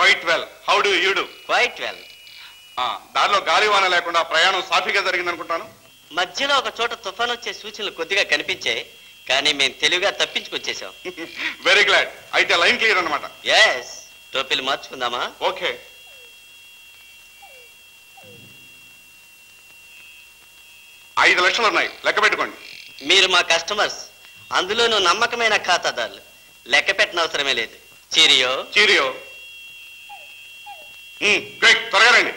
Quiet well how do you do quite well దారిలో గాలివాన లేకుండా ప్రయాణం సాఫీగా జరిగిందనుకుంటాను మధ్యలో ఒక చోట తుఫాన్ వచ్చే సూచనలు కొద్దిగా కనిపించాయి కానీ మేము తెలివిగా తప్పించుకొచ్చేసాం వెరీ గ్లాడ్ అయితే లైన్ క్లియర్ అన్నమాట ఎస్ టోపీలు మార్చుకుందామా ఓకే ఐదు లక్షలు ఉన్నాయి లెక్క పెట్టుకోండి మీరు మా కస్టమర్స్ అందులోనూ నమ్మకమైన ఖాతాదారులు లెక్క పెట్టిన అవసరమే లేదు చీరియో చీరియో గ్రేట్ త్వరగా రండి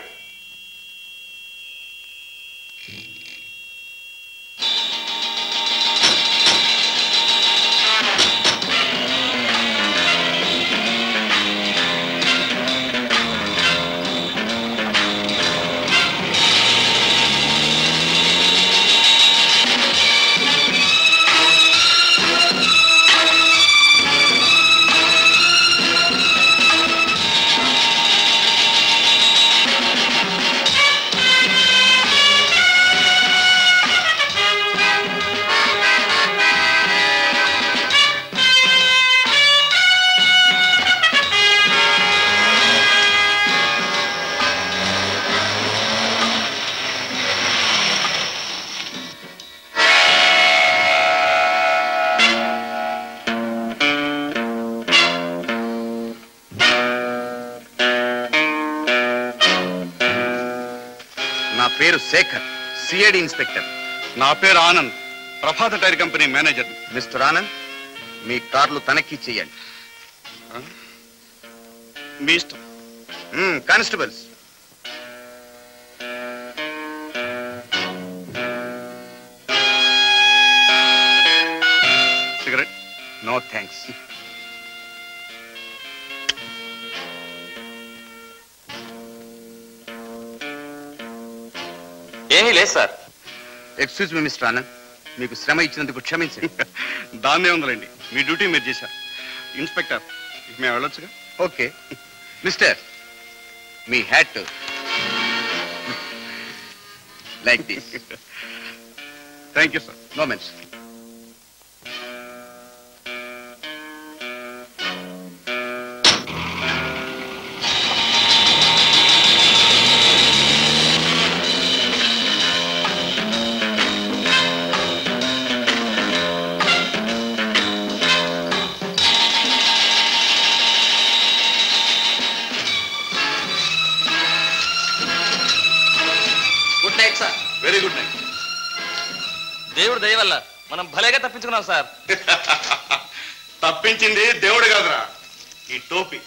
నా పేరు శేఖర్ సిఐడి ఇన్స్పెక్టర్ నా పేరు Anand Prabhata tyre company manager mister Anand మీ కార్లు తనఖీ చేయండి మీ ఇష్టం hmm, constables cigarette no thanks ఏమీ లేదు sir excuse me mister Anand మీకు శ్రమ ఇచ్చినందుకు క్షమించండి దాన్నే ఉందిలేండి మీ డ్యూటీ మీరు చేశారు ఇన్స్పెక్టర్ ఇక మేము వెళ్ళొచ్చుగా ఓకే మిస్టర్ మీ hat like this thank you sir no mention good night sir very good night దేవుడు దయ వల్ల మనం భలేగా తప్పించుకున్నాం సార్ తప్పించింది దేవుడు కాదురా ఈ టోపీ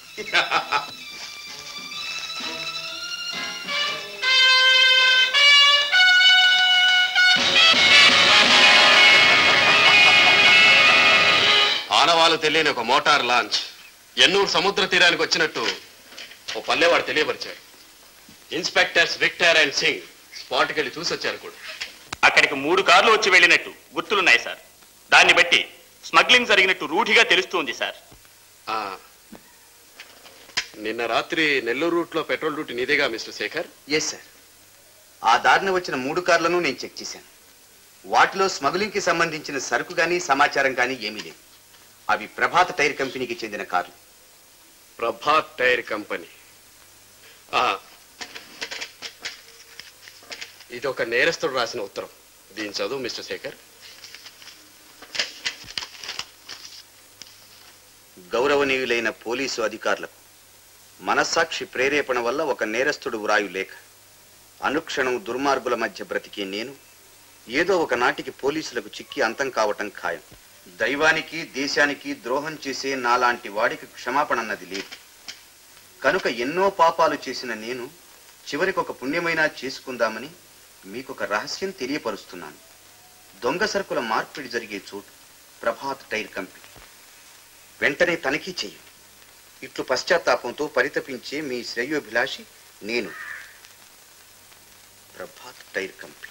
ఆనవాళ్ళు తెలియని ఒక మోటార్ లాంచ్ ఎన్నూరు సముద్ర తీరానికి వచ్చినట్టు ఓ పల్లెవాడు తెలియపరిచాడు ఇన్స్పెక్టర్స్ విక్టర్ అండ్ సింగ్ స్పాట్కి వెళ్ళి చూసి వచ్చారు కూడా అక్కడికి మూడు కార్లు వచ్చి వెళ్ళినట్టు గుర్తులున్నాయి సార్ దాన్ని బట్టి స్మగ్లింగ్ జరిగినట్టు రూఢిగా తెలుస్తుంది సార్ ఆ, నిన్న రాత్రి నెల్లూరు రూట్లో పెట్రోల్ డ్యూటీ నీదేగా మిస్టర్ శేఖర్ ఎస్ సార్ ఆ దారిన వచ్చిన మూడు కార్లను నేను చెక్ చేశాను వాటిలో స్మగ్లింగ్ కి సంబంధించిన సరుకు కానీ సమాచారం కానీ ఏమీ లేదు అవి ప్రభాత టైర్ కంపెనీకి చెందిన కార్లు ప్రభాత్ టైర్ కంపెనీ ఆ, ఇది ఒక నేరస్తుడు రాసిన ఉత్తరం దీని చదువు మిస్టర్ శేఖర్ గౌరవనీయులైన పోలీసు అధికారులకు మనస్సాక్షి ప్రేరేపణ వల్ల ఒక నేరస్తుడు వ్రాయు లేఖ అనుక్షణం దుర్మార్గుల మధ్య బ్రతికే నేను ఏదో ఒక నాటికి పోలీసులకు చిక్కి అంతం కావటం ఖాయం దైవానికి దేశానికి ద్రోహం చేసే నాలాంటి వాడికి క్షమాపణ అన్నది లేదు కనుక ఎన్నో పాపాలు చేసిన నేను చివరికి ఒక పుణ్యమైనా చేసుకుందామని మీకొక రహస్యం తెలియపరుస్తున్నాను దొంగ సరుకుల మార్పిడి జరిగే చోటు ప్రభాత్ టైర్ కంపెనీ వెంటనే తనిఖీ చెయ్యి ఇట్లు పశ్చాత్తాపంతో పరితపించే మీ శ్రేయోభిలాషి నేను ప్రభాత్ టైర్ కంపెనీ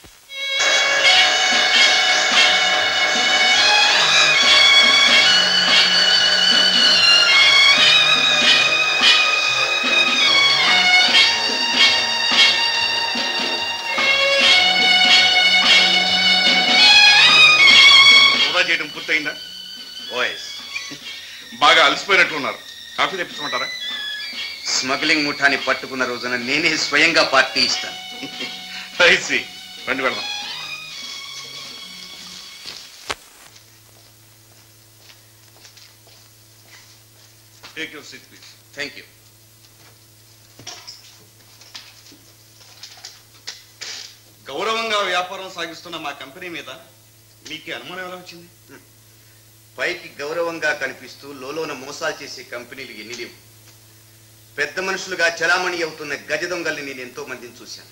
వృధా చేయడం పూర్తయిందా వాయిస్ బాగా అలసిపోయినట్లున్నారు కాఫీ తెప్పించమంటారా స్మగ్లింగ్ ముఠాని పట్టుకున్న రోజున నేనే స్వయంగా పార్టీ ఇస్తాను ఐసి రండి వెళ్దాం take your seat please thank you గౌరవంగా వ్యాపారం సాగిస్తున్న మా కంపెనీ మీద మీకు అనుమానం ఎలా వచ్చింది పైకి గౌరవంగా కనిపిస్తూ లోలోన మోసాలు చేసే కంపెనీలు ఎన్ని లేవు పెద్ద మనుషులుగా చలామణి అవుతున్న గజ దొంగల్ని నేను ఎంతో మందిని చూశాను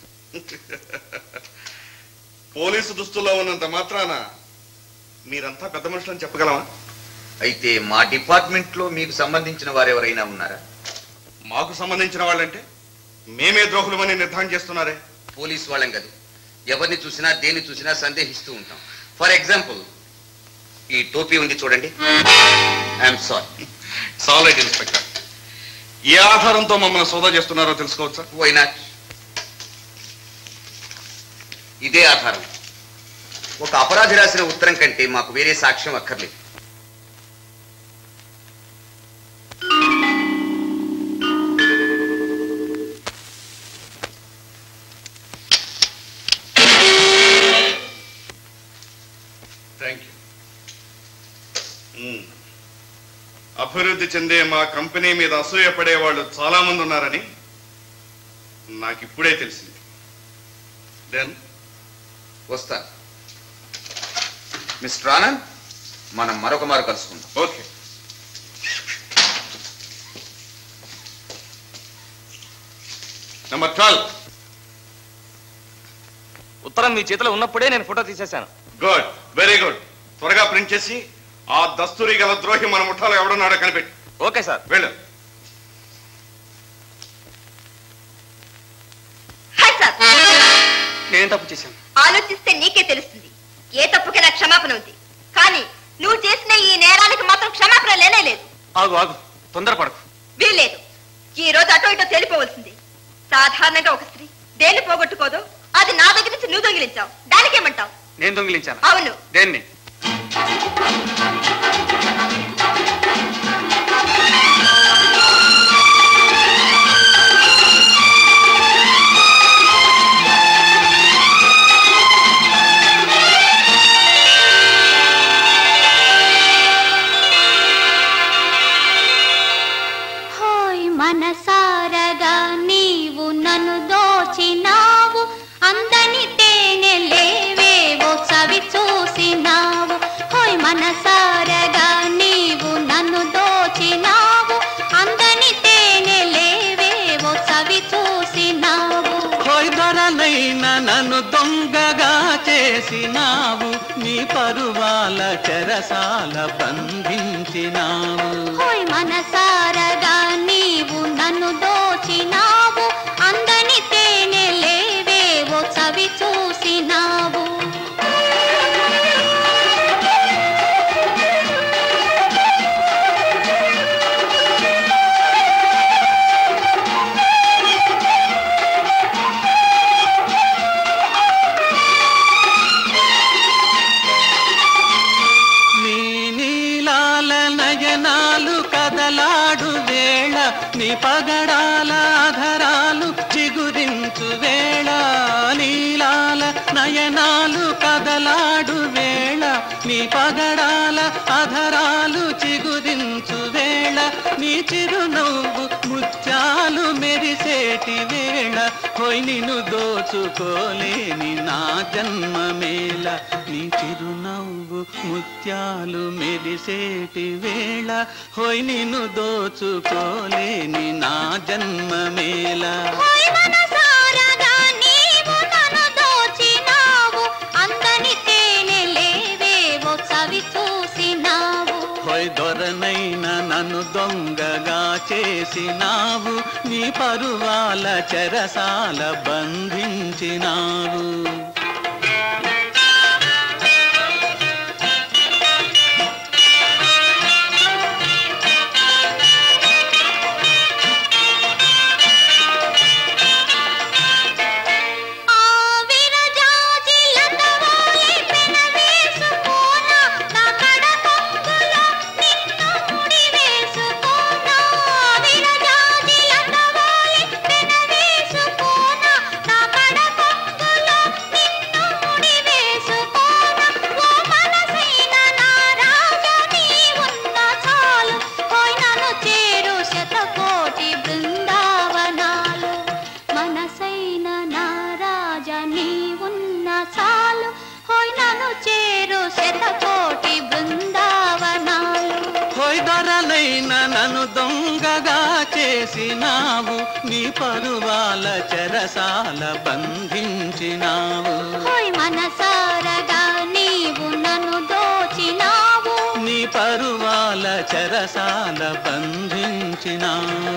పోలీసు దుస్తుల్లో ఉన్నంత మాత్రాన మీరంతా పెద్ద మనుషులని చెప్పగలమా అయితే మా డిపార్ట్మెంట్ లో మీకు సంబంధించిన వారెవరైనా ఉన్నారా మాకు సంబంధించిన వాళ్ళంటే మేమే ద్రోహులమని నిర్ధారణ చేస్తున్నారే పోలీస్ వాళ్ళం కాదు ఎవరిని చూసినా దేన్ని చూసినా సందేహిస్తూ ఉంటాం ఫర్ ఎగ్జాంపుల్ ఈ టోపీ ఉంది చూడండి ఐఎమ్ సారీ సాలైట్ ఇన్స్పెక్టర్ ఏ ఆధారంతో మమ్మల్ని సోదా చేస్తున్నారో తెలుసుకోవచ్చా వై నాట్ ఇదే ఆధారం ఒక అపరాధి రాసిన ఉత్తరం కంటే మాకు వేరే సాక్ష్యం అక్కర్లేదు థ్యాంక్ యూ అభివృద్ధి చెందే మా కంపెనీ మీద అసూయపడే వాళ్ళు చాలా మంది ఉన్నారని నాకు ఇప్పుడే తెలిసింది దెన్ వస్తాను మిస్టర్ ఆనంద్ మనం మరొక మారు కలుసుకుందాం ఓకే నెంబర్ ట్వెల్వ్ ఉత్తరం మీ చేతిలో ఉన్నప్పుడే నేను ఫోటో తీసేశాను గుడ్ వెరీ గుడ్ త్వరగా ప్రింట్ చేసి ఆ దస్తూరి గల ద్రోహి మన ముఠాలో ఎవడున్నాడో కనిపెట్టి ఓకే సార్ వెళ్ళు హాయ్ సార్ నేనేం తప్పు చేశాను ఆలోచిస్తే నీకే తెలుస్తుంది ఏ తప్పుకైనా క్షమాపణ ఉంది కానీ నువ్వు చేసిన ఈ నేరానికి మాత్రం క్షమాపణ లేనే లేదు ఆగు ఆగు తొందరపడకు వీల్లేదు ఈ రోజు అటో ఇటో తేలిపోవలసింది సాధారణంగా ఒక స్త్రీ దేన్ని పోగొట్టుకోదో అది నా దగ్గర నుంచి నువ్వు దొంగిలించావు దానికేమంటావు నేను దొంగిలించాను అవును దేన్ని హాయ్ మనసారగా నీవు నన్ను దోచినావు అందని తేనె లేవేవో చవి చూసినావు హాయ్ మనసారగా నీవు నన్ను దోచినావు అందని తేనె లేవేవో చవి చూసినావు కొయ్దొరలైన నన్ను దొంగగా చేసినావు నీ పరువాల చెరసాల బంధించినావు హాయ్ మనసారగా నీవు నన్ను దోచినావు అందని తేనె లేవేవో చవి చూసినావు నీ నీలాల నయనాలు కదలాడు వేళ నీ పగడాల ఆధరాలు చిగురించు వేళ నీలాల నయనాలు కదలాడు వేళ నీ పగడాల ఆధరాలు చిగురించు వేళ నీ చిరునవ్వు ముత్యాలు మెరిసేటి వేళ హోయ్ నిన్ను దోచుకోలేని నా జన్మ మేళ నీ చిరునవ్వు ముత్యాలు మెరిసేటి వేళ హోయ్ నిన్ను దోచుకోలేని నా జన్మ మేళ హాయ్ మనసారగా నీవు నన్ను దోచినావు అందని తేనె లేవేవో చవి చూసినావు హోయ్ దొరనైన నన్ను దొంగగా చేసినావు నీ పరువాల చెరసాల బంధించినావు ఆ విరజాజిలతవాయి పెనవేసుకోన నా కడ కొంగులో నిన్ను ముడి వేసుకోన విరజాజిలతవాయి చేసినావు నీ పరువాల చెరసాల బంధించినావు హోయ్ మనసారగా నీవు నన్ను దోచినావు నీ పరువాల చెరసాల బంధించినావు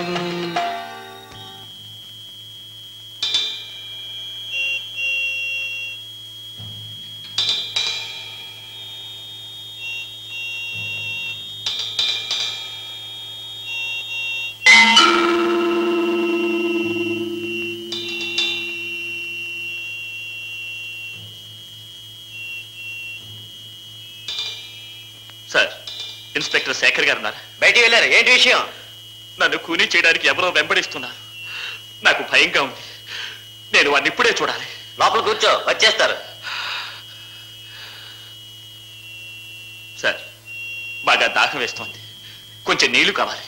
సార్ ఇన్స్పెక్టర్ శేఖర్ గారు ఉన్నారు బయటికి వెళ్ళారు ఏంటి విషయం నన్ను కూనీ చేయడానికి ఎవరో వెంబడిస్తున్నారు నాకు భయంగా ఉంది నేను వాడిని ఇప్పుడే చూడాలి లోపల కూర్చో వచ్చేస్తారు సార్ బాగా దాహం వేస్తోంది కొంచెం నీళ్లు కావాలి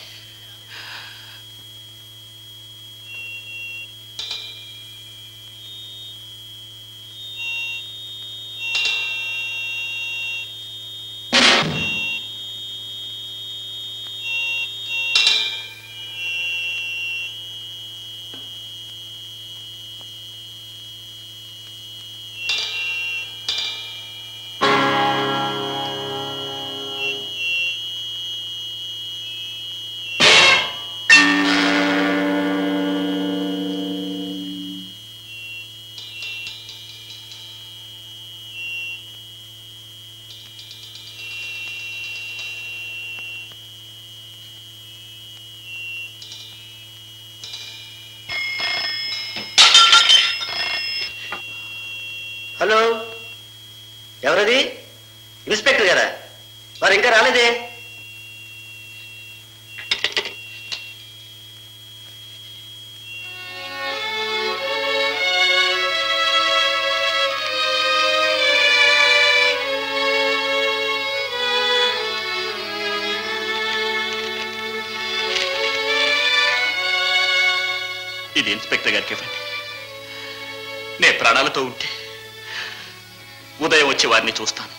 హలో ఎవరది ఇన్స్పెక్టర్ గారా వారు ఇంకా రాలేదే ఇది ఇన్స్పెక్టర్ గారికి ఇవ్వండి నేను ప్రాణాలతో ఉంటే ఉదయం వచ్చి వారిని చూస్తాను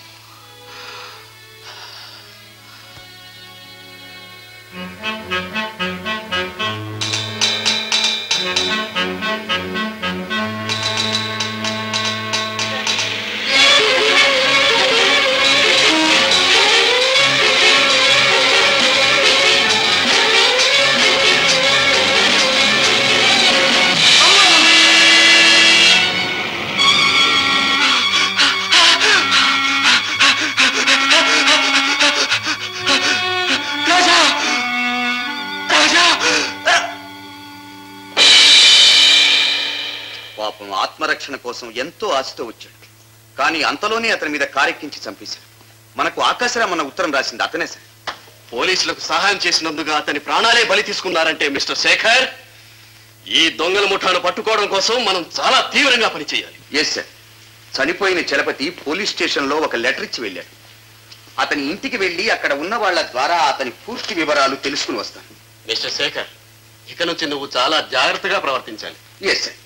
పాపం ఆత్మరక్షణ కోసం ఎంతో ఆశతో వచ్చాడు కానీ అంతలోనే అతని మీద కారెక్కించి చంపేశాడు మనకు ఆకాశరామన్న ఉత్తరం రాసింది అతనే సార్ పోలీసులకు సహాయం చేసినందుకు అతని ప్రాణాలే బలి తీసుకున్నారంటే మిస్టర్ శేఖర్ ఈ దొంగల ముఠాను పట్టుకోవడం కోసం మనం చాలా తీవ్రంగా పనిచేయాలి ఎస్ సార్ చనిపోయిన చలపతి పోలీస్ స్టేషన్ లో ఒక లెటర్ ఇచ్చి వెళ్ళాడు అతని ఇంటికి వెళ్ళి అక్కడ ఉన్న వాళ్ళ ద్వారా అతని పూర్తి వివరాలు తెలుసుకుని వస్తాను మిస్టర్ శేఖర్ ఇక నుంచి నువ్వు చాలా జాగ్రత్తగా ప్రవర్తించాలి ఎస్ సార్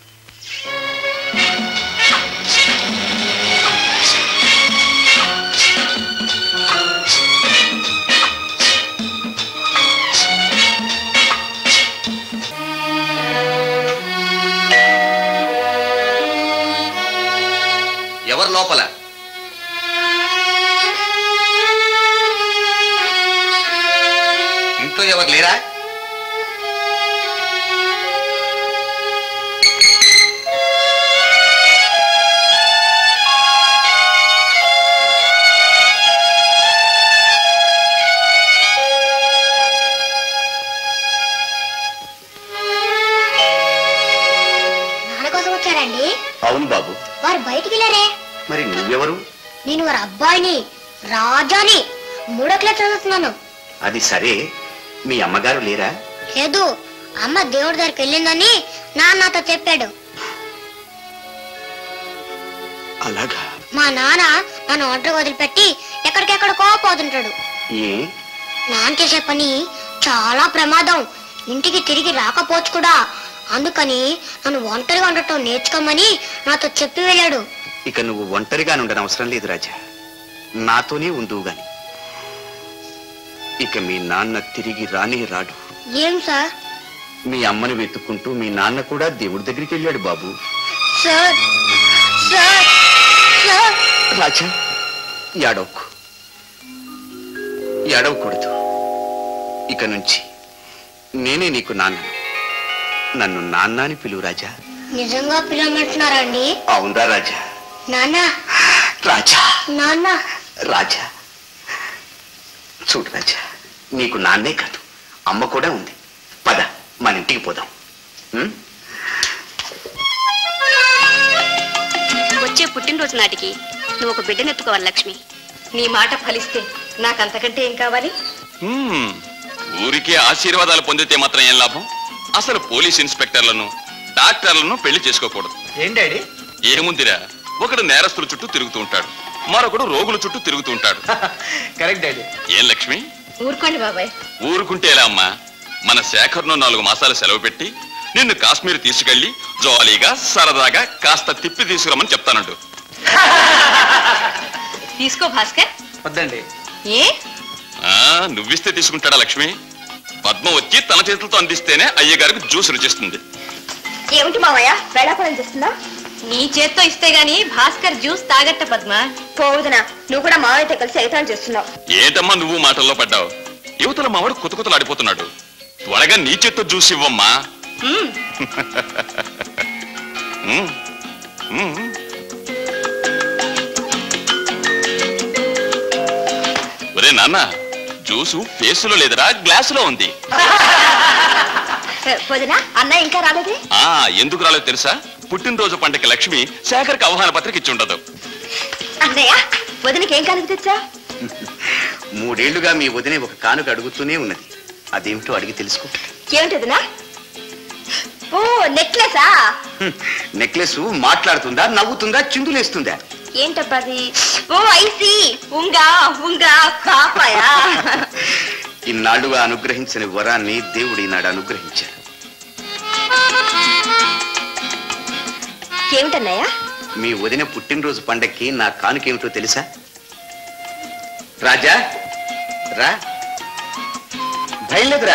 ఎవరు లోపల ఇంట్లో ఎవరు లేరా నాన్న కోసం వచ్చారండి అవును బాబు వారు బయటికి వెళ్ళారే మరి నువ్వెవరు నేను వారి అబ్బాయిని రాజాని మూడో క్లాస్ చదువుతున్నాను అది సరే మీ అమ్మగారు లేరా లేదు అమ్మ దేవుడి దగ్గరికి వెళ్ళిందని నాన్న నాతో చెప్పాడు అలాగా మా నాన్న నన్ను ఒంటరి వదిలిపెట్టి ఎక్కడికెక్కడికో పోతుంటాడు ఏ నాన్న చేసే పని చాలా ప్రమాదం ఇంటికి తిరిగి రాకపోవచ్చు కూడా అందుకని నన్ను ఒంటరిగా ఉండటం నేర్చుకోమని నాతో చెప్పి వెళ్ళాడు ఇక నువ్వు ఒంటరిగా ఉండడం అవసరం లేదు రాజా నాతోనే ఉందువు గాని ఇక మీ నాన్న తిరిగి రానే రాడు ఏం సార్ మీ అమ్మని వెతుక్కుంటూ మీ నాన్న కూడా దేవుడి దగ్గరికి వెళ్ళాడు బాబు సార్ సార్ సార్ రాజా ఏడవకు ఏడవకూడదు ఇక నుంచి నేనే నీకు నాన్న నన్ను నాన్న అని పిలువు రాజా నిజంగా పిలవమంటున్నారండి అవునరా రాజా నాన్న రాజా నాన్న రాజా చూడు రాజా నీకు నాన్నే కాదు అమ్మ కూడా ఉంది పద మన ఇంటికి పోదాం ఉం? వచ్చే పుట్టినరోజు నాటికి నువ్వు ఒక బిడ్డను ఎత్తుకోవాలి లక్ష్మి నీ మాట ఫలిస్తే నాకంతకంటే ఏం కావాలి హ్మ్. ఊరికే ఆశీర్వాదాలు పొందితే మాత్రం ఏం లాభం అసలు పోలీస్ ఇన్స్పెక్టర్లను డాక్టర్లను పెళ్లి చేసుకోకూడదు ఏం డాడీ ఏముందిరా ఒకడు నేరస్తుల చుట్టూ తిరుగుతూ ఉంటాడు మరొకడు రోగుల చుట్టూ తిరుగుతూ ఉంటాడు కరెక్ట్ డాడీ ఏం లక్ష్మి ఊరుకోండి బాబాయ్ ఊరుకుంటే ఎలా అమ్మా మన శేఖర్ను నాలుగు మాసాలు సెలవు పెట్టి నిన్ను కాశ్మీర్ తీసుకెళ్లి జాలీగా సరదాగా కాస్త తిప్పి తీసుకురమ్మని చెప్తానండు తీసుకో భాస్కర్ వద్దండి ఏ ఆ నువ్విస్తే తీసుకుంటాడా లక్ష్మి పద్మ వచ్చి తన చేతులతో అందిస్తేనే అయ్యగారికి జ్యూస్ రుచిస్తుంది ఏమిటి మావయ్య వేళాపడం చేస్తున్నా నీ చేత్తో ఇస్తే గాని భాస్కర్ జ్యూస్ తాగట్ట పద్మ పోవుదనా నువ్వు కూడా మావయ్యతో కలిసి ఎగతాళం చేస్తున్నావు ఏటమ్మా నువ్వు మాటల్లో పడ్డావు యువతల మావాడు కొత్త కొత్తలు ఆడిపోతున్నాడు త్వరగా నీ చేత్తో జ్యూస్ ఇవ్వమ్మా ఉమ్. ఉమ్. ఒరే నాన్న జ్యూసు ఫేసులో లేదురా గ్లాసులో ఉంది వదినా అన్న ఇంకా రాలేదే ఆ ఎందుకు రాలేదు తెలుసా పుట్టినరోజు పండగ లక్ష్మి శేఖర్కి ఆహ్వాన పత్రిక ఇచ్చి ఉండదు అన్నయ్య వదినకి ఏం కానుక తెచ్చా మూడేళ్లుగా మీ వదినే ఒక కానుక అడుగుతూనే ఉన్నది అదేమిటో అడిగి తెలుసుకో ఏమిటి వదినా ఓ నెక్లెసా హ్మ్. నెక్లెస్ మాట్లాడుతుందా నవ్వుతుందా చిందులేస్తుందా ఏంటబ్బది ఓ ఐసి ఉంగా ఉంగా కాపాయా ఇన్నాళ్లుగా అనుగ్రహించని వరాన్ని దేవుడు ఈనాడు అనుగ్రహించాడు ఏమిటన్నయ్య మీ వదిన పుట్టినరోజు పండక్కి నా కానుకేమిటో తెలుసా రాజా రా భయం లేదురా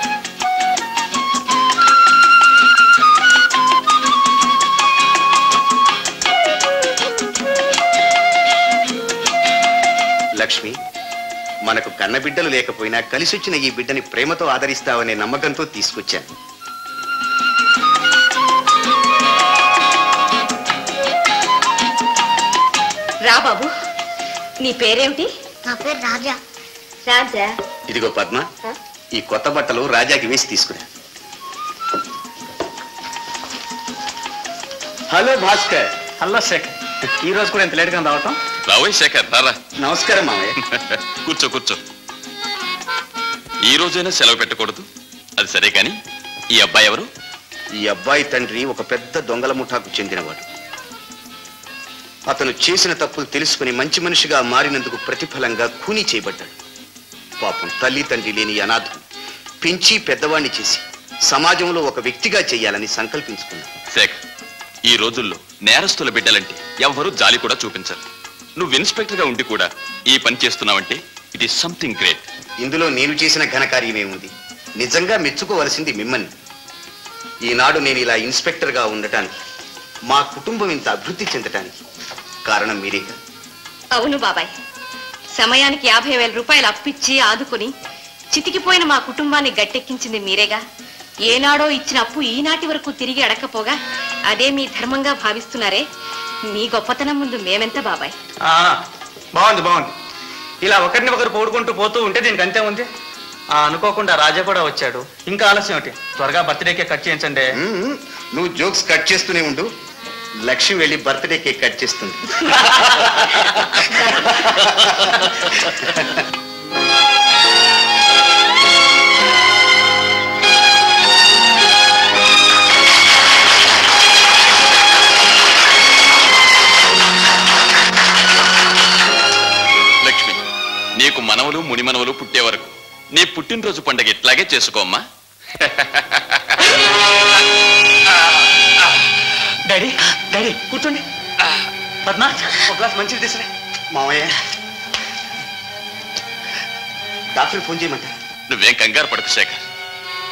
లక్ష్మి మనకు కన్నబిడ్డలు లేకపోయినా కలిసొచ్చిన ఈ బిడ్డని ప్రేమతో ఆదరిస్తావనే నమ్మకంతో తీసుకొచ్చాను రా బాబు నీ పేరేమిటి నా పేరు రాజా రాజా ఇదిగో పద్మ ఈ కొత్త బట్టలు రాజాకి వేసి తీసుకురా హలో భాస్కర్ హలో శేఖర్ ఈ రోజు కూడా ఇంత లేట్గా రావటం రావోయ్ శేఖర్ రారా నమస్కారం మామయ్య కూర్చో కూర్చో ఈ రోజైనా సెలవు పెట్టకూడదు అది సరే కాని ఈ అబ్బాయి ఎవరు ఈ అబ్బాయి తండ్రి ఒక పెద్ద దొంగల ముఠాకు చెందినవాడు అతను చేసిన తప్పులు తెలుసుకుని మంచి మనిషిగా మారినందుకు ప్రతిఫలంగా కూనీ చేయబడ్డాడు పాపం తల్లి తండ్రి లేని ఈ అనాథం పెంచి పెద్దవాణ్ణి చేసి సమాజంలో ఒక వ్యక్తిగా చేయాలని సంకల్పించుకున్నాడు శేఖర్ ఈ రోజుల్లో నేరస్తుల బిడ్డలంటే ఎవ్వరూ జాలి కూడా చూపించరు నువ్వు ఇన్స్పెక్టర్ గా ఉండి కూడా ఈ పని చేస్తున్నావంటే ఇట్ ఈస్ సంథింగ్ గ్రేట్ ఇందులో నేను చేసిన ఘనకార్యమేముంది నిజంగా మెచ్చుకోవలసింది మిమ్మల్ని ఈనాడు నేను ఇలా ఇన్స్పెక్టర్గా ఉండటానికి మా కుటుంబం ఇంత అభివృద్ధి చెందటానికి కారణం మీరేగా అవును బాబాయ్ సమయానికి యాభై వేల రూపాయలు అప్పిచ్చి ఆదుకుని చితికిపోయిన మా కుటుంబాన్ని గట్టెక్కించింది మీరేగా ఏనాడో ఇచ్చిన అప్పు ఈనాటి వరకు తిరిగి అడకపోగా అదే మీ ధర్మంగా భావిస్తున్నారే మీ గొప్పతనం ముందు మేమెంత బాబాయ్ ఆ, బాగుంది బాగుంది ఇలా ఒకరిని ఒకరు పోడుకుంటూ పోతూ ఉంటే దీనికి అంతే ఉంది ఆ, అనుకోకుండా రాజా కూడా వచ్చాడు ఇంకా ఆలస్యం ఏంటి త్వరగా బర్త్డేకే కట్ చేయించండి మ్మ్. నువ్వు జోక్స్ కట్ చేస్తూనే ఉండు లక్ష్మి వెళ్ళి బర్త్డే కేక్ కట్ చేస్తుంది లక్ష్మి నీకు మనవలు మునిమనవలు పుట్టే వరకు నీ పుట్టినరోజు పండగ ఇట్లాగే చేసుకోమ్మా డాడీ డాడీ కూర్చోండి పద్మ ఒక గ్లాస్ మంచిది తీసుకురా మామయ్య డాక్టర్ ఫోన్ చేయమంటారు నువ్వేం కంగారు పడకు శేఖర్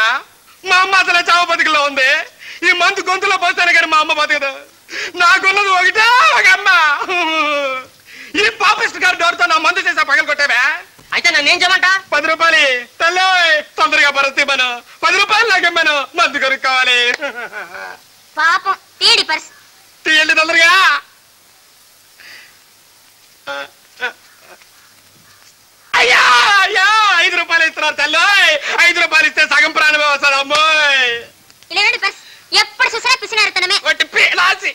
గొంతులో పోస్తాను కానీ మా అమ్మ బతకదు నాకున్నది ఒకటే ఒక అమ్మ ఈ పాపిస్ట్ గారి డోర్తో నా మందు చేసా పగలు కొట్టావే అయితే నన్ను ఏం చేయమంట పది రూపాయలు తల్లి తొందరగా పరిస్థితి మనం పది రూపాయలు నాకేమను మందు కొనుక్కు కావాలి పాపం తీడి పర్స్ తీయండి తొందరగా అయ్యా అయ్యా ఐదు రూపాయలు ఇస్తున్నారు తల్లి ఐదు రూపాయలు ఇస్తే సగం ప్రాణమే వస్తుంది అమ్మోయ్ ఇలా రండి పర్స్ ఎప్పుడు చూసినా పిసినారుతనమే ఒకటి పీలాసి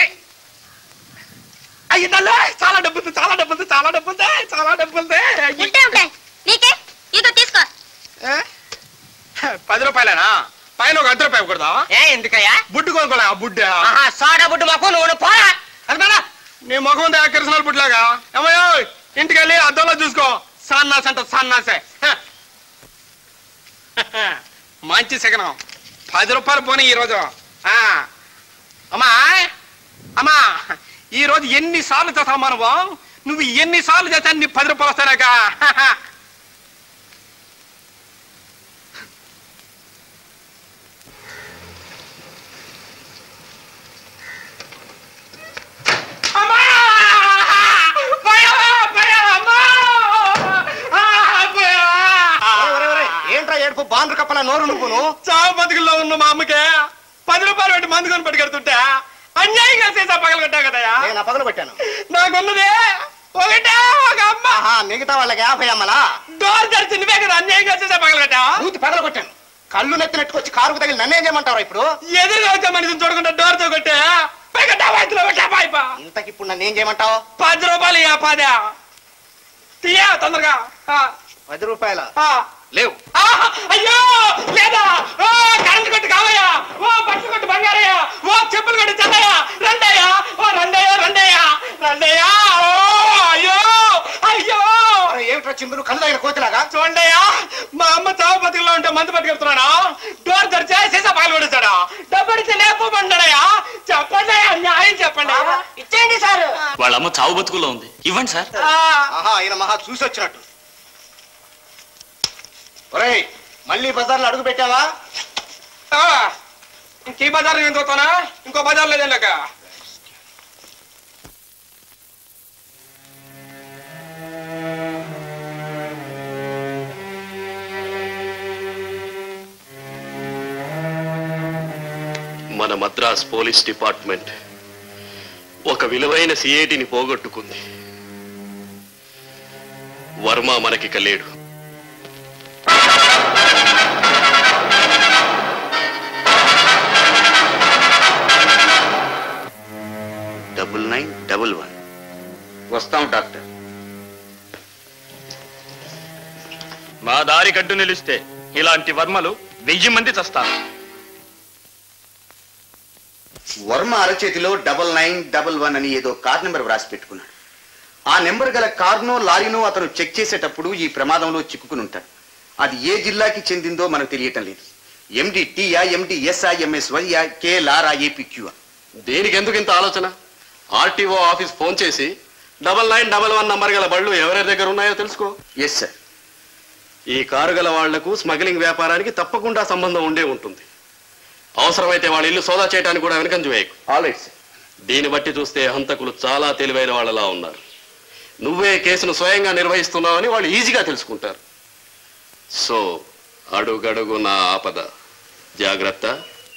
అయ్యి తల్లి చాలా డబ్బు ఉంది చాలా డబ్బు ఉంది చాలా డబ్బు ఉంది చాలా డబ్బు ఉంది అయ్యి. ఉంటే ఉంటాయి నీకే ఇదో తీసుకో ఏ? పది రూపాయలేనా పైన ఒక అర్ధ రూపాయి కొడదా ఏ ఎందుకయ్యా బుడ్డు కొనుక్కోలే ఆ బుడ్డ ఆహా, సోడా బుడ్డు మాకు నువ్వు పోరా అర్థమేనా నీ ముఖం ఉంది కిరసనాల బుడ్లాగా ఏమయ్యో ఇంటికి వెళ్ళి అద్దంలో చూసుకో సన్నాస్ అంట సన్నాసే హ. మంచి శకనం పది రూపాయలు పోనీ ఈ రోజు ఆ. అమ్మా అమ్మా ఈ రోజు ఎన్ని సార్లు చేస్తావు మనవు నువ్వు ఎన్ని సార్లు చేస్తా నీ పది రూపాయలు వస్తానాక అమ్మా భయం, భయం, అమ్మా! ఆ, భయం! ఏంట్రా ఏడుపు బాండ్రు కప్పల నోరు నువ్వును చావు బతుకుల్లో ఉన్న మా అమ్మకే పది రూపాయలు పెట్టి మందు కొని పట్టుకెడుతుంటే అన్యాయంగా చేసా పగలు కొట్టా కదయా నేను ఆ పగలు పెట్టాను నాకున్నదే ఒకటే ఒక అమ్మ ఆహా మిగతా వాళ్ళకి యాభై అమ్మలా డోర్ తెరిచి నువ్వే కదా అన్యాయంగా చేసా పగలు కొట్టా మూతి పగలు కొట్టాను కళ్ళు నెత్తినట్టుకొచ్చి కారుకు తగిలి నన్నేం చేయమంటారా ఇప్పుడు ఎదురుగా వచ్చే మనిషిని చూడకుండా డోర్ తో కొట్టే పైగా వాయితులో కొట్టా పాయిపా ఇంతకి ఇప్పుడు నన్ను ఏం చేయమంటావు పది రూపాయలు ఇయ్య పదా తీయా తొందరగా ఆ, పది రూపాయల ఆ. లేవు ఆ, అయ్యో లేదా ఓ కరెంట్ కొట్టు కావయ్యా ఓ బట్టలు కొట్టు బంగారయ్య ఓ చెప్పులు కొట్టు చెన్నయ్య రండయ్యా ఓ రండయ్య రండయ్య రండయ్యా ఓ అయ్యో అయ్యో అరే ఏమిట్రా చిందులు కళ్ళు తగిన కోతిలాగా చూడండియా మా అమ్మ చావు బతుకులో ఉంటే మందు పట్టుకెళ్తున్నాడా డోర్ తెరిచే సీసా పగలు కొడుతాడా డబ్బు అడిగితే లేకపోమంటాడయ్యా చెప్పండి న్యాయం చెప్పండి ఇచ్చేయండి సార్ వాళ్ళ అమ్మ చావు బతుకుల్లో ఉంది ఇవ్వండి సార్ ఆ, ఆహా ఈయన మహా చూసి వచ్చినట్టు ఒరేయ్ మళ్ళీ బజార్లో అడుగు పెట్టావా ఆ, ఇంక ఈ బజార్ నేను చూస్తానా ఇంకో బజార్ లేదండి అక్క మన మద్రాస్ పోలీస్ డిపార్ట్మెంట్ ఒక విలువైన సిఐటిని పోగొట్టుకుంది వర్మ మనకిక లేడు డబుల్ నైన్ డబుల్ వన్ వస్తాం డాక్టర్ మా దారి కడ్డు నిలిస్తే ఇలాంటి వర్మలు వెయ్యి మంది చస్తారు వర్మ అరచేతిలో డబల్ నైన్ డబల్ వన్ అని ఏదో కార్ నెంబర్ వ్రాసి పెట్టుకున్నాడు ఆ నెంబర్ గల కార్నో లారీనో అతను చెక్ చేసేటప్పుడు ఈ ప్రమాదంలో చిక్కుకుని ఉంటాడు అది ఏ జిల్లాకి చెందిందో మనకు తెలియటం లేదు ఎండి టీయా ఎండి ఎస్ఐ ఎంఎస్ వైయా కే లారా ఏపీక్యూఆ దేనికి ఎందుకు ఇంత ఆలోచన ఆర్టీఓ ఆఫీస్ ఫోన్ చేసి double nine double one number గల బళ్ళు ఎవరి దగ్గర ఉన్నాయో తెలుసుకో ఎస్ సార్ ఈ కారు గల వాళ్లకు స్మగ్లింగ్ వ్యాపారానికి తప్పకుండా సంబంధం ఉండే ఉంటుంది అవసరమైతే వాళ్ళ ఇల్లు సోదా చేయడానికి కూడా వెనకంజు వేయకు ఆల్ రైట్ సార్ దీన్ని బట్టి చూస్తే హంతకులు చాలా తెలివైన వాళ్ళలా ఉన్నారు నువ్వే కేసును స్వయంగా నిర్వహిస్తున్నావని వాళ్ళు ఈజీగా తెలుసుకుంటారు సో అడుగడుగు నా ఆపద జాగ్రత్త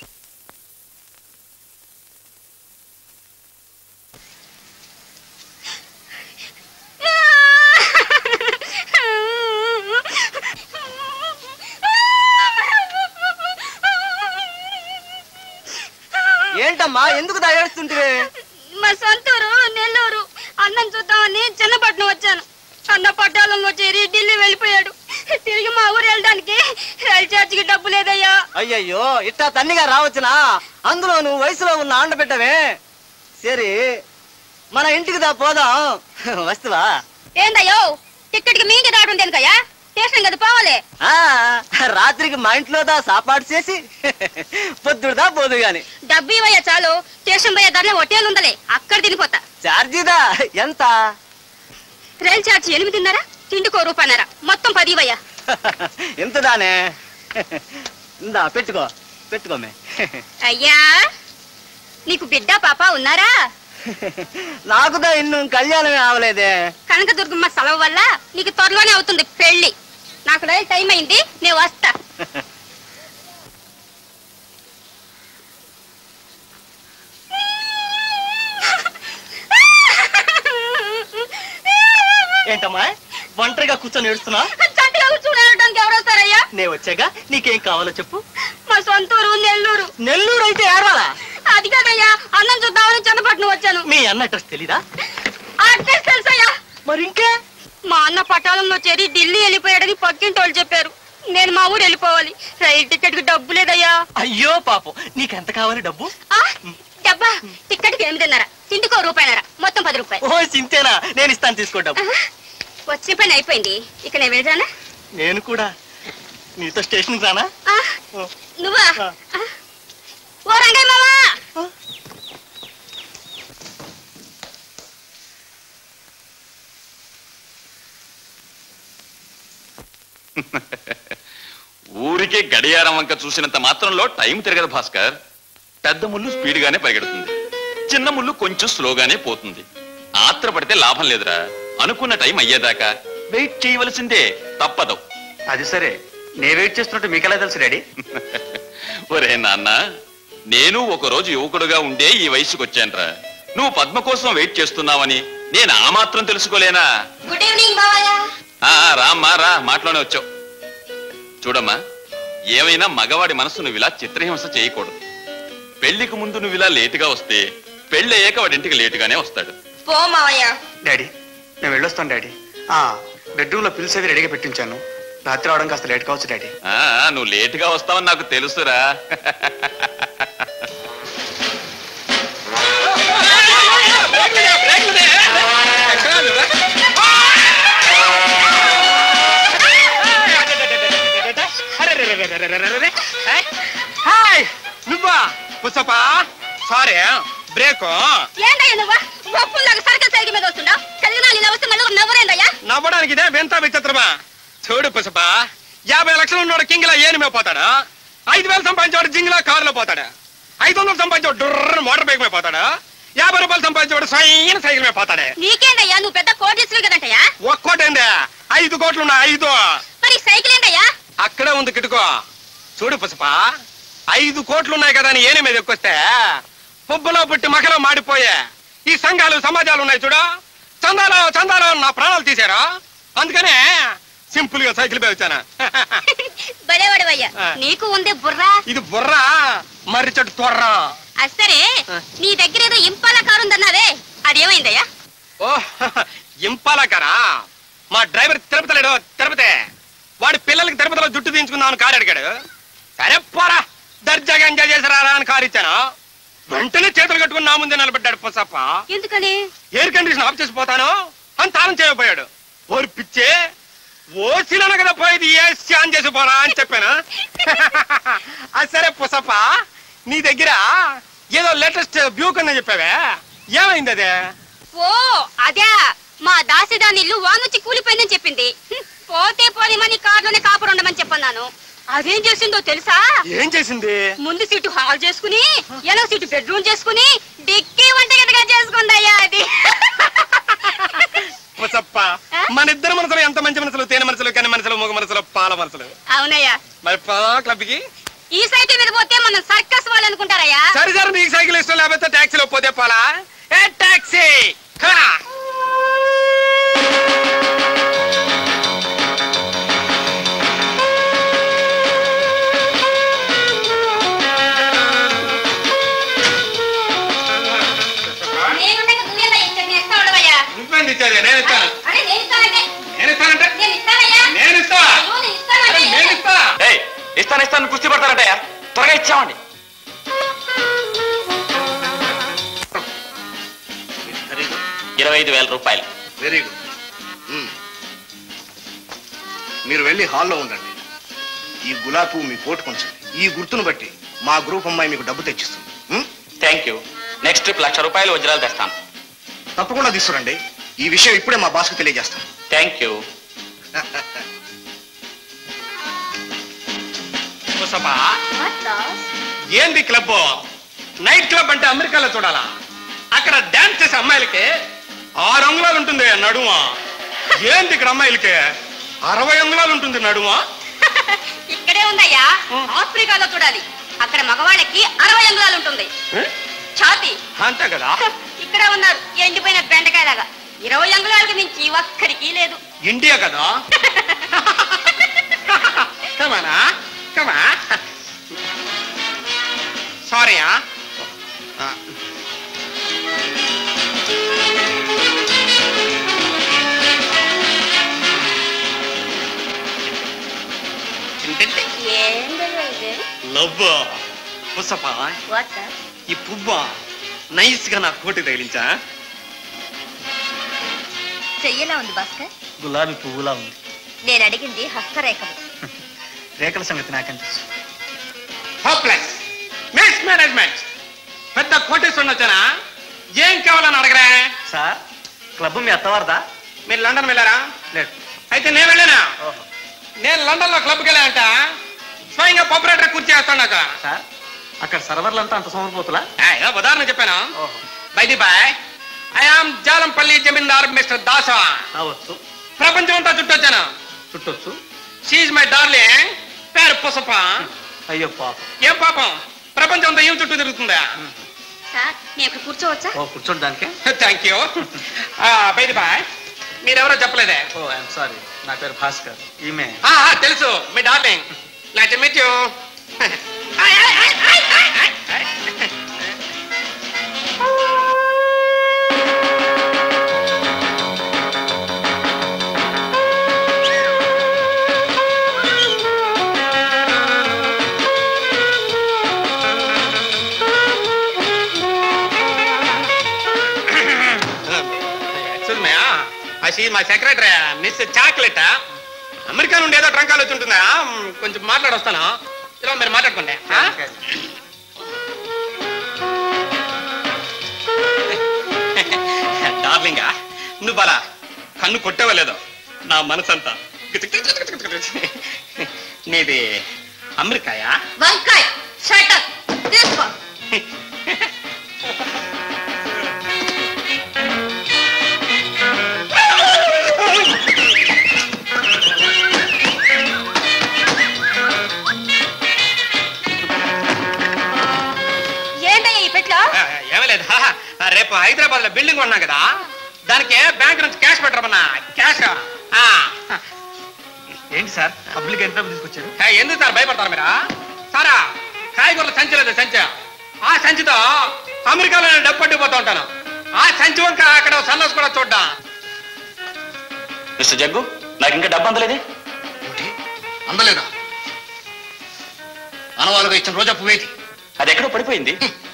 ఏంటమ్మా ఎందుకు దయేస్తుంటివే మా సొంతూరు నెల్లూరు అన్నం చూద్దామని చిన్నపట్నం వచ్చాను అన్న పట్టాలంలో చేరి ఢిల్లీ వెళ్ళిపోయాడు తిరిగి మా ఊరు వెళ్ళడానికి రైలు ఛార్జీకి డబ్బు లేదయ్యా అయ్యయ్యో ఇట్టా తన్నిగా రావచ్చునా అందులో నువ్వు వయసులో ఉన్న ఆండబిడ్డవే సరే మన ఇంటికి దా పోదాం వస్తువా ఏందయ్యో టిక్కెట్కి మీకే దాడు దేనికయ్యా స్టేషన్ కదా పోవాలి ఆ, రాత్రికి మా ఇంట్లో దా సాపాటు చేసి పొద్దుడుదా పోదు గాని డబ్బు ఇవ్వయ్యా చాలు స్టేషన్ పోయే దారిలో హోటల్ ఉందలే అక్కడ తినిపోతా ఛార్జీదా ఎంత రైలు ఛార్జీ ఎనిమిదిన్నర తిండికో రూపాయన్నర మొత్తం పది ఇవ్వయ్యా ఎంత దానే ఇందా పెట్టుకో పెట్టుకోమే అయ్యా నీకు బిడ్డ పాప ఉన్నారా నాకుదా ఇన్ను కళ్యాణమే అవలేదే కనకదుర్గమ్మ సెలవు వల్ల నీకు త్వరలోనే అవుతుంది పెళ్లి నాకు రైలు టైం అయింది నేను వస్తా ఏంటమ్మా ఒంటరిగా కూర్చొని ఏడుస్తున్నా చంటిగా చూడడానికి ఎవరు వస్తారయ్యా నే వచ్చాగా నీకేం కావాలో చెప్పు మా సొంతూరు నెల్లూరు నెల్లూరు అయితే ఏడవాలా అది కాదయ్యా అన్నం చూద్దామని చన్నపట్నం వచ్చాను మీ అన్న అడ్రస్ తెలీదా అడ్రస్ తెలుసయ్యా మరి ఇంకే మా అన్న పటాలంలో చేరి ఢిల్లీ వెళ్ళిపోయాడని పక్కింటి వాళ్ళు చెప్పారు నేను మా ఊరు వెళ్ళిపోవాలి రైలు టికెట్ కి డబ్బు లేదయ్యా అయ్యో పాపం నీకెంత కావాలి డబ్బు ఆ, డబ్బా టికెట్ కి ఎనిమిదిన్నర తిండికో రూపాయిన్నర మొత్తం పది రూపాయలు ఓ సింతేనా నేను ఇస్తాను తీసుకో డబ్బు ఆహా, వచ్చిన పని అయిపోయింది ఇక నేను వెళ్ళానా నేను కూడా నీతో స్టేషన్కి రానా ఆ, నువ్వా ఆ. ఓ రంగయ్య మామా ఊరికే గడియారం వంక చూసినంత మాత్రంలో టైం తిరగదు భాస్కర్ పెద్ద ముళ్ళు స్పీడ్ గానే పరిగెడుతుంది చిన్న ముళ్ళు కొంచెం స్లోగానే పోతుంది ఆత్రపడితే లాభం లేదురా అనుకున్న టైం అయ్యేదాకా వెయిట్ చేయవలసిందే తప్పదు అది సరే నే వెయిట్ చేస్తున్నట్టు మీకెలా తెలుసు డాడీ ఒరే నాన్న నేను ఒకరోజు యువకుడుగా ఉండే ఈ వయసుకు వచ్చానురా నువ్వు పద్మ కోసం వెయిట్ చేస్తున్నావని నేను ఆ మాత్రం తెలుసుకోలేనా గుడ్ ఈవినింగ్ బావయ్య ఆ, ఆ, రామ్మా రా మాటలోనే వచ్చావు చూడమ్మా ఏమైనా మగవాడి మనసు నువ్వు ఇలా చిత్రహింస చేయకూడదు పెళ్లికి ముందు నువ్వు ఇలా లేటుగా వస్తే పెళ్లి అయ్యాక వాడి ఇంటికి లేటుగానే వస్తాడు పో మావయ్య డాడీ నేను వెళ్ళొస్తాను డాడీ ఆ బెడ్రూమ్ లో పిల్స్ అవి రెడీగా పెట్టించాను రాత్రి అవడం కాస్త లేట్ కావచ్చు డాడీ ఆ, ఆ, నువ్వు లేటుగా వస్తావని నాకు తెలుసురా హాయ్ నువ్వా పుచ్చపా సారీ బ్రేక్ ఏందయ్య నువ్వా గొప్పలాగా సర్కల్ సైకిల్ మీద వస్తుండా కలిగిన ఇలా వస్తే నలుగురు నవ్వరేందయ్యా నవ్వడానికి ఇదే వింత విచిత్రమా చూడు పుసపా యాభై లక్షలు ఉన్నోడు కింగిలా ఏనిమే పోతాడా ఐదు వేలు సంపాదించేవాడు జింగిలా కారులో పోతాడా ఐదు వందలు సంపాదించేవాడు డుర్ర మోటార్ బైక్ మీద పోతాడా యాభై రూపాయలు సంపాదించేవాడు సైన్ సైకిల్ మీద పోతాడే నీకేందయ్యా నువ్వు పెద్ద కోటీశ్వరి కదంటయ్యా ఒక్కోటేందే ఐదు కోట్లు ఉన్నాయి ఐదు మరి సైకిల్ ఏందయ్యా అక్కడే ఉంది కిటుకో చూడు పుసపా ఐదు కోట్లు ఉన్నాయి కదా అని ఏని మీద ఎక్కువస్తే పుబ్బలో పుట్టి మకలో మాడిపోయే ఈ సంఘాలు సమాజాలు ఉన్నాయి చూడు చందాలో చందాలో అని నా ప్రాణాలు తీశారు అందుకనే సింపుల్ గా సైకిల్ మీద వచ్చాను భలేవాడివయ్యా ఆ. నీకు ఉంది బుర్రా ఇది బుర్ర మర్రి చెట్టు తొర్ర అది సరే నీ దగ్గర ఏదో ఇంపాల కారు ఉందన్నావే అదేమైందయ్యా ఓ ఇంపాలకరా మా డ్రైవర్ తిరుపతి లేడు తిరుపతి వాడి పిల్లలకి తిరుపతిలో జుట్టు తీయించుకుందామని కారు అడిగాడు సరే పోరా దర్జాగా ఎంజాయ్ చేసారా అని కారు ఇచ్చాను వెంటనే చేతులు కట్టుకుని నా ముందే నిలబడ్డాడు పుసప్ప ఎందుకని ఎయిర్ కండిషన్ ఆఫ్ చేసి పోతాను అని తాళం చేయబోయాడు ఓరి పిచ్చే ఓసినాను కదా పోయేది ఏసీ ఆన్ చేసి పోరా అని చెప్పాను అది సరే పుసప్ప నీ దగ్గర ఏదో లేటెస్ట్ వ్యూ కన్నా చెప్పావే ఏమైంది అదే ఓ అదే మా దాసిదాని ఇల్లు వానొచ్చి కూలిపోయిందని చెప్పింది హ్మ్, పోతే పోనిమని కారులోనే కాపురం ఉండమని చెప్పన్నాను అదేం చేసిందో తెలుసా ఏం చేసింది ముందు సీటు హాల్ చేసుకుని ఎనో సీటు బెడ్రూమ్ చేసుకుని డిక్కీ వంటగదిగా చేసుకుందయ్యా అది పుసప్ప మన ఇద్దరు మనసులు ఎంత మంచి మనసులు తేనె మనసులు కన్ని మనసులు మూగ మనసులు పాల మనసులు అవునయ్యా మరి పా క్లబ్కి ఈ సైకిల్ మీద పోతే మనం సర్కస్ వాళ్ళు అనుకుంటారయ్యా సరే సరే నీకు సైకిల్ ఇష్టం లేకపోతే టాక్సీలో పోతే పోలా ఏ టాక్సీ కా నేనుండగా నువ్వేందా ఇంకా నేను ఇస్తా ఉండవయ్యా నువ్వేంది ఇచ్చేది నేను ఇస్తాను అరే నేను ఇస్తానంటే నేను ఇస్తానంటే నేను ఇస్తానయ్యా నేను ఇస్తా అయ్యో, నేను ఇస్తానంటే నేను ఇస్తా ఏయ్ ఇస్తాను ఇస్తాను కుస్తీ పడతారంటయ్యా త్వరగా ఇచ్చామండి ఇరవై ఐదు వేల రూపాయలు వెరీ గుడ్ మీరు వెళ్ళి హాల్లో ఉండండి ఈ గులాబీ పువ్వు మీ కోట్ కొంచండి ఈ గుర్తును బట్టి మా గ్రూప్ అమ్మాయి మీకు డబ్బు తెచ్చిస్తుంది ఉం? Thank you next trip lakh రూపాయలు వజ్రాలు తెస్తాను తప్పకుండా తీసుకురండి ఈ విషయం ఇప్పుడే మా బాస్కు తెలియజేస్తాను థ్యాంక్ యూ పుసప్ప ఏంది క్లబ్ నైట్ క్లబ్ అంటే అమెరికాలో చూడాలా అక్కడ డాన్స్ చేసే అమ్మాయిలకి ఆరు అంగుళాలు ఉంటుంది నడుమ ఏంటి ఇక్కడ అమ్మాయిలకి అరవై అంగుళాలు ఉంటుంది నడుమ ఇక్కడే ఉందయ్యా ఆఫ్రికాలో చూడాలి అక్కడ మగవాళ్ళకి అరవై అంగుళాలు ఉంటుంది ఛాతి అంతే కదా ఇక్కడే ఉన్నారు ఎండిపోయిన బెండకాయలాగా ఇరవై అంగుళాలకు మించి ఒక్కడికి లేదు ఇండియా కదా కమానా కమా సారీయా లవ్ పుసపా ఈ పువ్వ నైస్ గా నా కోటి తగిలించా చెయ్యలా ఉంది భాస్కర్ గులాబీ పువ్వులా ఉంది నేను అడిగింది హస్తరేఖలు రేఖల సంగతి నాకేం తెలుసు హోప్లెస్ మిస్ మేనేజ్మెంట్ పెద్ద కోటేశ్వరుని వచ్చానా ఏం కావాలని అడగరా సార్ క్లబ్ మీ అత్తవారదా మీరు లండన్ వెళ్ళారా లేదు అయితే నేను వెళ్ళానా ఓహో నేను లండన్ లో క్లబ్కి వెళ్ళానంట స్వయంగా పాపరేటర్ కుర్చీ వేస్తాను నాకు సార్ అక్కడ సర్వర్లంతా అంత సోమరిపోతులా ఏయ్, ఏదో ఉదాహరణ చెప్పాను ఓహో by the by I am Jalampalli zamindar mister దాసా కావచ్చు ప్రపంచం అంతా చుట్టొచ్చాను చుట్టొచ్చు షీజ్ మై డార్లింగ్ పేరు పుసప అయ్యో పాప ఏం పాపం ప్రపంచం అంతా ఏం చుట్టూ తిరుగుతుందా సార్ నేను ఇక్కడ కూర్చోవచ్చా ఓ కూర్చోండి దానికే థ్యాంక్ యూ బైది బాయ్ మీరెవరో చెప్పలేదే ఓ ఐఎమ్ సారీ నా పేరు భాస్కర్ ఈమె ఆ, ఆ, తెలుసు మీ darling nice meet you excuse me I see my secretary miss chocolate America నుండి ఏదో ట్రంకాలు వచ్చి ఉంటుందా మ్, కొంచెం మాట్లాడొస్తాను ఇలా మీరు మాట్లాడుకోండి ఆ? డార్లింగా నువ్వు బాలా కన్ను కొట్టేవో లేదో నా మనసంతా నీది అమెరికాయా వంకాయ్ షటర్ తీసుకో ఏంటయ్యా ఈ పెట్లో ఆ, ఏమీ లేదు ఆ, రేపు హైదరాబాద్ లో బిల్డింగ్ కొన్నా కదా దానికి బ్యాంక్ నుంచి క్యాష్ పెట్టరమన్నా క్యాష్ ఆ. ఏంటి సార్ పబ్లిక్ ఎంత తీసుకొచ్చారు ఏ, ఎందుకు సార్ భయపడతారు మీరా సారా కాయగూరల సంచి లేదు సంచి ఆ సంచితో అమెరికాలో నేను డబ్బు పట్టుకుపోతూ ఉంటాను ఆ సంచి వంక అక్కడ సన్నస్ కూడా చూడ్డా మిస్టర్ జగ్గు నాకు ఇంకా డబ్బు అందలేదే అందలేదా అనవాలుగా ఇచ్చిన రోజా పువ్వేది అది ఎక్కడో పడిపోయింది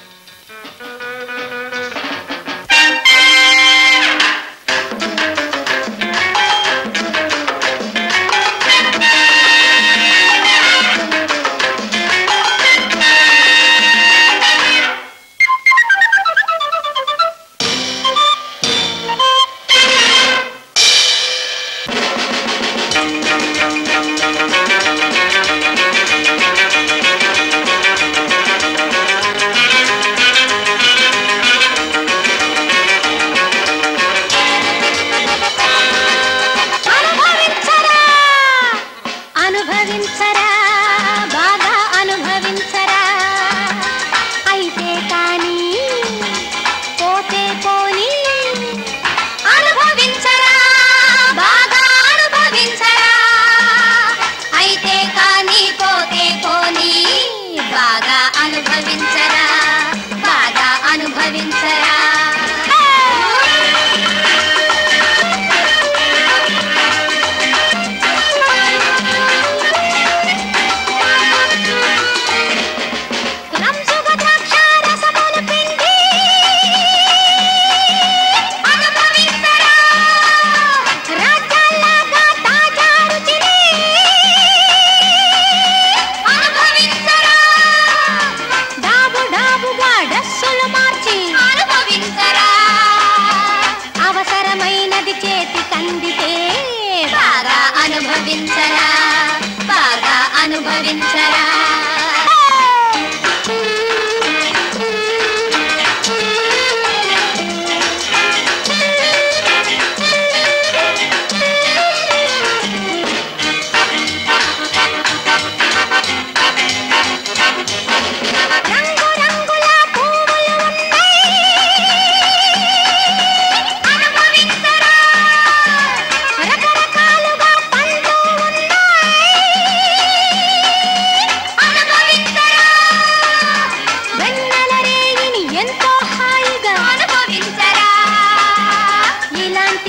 అనుభవించరా అనుభవించరా బాగా అనుభవించరా అయితే కానీ పోతే పోని అనుభవించరా బాగా అనుభవించరా అయితే కానీ పోతే పోని బాగా అనుభవించరా బాగా అనుభవించరా రంసుగ ద్రాక్ష రసములు పిండి అనుభవించరా రాజ్యాల్లాగా తాజా రుచిని అనుభవించరా డాబు డాబుగా డ్రెస్సులు మార్చి అనుభవించరా అవసరమైనది చేతి కందితే బాగా అనుభవించరా బాగా అనుభవించరా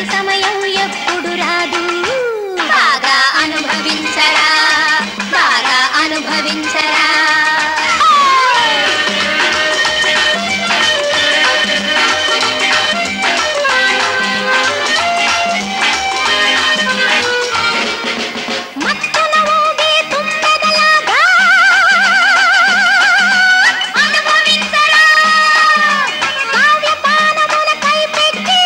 సమయం ఎప్పుడు రాదు బాగా అనుభవించరా బాగా అనుభవించరా మత్తున ఊగే తుమ్మెదలాగా అనుభవించరా కావ్యపానముల కైపెట్టి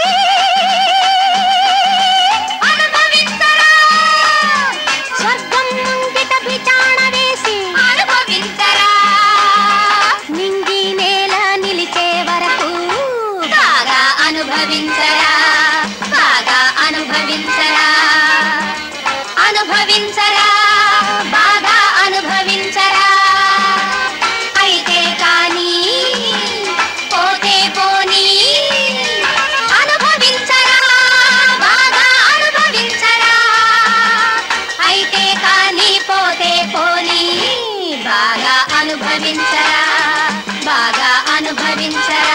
అనుభవించరా స్వర్గం ముంగిట బిచాణ వేసి అనుభవించరా నింగి నేల నిలిచే వరకు బాగా అనుభవించరా బాగా అనుభవించరా అనుభవించరా బాగా అనుభవించరా అయితే కానీ పోతే పోనీ అనుభవించరా బాగా అనుభవించరా అయితే కానీ పోతే పోనీ బాగా అనుభవించరా బాగా అనుభవించరా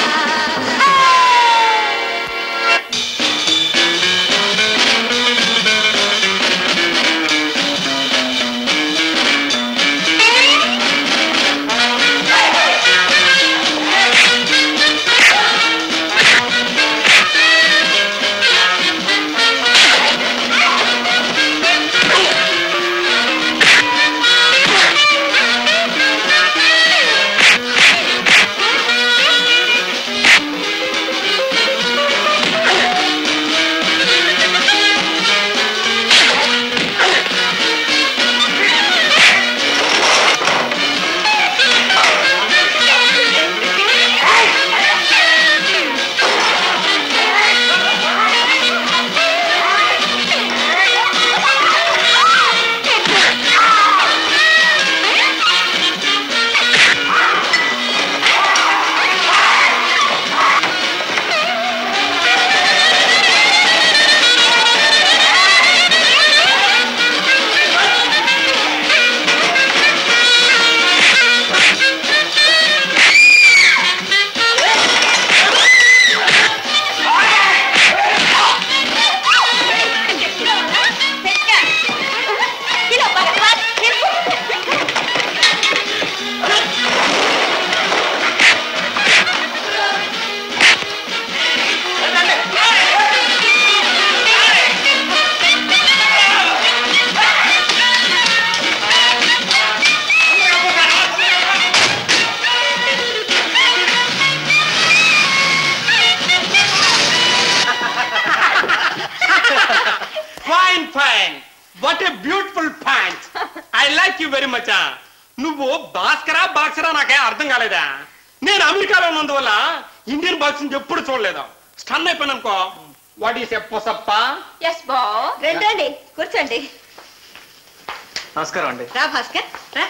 fine fine what a beautiful pant I like you very much నువ్వు భాస్కరా బాక్సరా నాకే అర్థం కాలేదా నేను అమెరికాలో ఉన్నందువల్ల ఇండియన్ బాక్సింగ్ ఎప్పుడు చూడలేదు స్టన్ అయిపోయాను అనుకో వాట్ ఈస్ ఎ పొసప్ప ఎస్ బా రండి కూర్చోండి నమస్కారం అండి రా భాస్కర్ రా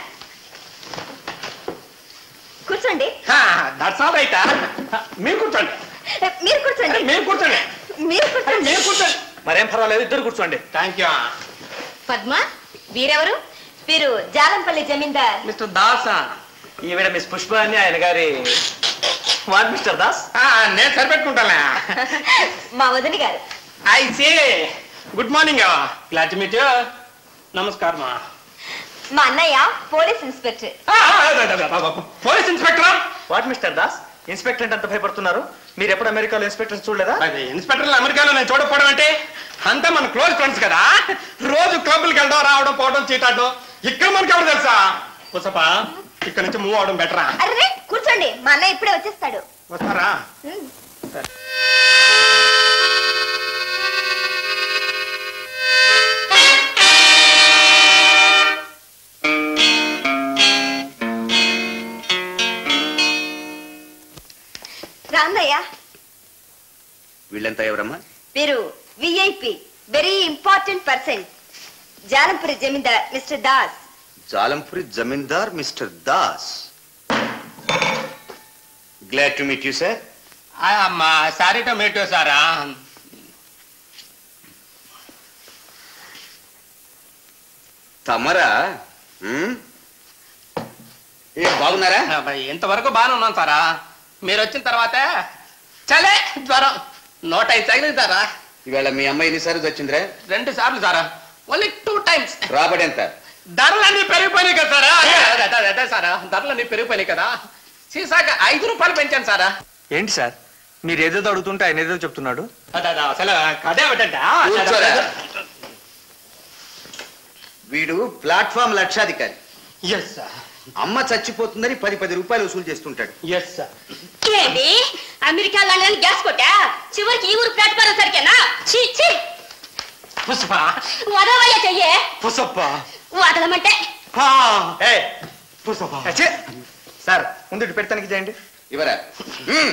కూర్చోండి దట్స్ ఆల్ రైట్ మీరు కూర్చోండి మీరు కూర్చోండి మీరు కూర్చోండి మీరు కూర్చోండి మీరు కూర్చోండి మరేం పర్వాలేదు ఇద్దరు కూర్చోండి థ్యాంక్ యూ పద్మ వీరెవరు వీరు జాలంపల్లి జమీందార్ మిస్టర్ దాస్ ఈవిడ మిస్ పుష్ప అని ఆయన గారి వాట్ మిస్టర్ దాస్ నేను సరిపెట్టుకుంటానా మా వదిన గారు I say good morning glad to meet you నమస్కారం మా అన్నయ్య police inspector police inspector what mister Das inspector అంటే అంత భయపడుతున్నారు మీరు ఎప్పుడు అమెరికాలో ఇన్స్పెక్టర్ చూడలేదా ఇన్స్పెక్టర్ అమెరికాలో నేను చూడకపోవడం అంటే అంతా మన క్లోజ్ ఫ్రెండ్స్ కదా రోజు క్లబ్లకి వెళ్ళడం రావడం పోవడం చీటాడడం ఇక్కడ మనకి ఎవరు తెలుసా పుసపా ఇక్కడ నుంచి మూవ్ అవడం బెటరా అరే కూర్చోండి మా అన్నయ్య ఇప్పుడే వచ్చేస్తాడు వస్తారా రాందయ్య వీళ్ళంతా ఎవరమ్మా వీరు VIP very important person Jalampuri zamindar mister Das Jalampuri zamindar mister Das glad to meet you sir అమ్మా సారీ టొమాటో సారా తమరా ఉమ్? ఏ బాగున్నారా ఇంతవరకు బాగానే ఉన్నాను సారా మీరు వచ్చిన తర్వాత చలే జ్వరం నూట ఐదు తగిలింది సారా ఇవాళ మీ అమ్మాయి ఎన్నిసార్లు వచ్చిందిరా రెండు సార్లు సారా ఓన్లీ టూ టైమ్స్ రాబడి ఎంత ధరలన్నీ పెరిగిపోయినాయి కదా సారా అదే, అదే, అదే, అదే సారా ధరలన్నీ పెరిగిపోయినాయి కదా సీసాక ఐదు రూపాయలు పెంచాను సారా ఏంటి సార్ మీరు ఏదేదో అడుగుతుంటే ఆయన ఏదో చెప్తున్నాడు అదే, అదే, అసలు కదే పెట్టండి కూర్చోరా. వీడు ప్లాట్ఫామ్ లక్షాధికారి ఎస్ సార్ అమ్మ చచ్చిపోతుందని పది పది రూపాయలు వసూలు చేస్తుంటాడు ఎస్ సార్ ఏంటి అమెరికా లండన్ గ్యాస్ కొట్టా చివరికి ఈ ఊరు ప్లాట్ఫారం సరికేనా చీ చీ పుష్ప వదవయ్య చెయ్యే పుష్ప వదలమంటే ఏ పుష్ప ఛే! సార్ ముందు ఇటు పెడతానికి చేయండి ఇవరా హ్మ్.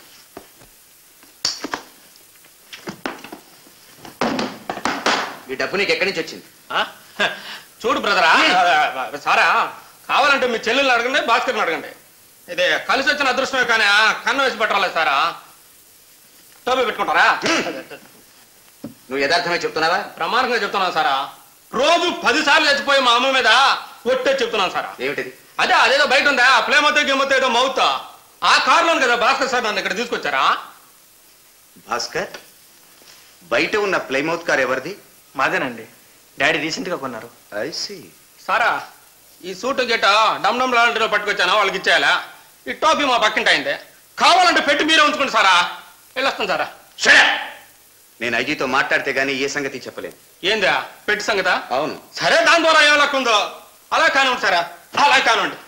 ఈ డబ్బు నీకు ఎక్కడి నుంచి వచ్చింది ఆ? చూడు బ్రదరా సారా కావాలంటే మీ చెల్లెల్ని అడగండి భాస్కర్ని అడగండి ఇదే కలిసి వచ్చిన అదృష్టమే కానీ ఆ, కన్ను వేసి పెట్టాలి సారా టోపీ పెట్టుకుంటారా నువ్వు యథార్థమే చెప్తున్నావా ప్రమాణంగా చెప్తున్నాను సారా రోజు పది సార్లు చచ్చిపోయి మా అమ్మ మీద ఒట్టే చెప్తున్నాను సారా ఏమిటిది అదే అదేదో బయట ఉందా ప్లేమతో గేమతో ఏదో మౌత్ ఆ కారులోను కదా భాస్కర్ సార్ నన్ను ఇక్కడ తీసుకొచ్చారా భాస్కర్ బయట ఉన్న ప్లైమౌత్ కార్ ఎవరిది మాదేనండి డాడీ రీసెంట్ గా కొన్నారు ఐ సీ సారా ఈ సూటు గిట్ట డమ్ డమ్ లాంటిలో పట్టుకొచ్చాను వాళ్ళకి ఇచ్చేయాలా ఈ టోపీ మా పక్కింటి అయింది కావాలంటే పెట్టి మీరే ఉంచుకోండి సారా వెళ్ళొస్తాను సారా నేను ఐజీతో మాట్లాడితే గానీ ఏ సంగతి చెప్పలేను ఏందా పెట్టి సంగత అవును సరే దాని ద్వారా ఏ లెక్క ఉందో అలా కానివ్వండి సారా అలా కానివ్వండి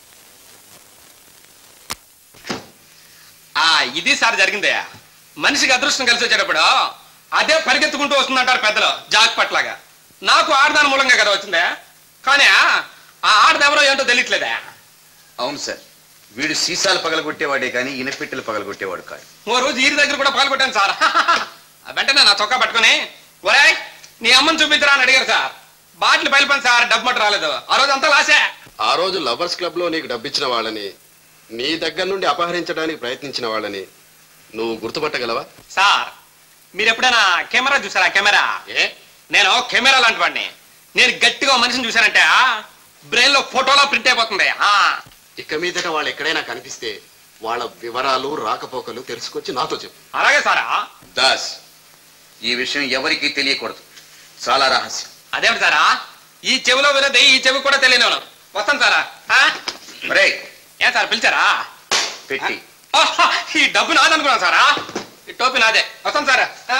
ఆ ఇది సార్ జరిగిందయ్యా మనిషికి అదృష్టం కలిసి వచ్చేటప్పుడు అదే పరిగెత్తుకుంటూ వస్తుందంటారు పెద్దలు జాక్ పట్లాగా నాకు ఆడదాని మూలంగా కదా వచ్చిందే కానీ ఆ ఆడదెవరో ఏంటో తెలియట్లేదా అవును సార్ వీడు సీసాలు పగలగొట్టేవాడే కానీ ఇనపెట్టెలు పగలగొట్టేవాడు కాదు ఓ రోజు ఈరి దగ్గర కూడా పాల్గొట్టాను సార్ వెంటనే నా చొక్కా పట్టుకొని ఒరేయ్ నీ అమ్మని చూపించరా అని అడిగారు సార్ బాటిల్ బయలుపని సార్ డబ్బు మట్టు రాలేదు ఆ రోజు అంతా లాసే ఆ రోజు లవర్స్ క్లబ్ లో నీకు డబ్బిచ్చిన వాళ్ళని నీ దగ్గర నుండి అపహరించడానికి ప్రయత్నించిన వాళ్ళని నువ్వు గుర్తుపట్టగలవా సార్ మీరు ఎప్పుడైనా కెమెరా చూసారా కెమెరా ఏ నేను కెమెరా లాంటి వాడిని నేను గట్టిగా ఓ మనిషిని చూశానంటే బ్రెయిన్ లో ఫోటోలా ప్రింట్ అయిపోతుంది ఆ ఇక మీదట వాళ్ళు ఎక్కడైనా కనిపిస్తే వాళ్ళ వివరాలు రాకపోకలు తెలుసుకొచ్చి నాతో చెప్పు అలాగే సారా దాస్ ఈ విషయం ఎవరికీ తెలియకూడదు చాలా రహస్యం అదేమిటి సారా ఈ చెవిలో వినది ఈ చెవి కూడా తెలియను వస్తాను సారా ఆ? మరే ఏం సార్ పిలిచారా పెట్టి ఆహా, ఈ డబ్బు నాదనుకున్నాను సారా ఈ టోపీ నాదే వస్తాను సారా ఆ?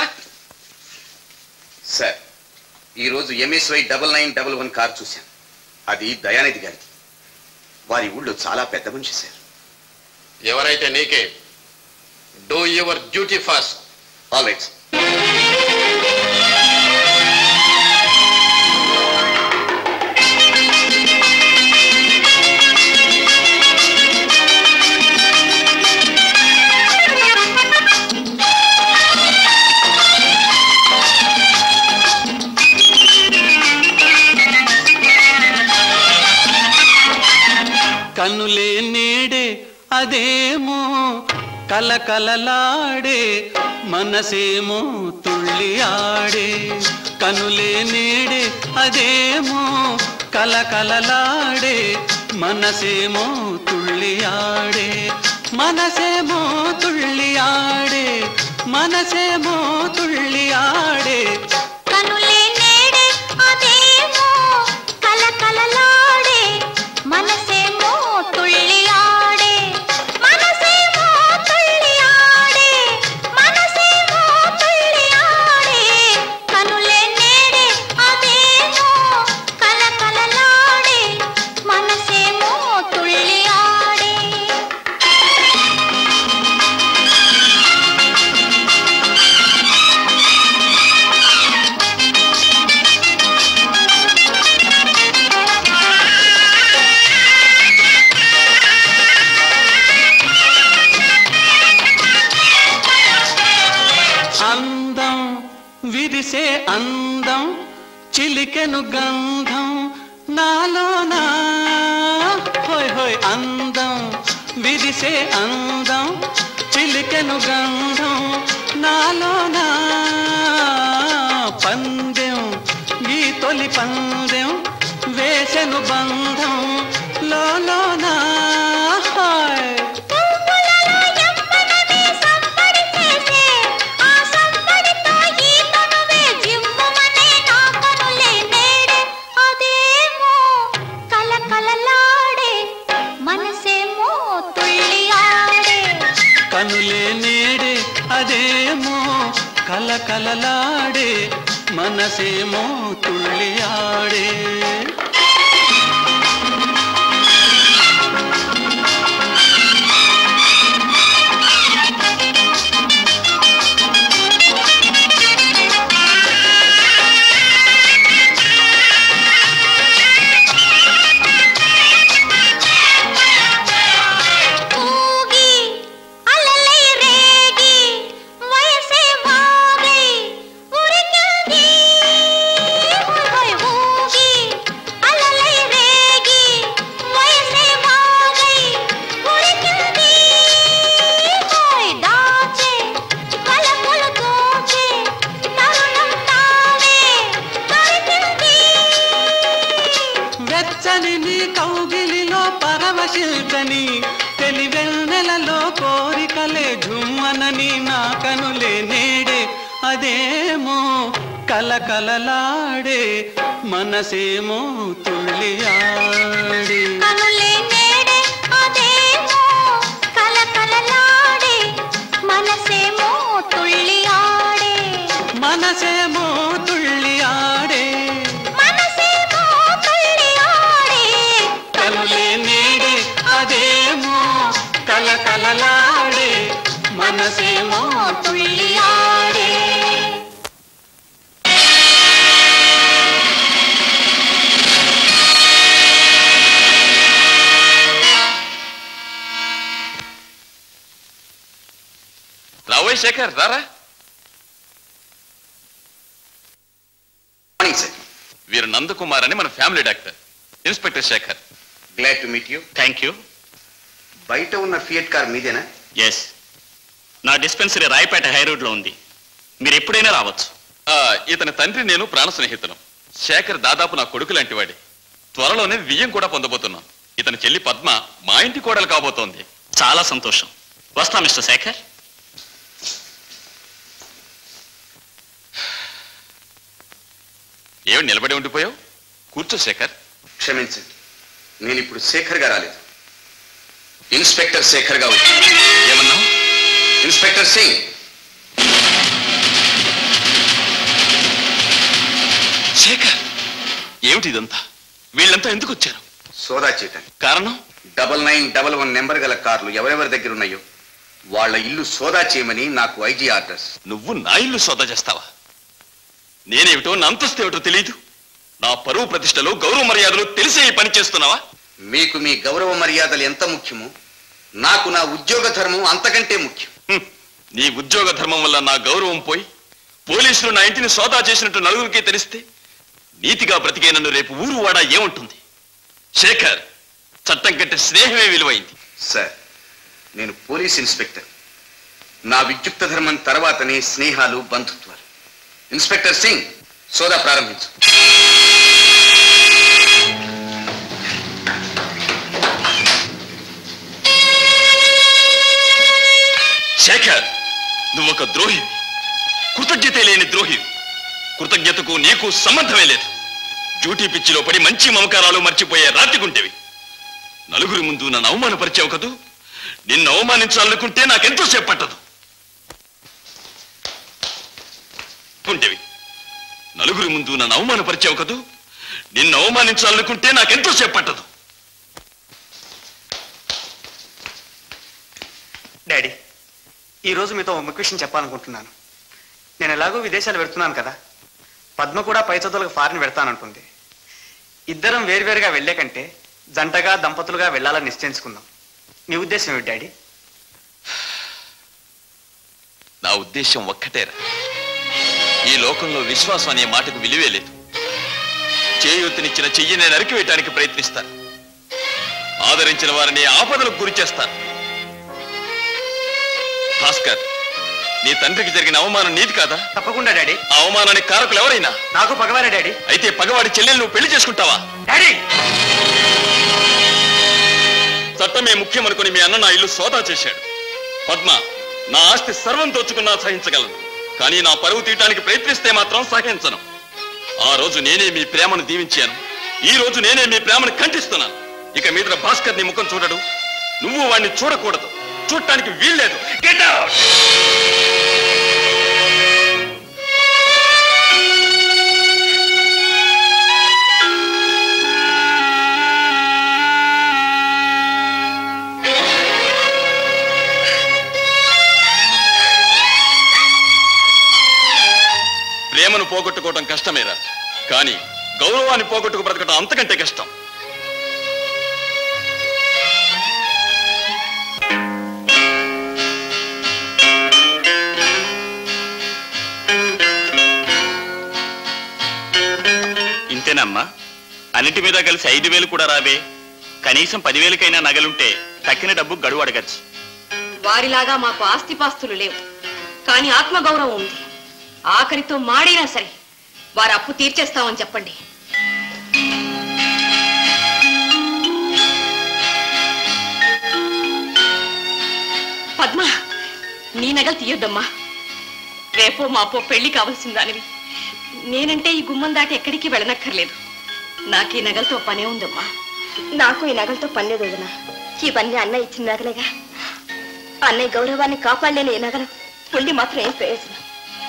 సార్ ఈ రోజు MSY double nine double one car చూశాను అది దయానిధి గారిది వారి ఊళ్ళో చాలా పెద్ద మనిషి సార్ ఎవరైతే నీకే do your duty first all right కన్నులే నేడే అదేమో కలకలలాడే మనసేమో తుళ్ళి ఆడే కనులే నేడే అదేమో కలకలలాడే మనసేమో తుళ్ళి ఆడే మనసేమో తుళ్ళి ఆడే మనసేమో తుళ్ళి ఆడే కనులే నేడే అదేమో కలకలలాడే మనసేమో తుళ్ళి ఆడే మనసేమో తుళ్ళి ఆడే మనసేమో తుళ్ళి ఆడే కనులే నేడే అదేమో కలకలలాడే మనసేమో తుళ్ళి ఆడే అందం విరిసే అందం చిలికెను గంధం నాలోనా హోయ్ హోయ్ అందం విరిసే అందం చిలికెను గంధం నాలోనా పందెం ఈ తొలి పందెం వేసెను బంధం లోలోనా హాయ్ పువ్వులలో ఎంపనమే సంబడి చేసే ఆ కలకలలాడే మనసేమో తుళ్ళి ఆడే ఊగి అలలై రేగి వయసే వాగై ఉరికింది హోయ్ ఊగి అలలై రేగి వయసే వాగై ఉరికింది హోయ్ దాచే కలపులు తోచే తరుణం తావే దొరికింది వెచ్చని నీ కౌగిలిలో పరవశిల్చని తెలివెన్నెలలో కోరికలే జుమ్మనని నా కనులే నేడే అదేమో కలకలలాడే మనసేమో తుళ్ళి ఆడే కనులే నేడే అదేమో కలకలలాడే మనసేమో తుళ్ళి ఆడే మనసేమో తుళ్ళి ఆడే మనసేమో తుళ్ళి ఆడే కనులే నేడే అదేమో కలకలలాడే మనసేమో తుళ్ళి ఆడే రావోయ్ శేఖర్ రారా మార్నింగ్ సార్ వీరు నందకుమార్ అని మన family doctor inspector Shekhar glad to meet you thank you బయట ఉన్న ఫియట్ కార్ మీదేనా ఎస్ నా డిస్పెన్సరీ రాయపేట హై రోడ్ లో ఉంది మీరు ఎప్పుడైనా రావచ్చు ఆ, ఇతని తండ్రి నేను ప్రాణ స్నేహితులం శేఖర్ దాదాపు నా కొడుకు లాంటి వాడి త్వరలోనే వియ్యం కూడా పొందబోతున్నాం ఇతని చెల్లి పద్మ మా ఇంటి కోడలు కాబోతోంది చాలా సంతోషం వస్తా మిస్టర్ శేఖర్ ఏమి నిలబడి ఉండిపోయావు కూర్చో శేఖర్ క్షమించండి నేను ఇప్పుడు శేఖర్ గా రాలేదు ఇన్స్పెక్టర్ శేఖర్ గా వచ్చాను ఏమన్నావు ఇన్స్పెక్టర్ సింగ్ శేఖర్ ఏమిటి ఇదంతా వీళ్ళంతా ఎందుకు వచ్చారు సోదా చేయటానికి కారణం double nine double one number గల కార్లు ఎవరెవరి దగ్గర ఉన్నాయో వాళ్ళ ఇల్లు సోదా చేయమని నాకు ఐజీ ఆర్డర్స్ నువ్వు నా ఇల్లు సోదా చేస్తావా నేనేమిటో నా అంతస్తు ఏమిటో తెలియదు నా పరువు ప్రతిష్టలు గౌరవ మర్యాదలు తెలిసే ఈ పని చేస్తున్నావా మీకు మీ గౌరవ మర్యాదలు ఎంత ముఖ్యమో నాకు నా ఉద్యోగ ధర్మం అంతకంటే ముఖ్యం హ్మ్. నీ ఉద్యోగ ధర్మం వల్ల నా గౌరవం పోయి పోలీసులు నా ఇంటిని సోదా చేసినట్టు నలుగురికి తెలిస్తే నీతిగా బ్రతికే నన్ను రేపు ఊరు వాడా ఏముంటుంది శేఖర్ చట్టం కంటే స్నేహమే విలువైంది సార్ నేను పోలీస్ ఇన్స్పెక్టర్ నా విద్యుక్త ధర్మం తర్వాతనే స్నేహాలు బంధుత్వాలు ఇన్స్పెక్టర్ సింగ్ సోదా ప్రారంభించు శేఖర్ నువ్వు ఒక ద్రోహి కృతజ్ఞత లేని ద్రోహి కృతజ్ఞతకు నీకు సంబంధమే లేదు డ్యూటీ పిచ్చిలో పడి మంచి మమకారాలు మర్చిపోయే రాతిగుంటేవి నలుగురి ముందు నన్ను అవమానపరిచావు కదూ నిన్ను అవమానించాలనుకుంటే నాకెంతో సేపు పట్టదు కుంటేవి నలుగురి ముందు నన్ను అవమానపరిచావు కదూ నిన్ను అవమానించాలనుకుంటే నాకెంతో సేపు పట్టదు డాడీ ఈ రోజు మీతో ఒక ముఖ్య విషయం చెప్పాలనుకుంటున్నాను నేను ఎలాగో విదేశాలు పెడుతున్నాను కదా పద్మ కూడా పై చదువులకు ఫారిన్ పెడతానంటుంది ఇద్దరం వేరువేరుగా వెళ్ళే కంటే జంటగా దంపతులుగా వెళ్ళాలని నిశ్చయించుకుందాం నీ ఉద్దేశం ఏమిటి డాడీ నా ఉద్దేశం ఒక్కటేరా ఈ లోకంలో విశ్వాసం అనే మాటకు విలువే లేదు చేయూతనిచ్చిన చెయ్యిని నరికివేయటానికి ప్రయత్నిస్తాను ఆదరించిన వారిని ఆపదలకు గురి చేస్తాను భాస్కర్ నీ తండ్రికి జరిగిన అవమానం నీది కాదా తప్పకుండా డాడీ ఆ అవమానానికి కారకులు ఎవరైనా నాకు పగవారే డాడీ అయితే పగవాడి చెల్లెలు నువ్వు పెళ్లి చేసుకుంటావా డాడీ చట్టమే ముఖ్యమనుకుని మీ అన్న నా ఇల్లు సోదా చేశాడు పద్మ నా ఆస్తి సర్వం దోచుకున్నా సహించగలను కానీ నా పరువు తీయటానికి ప్రయత్నిస్తే మాత్రం సహించను ఆ రోజు నేనే మీ ప్రేమను దీవించాను ఈ రోజు నేనే మీ ప్రేమను ఖండిస్తున్నాను ఇక మీద భాస్కర్ నీ ముఖం చూడడు నువ్వు వాడిని చూడకూడదు చూడటానికి వీల్లేదు గెట్ అవుట్ ప్రేమను పోగొట్టుకోవటం కష్టమేరా కానీ గౌరవాన్ని పోగొట్టుకు బ్రతకటం అంతకంటే కష్టం ఇంతేనమ్మా అన్నిటి మీద కలిసి ఐదు వేలు కూడా రావే కనీసం పదివేలకైనా నగలుంటే తక్కిన డబ్బు గడువు అడగచ్చు వారిలాగా మాకు ఆస్తిపాస్తులు లేవు కానీ ఆత్మగౌరవం ఉంది ఆఖరితో మాడినా సరే వారు అప్పు తీర్చేస్తామని చెప్పండి పద్మ నీ నగలు తీయొద్దమ్మా రేపో మాపో పెళ్లి కావలసిన దానివి నేనంటే ఈ గుమ్మం దాటి ఎక్కడికి వెళ్ళనక్కర్లేదు నాకు ఈ నగలతో పనే ఉందమ్మా నాకు ఈ నగలతో పని లేదు వదినా ఇవన్నీ అన్నయ్య ఇచ్చిన నగలేగా అన్నయ్య గౌరవాన్ని కాపాడలేని ఈ నగలు పుల్లి మాత్రం ఏం ప్రయోజనం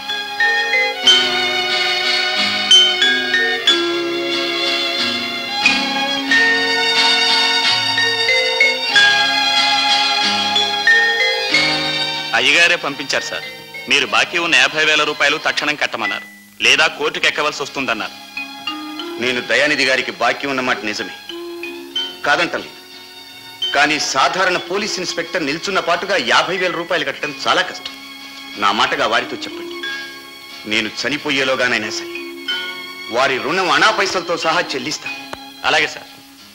అయ్యగారే పంపించారు సార్ మీరు బాకీ ఉన్న యాభై వేల రూపాయలు తక్షణం కట్టమన్నారు లేదా కోర్టుకు ఎక్కవలసి వస్తుందన్నారు నేను దయానిధి గారికి బాకీ ఉన్నమాట నిజమే కాదంటలేదు కానీ సాధారణ పోలీస్ ఇన్స్పెక్టర్ నిల్చున్న పాటుగా యాభై వేల రూపాయలు కట్టడం చాలా కష్టం నా మాటగా వారితో చెప్పండి నేను చనిపోయేలోగానైనా సరే వారి రుణం అనా పైసలతో సహా చెల్లిస్తాను అలాగే సార్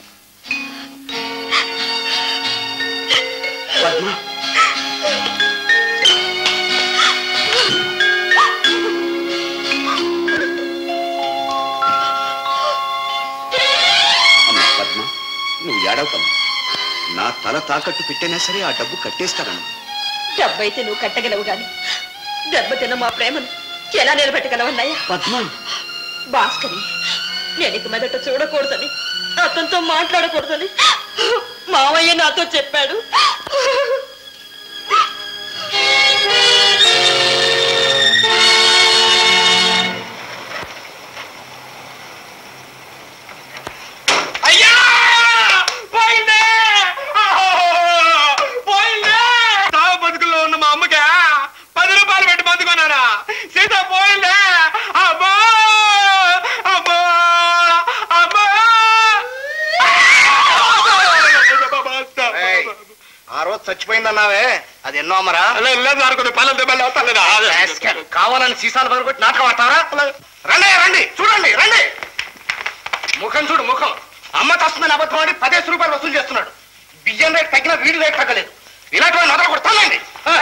పద్మ అమ్మా పద్మ నువ్వు ఏడవకమ్మా నా తల తాకట్టు పెట్టైనా సరే ఆ డబ్బు కట్టేస్తానమ్మా డబ్బైతే నువ్వు కట్టగలవు గాని దెబ్బతిన్న మా ప్రేమను ఎలా నిలబెట్టగలవన్నయ్యా పద్మ భాస్కరి నేను ఇక మెదట చూడకూడదని అతనితో మాట్లాడకూడదని మావయ్య నాతో చెప్పాడు అయ్యా పోయిందే ఆహో! పోయిందే తావు బతుకుల్లో ఉన్న మా అమ్మకి పది రూపాయలు పెట్టి బతుకున్నానా సీత పోయిందే అమ్మో అమ్మో అమ్మో ఆ రోజు చచ్చిపోయిందన్నావే అది ఎన్నో అమ్మరా లేదు అనుకుని పల్లె దెబ్బలు అవుతాలేదా కావాలని సీసాలు పగలగొట్టి నాటకం ఆడతారా రండి రండి చూడండి రండి ముఖం చూడు ముఖం అమ్మ తస్తుందని అబద్ధం ఆడి పదేసి రూపాయలు వసూలు చేస్తున్నాడు బియ్యం రేట్ తగ్గిన వీడి రేట్ తగ్గలేదు ఇలాంటి వాళ్ళు నదలు కొడతానండి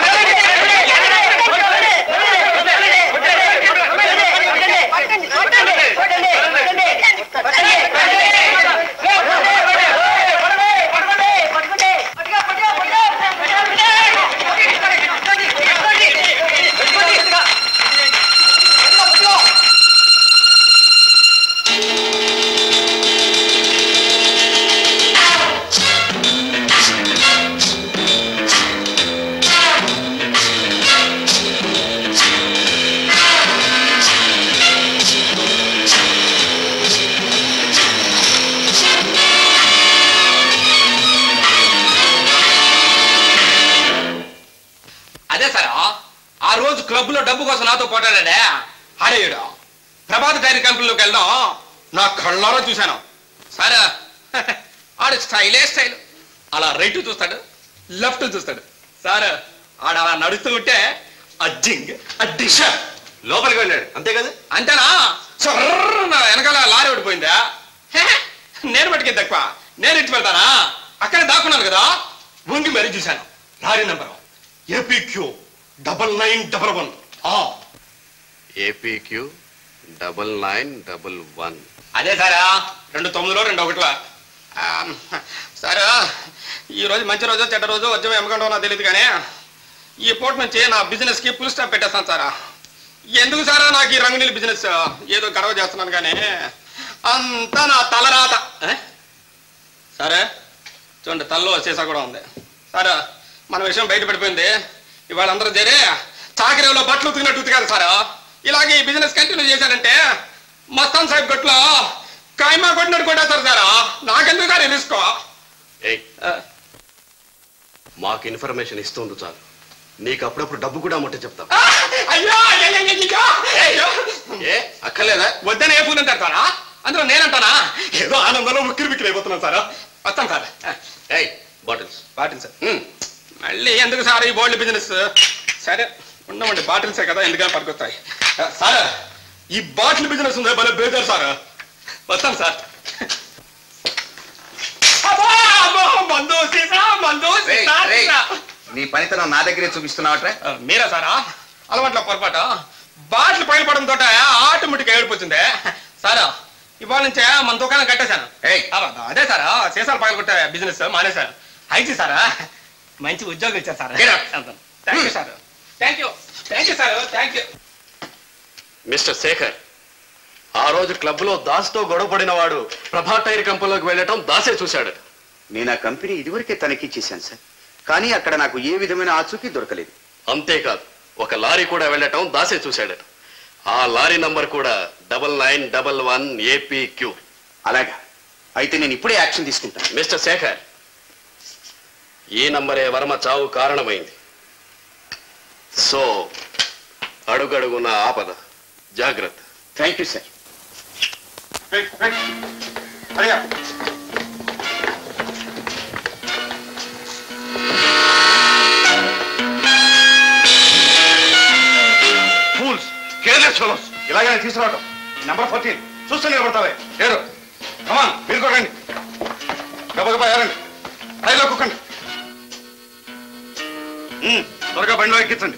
అదే సార్ ఆ రోజు క్లబ్ లో డబ్బు కోసం నాతో పోటాడాడే ఆడేయుడు ప్రభాత్ డైరీ కంపెనీలోకి వెళ్దాం నా కళ్ళారా చూశాను సార్ ఆడు స్టైలే స్టైల్ అలా రైట్ చూస్తాడు లెఫ్ట్ చూస్తాడు సార్ ఆడ అలా నడుస్తూ ఉంటే అజ్జింగ్ అడ్డిష లోపలికి వెళ్ళాడు అంతే కదా అంతేనా చర్రన వెనకాల లారీ ఓడిపోయిందా హే, నేను పట్టుకే తక్కువ నేను ఇటు వెళ్తానా అక్కడ దాక్కున్నాను కదా వంగి మరీ చూశాను lorry number APQ double nine double one APQ double nine double one అదే సారా రెండు తొమ్మిదిలో రెండు ఒకటిలో ఆ, సారా ఈ రోజు మంచి రోజు చెడ్డ రోజు వద్యం ఎమ్మకండో నాకు తెలియదు కానీ ఈ పూట నుంచి నా బిజినెస్ కి ఫుల్ స్టాప్ పెట్టేస్తాను సారా ఎందుకు సారా నాకు ఈ రంగునీళ్ళ బిజినెస్ ఏదో గడవ చేస్తున్నాను కానీ అంతా నా తలరాత ఏ? సరే చూడండి తల్లో సీసా కూడా ఉంది సరే మన విషయం బయట పడిపోయింది ఇవాళ అందరూ చేరి చాకరీలో బట్టలు ఉతికినట్టు ఉతికారు సారా ఇలాగే ఈ బిజినెస్ కంటిన్యూ చేశారంటే మస్తాన్ సాహిబ్ గట్లో కాయమా కొట్టినట్టు కొట్టేస్తారు సారా నాకెందుకు సార్ రిస్కో ఏయ్ మాకు ఇన్ఫర్మేషన్ ఇస్తుంది చాలు నీకు అప్పుడప్పుడు డబ్బు కూడా ముట్ట చెప్తాం అయ్యో అయ్యో, అయ్యో, అయ్యో, అయ్యో. ఏ అక్కర్లేదా వద్దని ఏ పూలని తడతారా అందులో నేనంటానా ఏదో ఆనందంలో ఉక్కిరి బిక్కిరి అయిపోతున్నాను సార్ వస్తాం సార్ ఏయ్ బాటిల్స్ బాటిల్స్ మళ్ళీ ఎందుకు సార్ ఈ బోల్డ్ బిజినెస్ సరే ఉండమండి బాటిల్సే కదా ఎందుకని పనికొస్తాయి ఆ, సార్ ఈ బాటిల్ బిజినెస్ ఉందే భలే బేజారు సార్ వస్తాం సార్ అబ్బా, అబ్బా, మందు సీసా మందు సీసా, సీసా. నీ పనితనం నా దగ్గరే చూపిస్తున్నావట్రా ఆ, మీరా సారా అలవాట్ల పొరపాటు బాటిల్ పైన పడడం తోట ఆటోమేటిక్ ఏడిపోతుంది సారా ఇవాళ నుంచే మన దుకాణం కట్టేశాను అబ్బా, అదే సారా సీసాలు పగల కొట్టే బిజినెస్ మానేశాను అయితే సారా మంచి ఉద్యోగం ఇచ్చారు sir thank you sir thank you thank you sir thank you mister Shekhar ఆ రోజు క్లబ్ లో దాస్తో గొడవపడిన వాడు ప్రభా టైర్ కంపెనీలోకి వెళ్ళటం దాసే చూశాడు నేను ఆ కంపెనీ ఇదివరకే తనిఖీ చేశాను సార్ కానీ అక్కడ నాకు ఏ విధమైన ఆచూకీ దొరకలేదు అంతేకాదు ఒక లారీ కూడా వెళ్ళటం దాసే చూశాడట ఆ లారీ నంబర్ కూడా double nine double one AP Q అలాగా అయితే నేను ఇప్పుడే యాక్షన్ తీసుకుంటాను మిస్టర్ శేఖర్ ఈ నంబరే వర్మ చావు కారణమైంది సో అడుగడుగున ఆపద జాగ్రత్త థ్యాంక్ యూ సార్ అయ్యా ఫూల్స్ కేర్లెస్ ఫెలోస్ ఇలాగనే తీసుకురావటం నెంబర్ ఫోర్టీన్ చూస్తూ నిలబడతావే ఏరు కమాన్ మీరు కూడా రండి గబగబా ఏరండి రైల్లో కుక్కండి ఉమ్, త్వరగా బండిలో ఎక్కించండి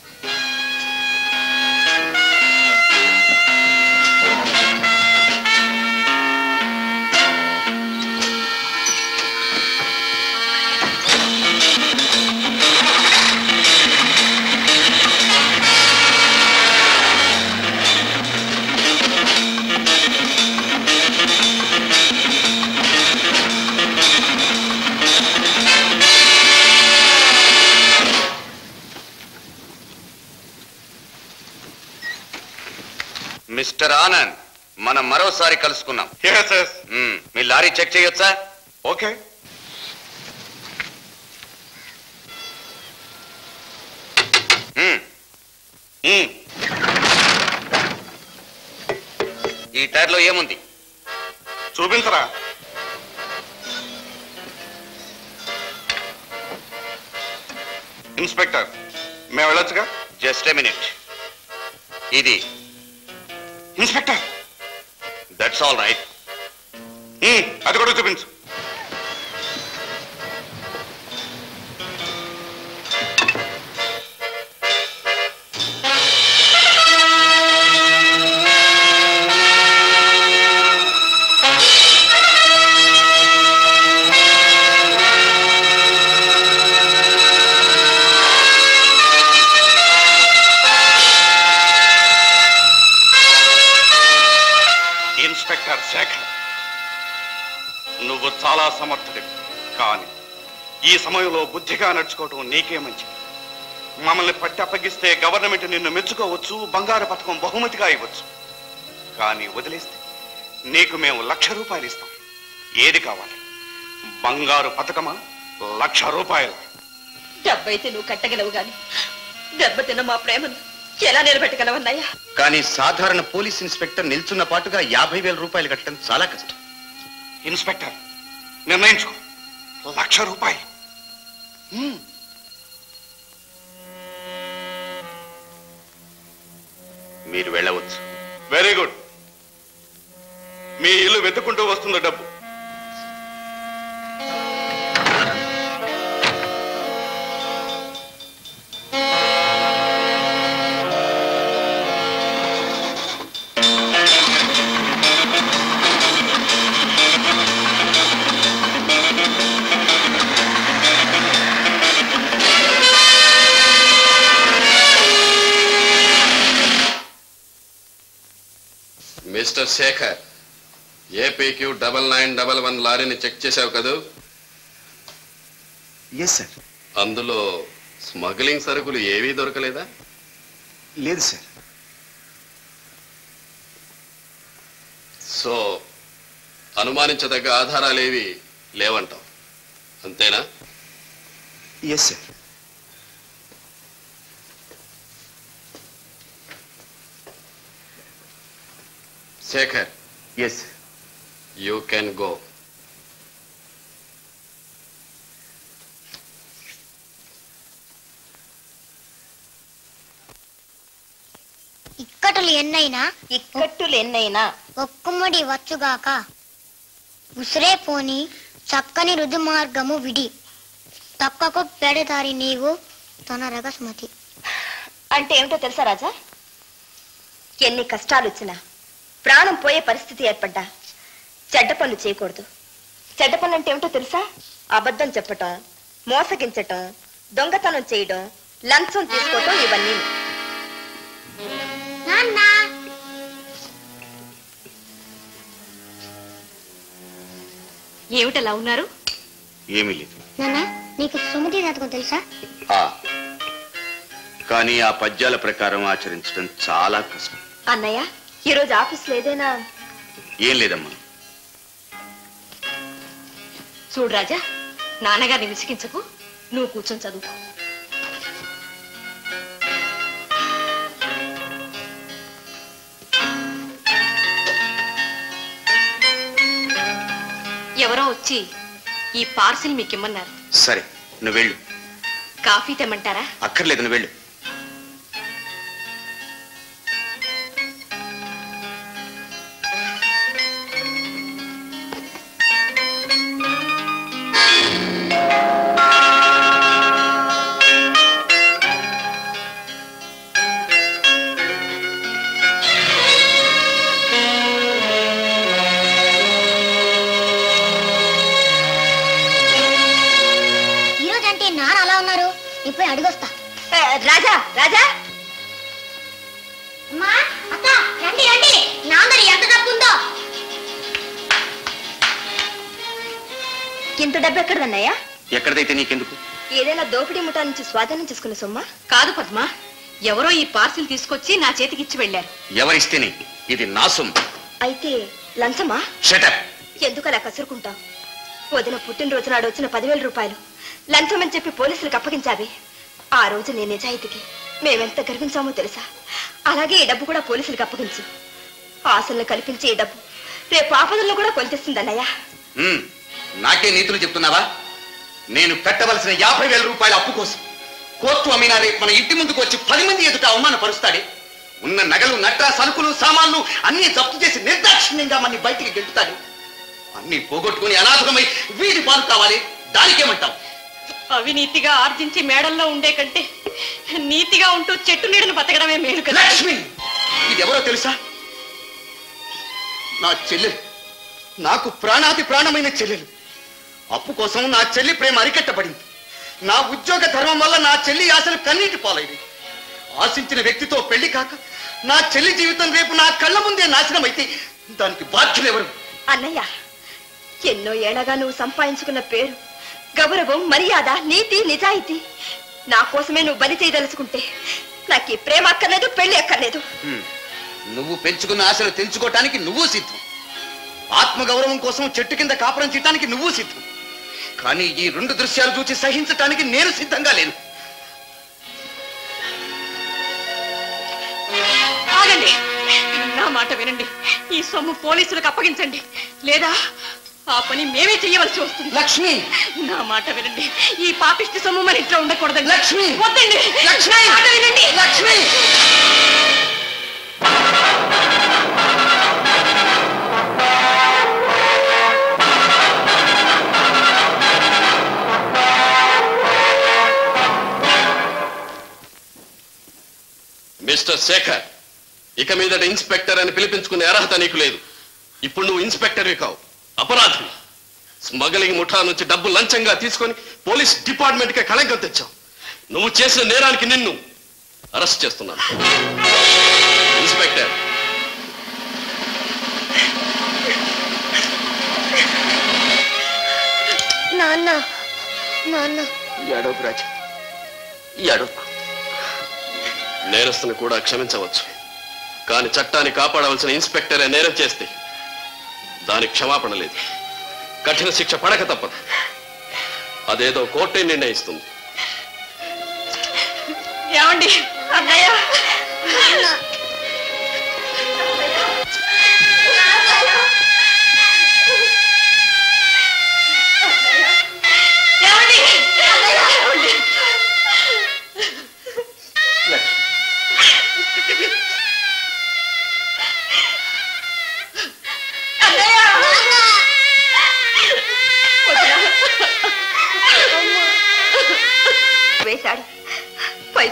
మిస్టర్ ఆనంద్ మనం మరోసారి కలుసుకున్నాం మ్మ్. మీ లారీ చెక్ చేయొచ్చా ఓకే మ్మ్. మ్మ్. ఈ టైర్లో ఏముంది చూపించరా ఇన్స్పెక్టర్ మేము వెళ్ళొచ్చుగా జస్ట్ ఎ మినిట్ ఇది ఇన్స్పెక్టర్ దట్స్ ఆల్ రైట్ అది కూడా చూపించు ఇన్స్పెక్టర్ శేఖర్ నువ్వు చాలా సమర్థుడివి కానీ ఈ సమయంలో బుద్ధిగా నడుచుకోవటం నీకే మంచిది మమ్మల్ని పట్టి అప్పగిస్తే గవర్నమెంట్ నిన్ను మెచ్చుకోవచ్చు బంగారు పథకం బహుమతిగా ఇవ్వచ్చు కానీ వదిలేస్తే నీకు మేము లక్ష రూపాయలు ఇస్తాం ఏది కావాలి బంగారు పథకమా లక్ష రూపాయలు డబ్బైతే నువ్వు కట్టగలవు గాని దెబ్బతిన్న మా ప్రేమను ఎలా నిలబెట్టగలవన్నయ్యా కానీ సాధారణ పోలీస్ ఇన్స్పెక్టర్ నిల్చున్న పాటుగా యాభై వేల రూపాయలు కట్టడం చాలా కష్టం ఇన్స్పెక్టర్ నిర్ణయించుకో లక్ష రూపాయలు హ్మ్. మీరు వెళ్ళవచ్చు వెరీ గుడ్ మీ ఇల్లు వెతుక్కుంటూ వస్తుంది డబ్బు mister Shekhar APQ double nine double one లారీని చెక్ చేశావు కదూ ఎస్ సార్ అందులో స్మగ్లింగ్ సరుకులు ఏవీ దొరకలేదా లేదు సార్ సో అనుమానించదగ్గ ఆధారాలేవి లేవంటాం అంతేనా yes sir Shekhar yes you can go ఇక్కటులు ఎన్నైనా ఇక్కట్టులు ఎన్నైనా ఒక్కుముడి వచ్చుగాక ఉసిరే పోని చక్కని రుజు మార్గము విడి తక్కకు పెడతారి నీవు తన రగస్మతి అంటే ఏమిటో తెలుసా రాజా ఎన్ని కష్టాలు వచ్చినా ప్రాణం పోయే పరిస్థితి ఏర్పడ్డా చెడ్డ పనులు చేయకూడదు చెడ్డ పనులు అంటే ఏమిటో తెలుసా అబద్ధం చెప్పటం మోసగించటం దొంగతనం చేయడం లంచం తీసుకోవటం ఇవన్నీ నాన్న ఏమిటలా ఉన్నారు ఏమీ లేదు నాన్న నీకు సుమతి జాతకం తెలుసా ఆ. కానీ ఆ పద్యాల ప్రకారం ఆచరించడం చాలా కష్టం అన్నయ్య ఈరోజు ఆఫీస్లో ఏదైనా ఏం లేదమ్మా చూడు రాజా నాన్నగారిని విసిగించకు నువ్వు కూర్చొని చదువుకో ఎవరో వచ్చి ఈ పార్సిల్ మీకు ఇమ్మన్నారు సరే నువ్వు వెళ్ళు కాఫీ తెమ్మంటారా అక్కర్లేదు నువ్వు వెళ్ళు ఈరోజు అంటే నాన్న అలా ఉన్నారు ఇప్పుడు అడిగొస్తా ఆ, రాజా రాజా అమ్మా అక్క రండి రండి నాన్నది ఎంత డబ్బు ఉందో ఇంత డబ్బు ఎక్కడదన్నయ్యా ఎక్కడదైతే నీకెందుకు ఏదైనా దోపిడీ ముఠా నుంచి స్వాధీనం చేసుకున్న సొమ్మా కాదు పద్మ ఎవరో ఈ పార్సిల్ తీసుకొచ్చి నా చేతికి ఇచ్చి వెళ్ళారు ఎవరిస్తేనే ఇది నా సొమ్ము అయితే లంచమా షటప్ ఎందుకు అలా కసురుకుంటావు వదిన పుట్టినరోజు నాడు వచ్చిన పదివేల రూపాయలు లంచమని చెప్పి పోలీసులకు అప్పగించావి ఆ రోజు నేను నిజాయితీకి మేమెంత గర్వించామో తెలుసా అలాగే ఈ డబ్బు కూడా పోలీసులకు అప్పగించు ఆశలను కల్పించే ఈ డబ్బు రేపు ఆపదలను కూడా కొలితేస్తుంది అన్నయ్య ఉమ్, నాకే నీతులు చెప్తున్నావా నేను పెట్టవలసిన యాభై వేల రూపాయల అప్పు కోసం కోర్టు అమ్మినా రేపు మన ఇంటి ముందుకు వచ్చి పది మంది ఎదుట అవమానపరుస్తాడే ఉన్న నగలు నట్ట సరుకులు సామాన్లు అన్ని జప్తు చేసి నిర్దాక్షిణ్యంగా మన బయటికి గెంటుతాడు అన్ని పోగొట్టుకుని అనాథమై వీధి పాలు కావాలి దానికేమంటావు అవినీతిగా ఆర్జించి మేడల్లో ఉండే కంటే నీతిగా ఉంటూ చెట్టు నీడను బతకడమే మేలు కదా లక్ష్మి ఇది ఎవరో తెలుసా నా చెల్లెలు నాకు ప్రాణాది ప్రాణమైన చెల్లెలు అప్పు కోసం నా చెల్లి ప్రేమ అరికట్టబడింది నా ఉద్యోగ ధర్మం వల్ల నా చెల్లి ఆశలు కన్నీటి పాలైంది ఆశించిన వ్యక్తితో పెళ్లి కాక నా చెల్లి జీవితం రేపు నా కళ్ళ ముందే నాశనం అయితే దానికి బాధ్యులు ఎవరు అన్నయ్య ఎన్నో ఏళ్ళగా నువ్వు సంపాదించుకున్న పేరు గౌరవం మర్యాద నీతి నిజాయితీ నా కోసమే నువ్వు బలి చేయదలుచుకుంటే నాకు ఈ ప్రేమ అక్కర్లేదు పెళ్లి అక్కర్లేదు హ్మ్. నువ్వు పెంచుకున్న ఆశలు తెంచుకోవటానికి నువ్వు సిద్ధం ఆత్మగౌరవం కోసం చెట్టు కింద కాపురం చేయటానికి నువ్వు సిద్ధం కానీ ఈ రెండు దృశ్యాలు చూసి సహించటానికి నేను సిద్ధంగా లేను ఆగండి నా మాట వినండి ఈ సొమ్ము పోలీసులకు అప్పగించండి లేదా ఆ పని మేమే చేయవలసి వస్తుంది లక్ష్మి నా మాట వినండి ఈ పాపిష్టి సొమ్ము మన ఇంట్లో ఉండకూడదండి లక్ష్మి వద్దండి లక్ష్మి నా మాట వినండి లక్ష్మి మిస్టర్ శేఖర్ ఇక మీదట ఇన్స్పెక్టర్ అని పిలిపించుకునే అర్హత నీకు లేదు ఇప్పుడు నువ్వు ఇన్స్పెక్టర్వి కావు అపరాధి స్మగ్లింగ్ ముఠా నుంచి డబ్బు లంచంగా తీసుకొని పోలీస్ డిపార్ట్మెంట్ కి కళంకం తెచ్చావు నువ్వు చేసిన నేరానికి నిన్ను అరెస్ట్ చేస్తున్నాను ఇన్స్పెక్టర్ నాన్న నాన్న ఏడోకు రాజా ఏడోకు నేరస్తుని కూడా క్షమించవచ్చు కానీ చట్టాన్ని కాపాడవలసిన ఇన్స్పెక్టరే నేరం చేస్తే దానికి క్షమాపణ లేదు కఠిన శిక్ష పడక తప్పదు అదేదో కోర్టే నిర్ణయిస్తుంది ఏమండి అన్నయ్య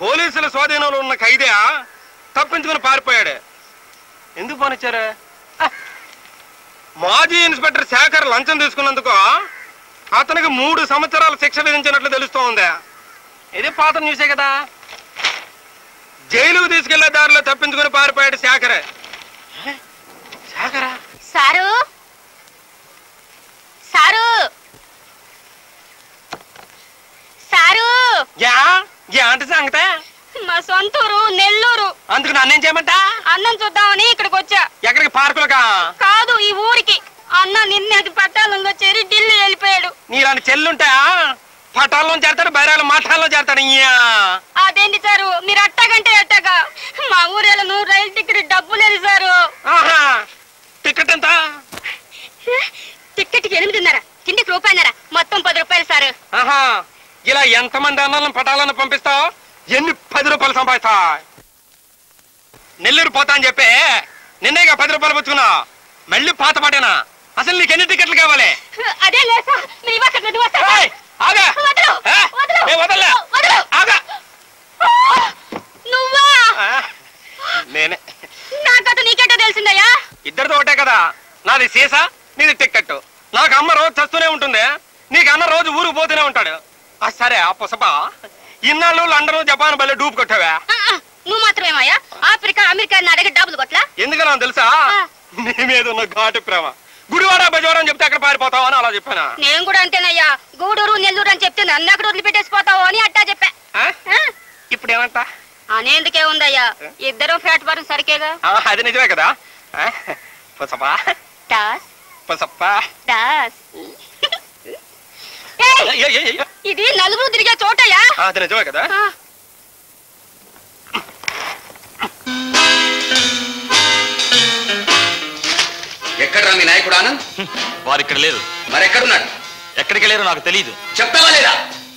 పోలీసుల స్వాధీనంలో ఉన్న ఖైదే తప్పించుకుని పారిపోయాడు ఎందుకు పోనిచ్చారు ఆ, మాజీ ఇన్స్పెక్టర్ శేఖర్ లంచం తీసుకున్నందుకు అతనికి మూడు సంవత్సరాల శిక్ష విధించినట్లు తెలుస్తోంది ఇది పాత న్యూసే కదా జైలుకు తీసుకెళ్లే దారిలో తప్పించుకుని పారిపోయాడు శేఖర్ శేఖరా sir sir sir yeah yeah అంటే సంగతే మా సొంతూరు నెల్లూరు అందుకు నన్నేం చేయమంటా అన్నం చూద్దామని ఇక్కడికి వచ్చా ఎక్కడికి పార్కులుగా కాదు ఈ ఊరికి అన్న నిన్నటి పట్టాలంగా చేరి ఢిల్లీ వెళ్ళిపోయాడు నీలాంటి చెల్లుంటా పటాల్లో చేరతాడు బైరాలు మఠాల్లో చేరతాడు ఇయ్యా అదేంటి సారు మీరు అట్టగంటే అట్టగా మా ఊరేళ్ళను రైలు టికెట్ డబ్బు లేదు సారు ఆహా టికెట్ ఎంత టికెట్ ఎనిమిదిన్నర తిండికి రూపాయిన్నర మొత్తం పది రూపాయలు సారు ఆహా ఇలా ఎంతమంది అన్నాలను పటాలను పంపిస్తావు ఎన్ని పది రూపాయలు సంపాదిస్తా నెల్లూరు పోతా అని చెప్పి నిన్నేగా పది రూపాయలు పుచ్చుకున్నా మళ్ళీ పాత పాటేనా అసలు నీకు ఎన్ని టికెట్లు కావాలి అదే లేదా మీరు ఇవ్వక్కర్లేదు వస్తా ఏయ్, ఆగా వదలు ఏ? వదలు ఏ, వదలలే. వదలు ఆగా నువ్వా ఆ, నేనే నా కథ నీకేటో తెలిసిందయ్యా ఇద్దరితో ఒకటే కదా నాది సీసా నీది టిక్కెట్ నాకు అమ్మ రోజు చస్తూనే ఉంటుంది నీకు అన్న రోజు ఊరికి పోతూనే ఉంటాడు ఆ సరే ఆ పుసప ఇన్నాళ్ళు లండన్ జపాన్ బల్లే డూపు కొట్టావా ఆ, ఆ, నువ్వు మాత్రమేమయ్యా ఆఫ్రికా అమెరికా నా దగ్గర డబ్బులు కొట్లా ఎందుకన్నా తెలుసా నీ మీద ఉన్న ఘాటు ప్రేమ గుడివాడ బజవారం చెప్తే అక్కడ పారిపోతావు అని అలా చెప్పానా నేను కూడా అంతేనయ్యా గూడూరు నెల్లూరు అని చెప్తే నన్ను అక్కడ వదిలిపెట్టేసిపోతావు అని అట్టా చెప్పా ఆ? ఆ? ఇప్పుడు ఏమంటా అనేందుకే ఉందయ్యా ఇద్దరం ప్లాట్ఫారం సరికేగా ఆ, అది నిజమే కదా ఆ, పుసప టాస్ పుసప్ప టాస్ ఏయ్, ఏ, ఏ, ఏ, ఏ. ఇది నలుగురు తిరిగే చోటయ్యా ఆ, అది నిజమే కదా ఆ, ఎక్కడ్రా మీ నాయకుడు ఆనంద్ వారు ఇక్కడ లేరు మరెక్కడున్నాడు ఎక్కడికి లేరు నాకు తెలియదు చెప్తావా లేదా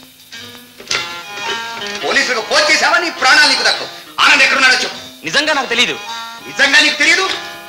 పోలీసులకు ఫోన్ చేసావా నీ ప్రాణాలు నీకు దక్కు ఆనంద్ ఎక్కడున్నాడో చెప్పు నిజంగా నాకు తెలియదు నిజంగా నీకు తెలియదు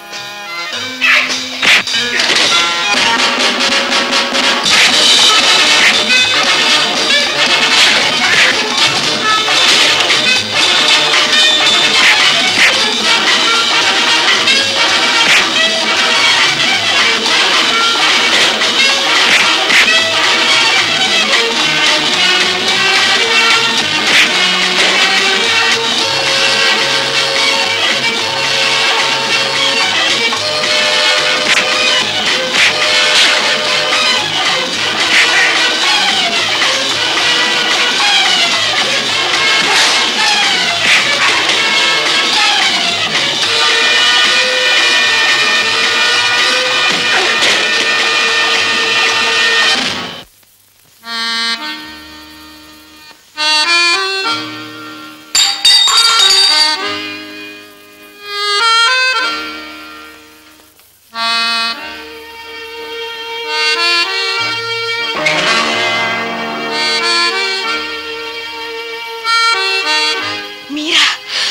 మీరా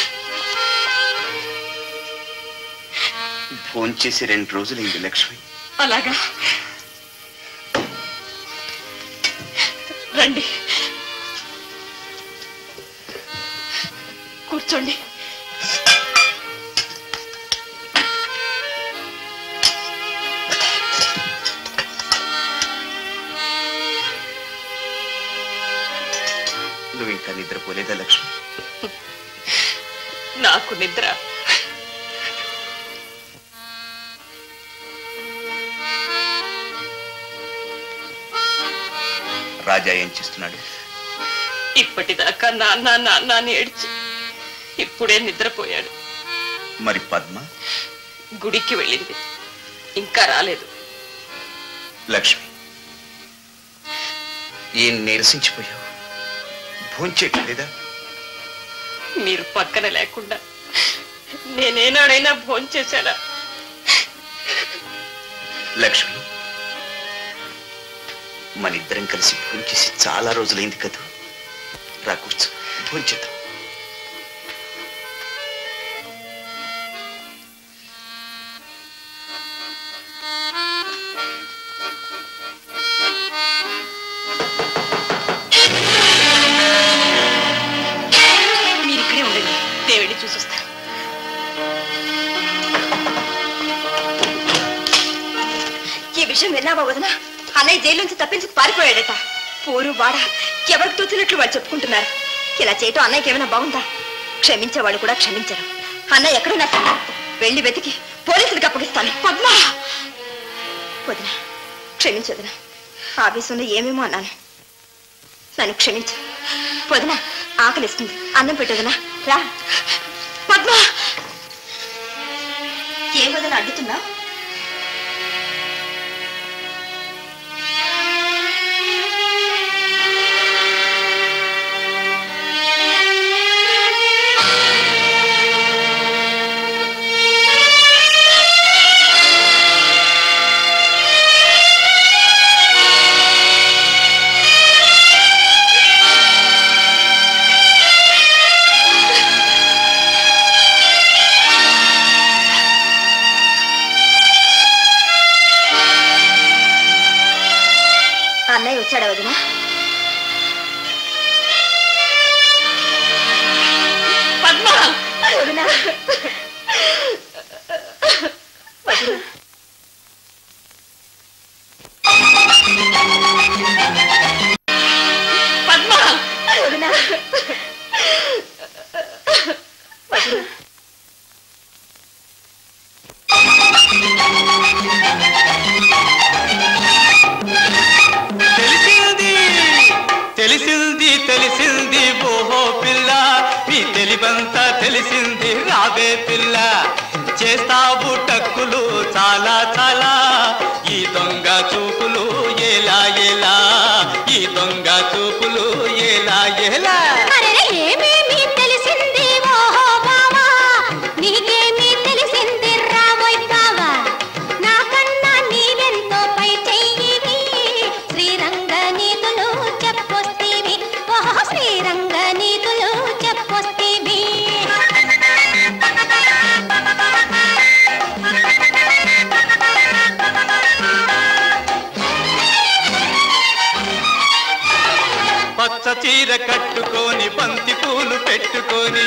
ఫోన్ చేసి రెండు రోజులైంది లక్ష్మి అలాగా రండి కూర్చోండి నువ్వు ఇంకా నిద్రపోలేదా లక్ష్మి నాకు నిద్ర రాజా ఏం చేస్తున్నాడు ఇప్పటిదాకా నాన్న నాన్న అని ఏడ్చి ఇప్పుడే నిద్రపోయాడు మరి పద్మ గుడికి వెళ్ళింది ఇంకా రాలేదు లక్ష్మి ఏం నీరసించిపోయావు భోంచేయట్లేదా మీరు పక్కన లేకుండా నేనేనాడైనా భోంచేశానా లక్ష్మి మన ఇద్దరం కలిసి భోంచేసి చాలా రోజులైంది కదా రా కూర్చో భోంచేద్దాం వెళ్ళి చూసొస్తా ఈ విషయం విన్నావా వదిన అన్నయ్య జైలు నుంచి తప్పించుకు పారిపోయాడట పోరు వాడ ఎవరికి తోచినట్లు వాళ్ళు చెప్పుకుంటున్నారు ఇలా చేయటం అన్నయ్యకి ఏమైనా బాగుందా క్షమించేవాళ్ళు కూడా క్షమించరు అన్నయ్య ఎక్కడున్నా సరే వెళ్ళి వెతికి పోలీసులకు అప్పగిస్తాను పద్మ వదిన క్షమించు వదిన ఆవేశంలో ఏమేమో అన్నాను నన్ను క్షమించు వదిన ఆకలిస్తుంది అన్నం పెట్టదనా రా పద్మ ఏం వదిన అడ్డుతున్నా అన్నయ్య వచ్చాడా వదిన పద్మ వదిన వదిన పద్మ వదిన వదిన తెలిసింది తెలిసింది తెలిసింది ఓహో పిల్ల నీ తెలివంతా తెలిసింది రాబే పిల్ల చేస్తావు టక్కులు చాలా చాలా ఈ దొంగ చూపులు ఎలా ఎలా ఈ దొంగ చూపులు ఎలా ఎలా అరెరే ఏమేమి తెలిసింది ఓహో బావా నీకేమి తెలిసింది రాబోయ్ బావా నాకన్నా నీవెంతో పై చెయ్యివి శ్రీరంగ నీతులు చెప్పొస్తీవి ఓహో శ్రీరంగ నీతులు చెప్పొస్తీవి పచ్చ చీర కట్టుకొని బంతి పూలు పెట్టుకొని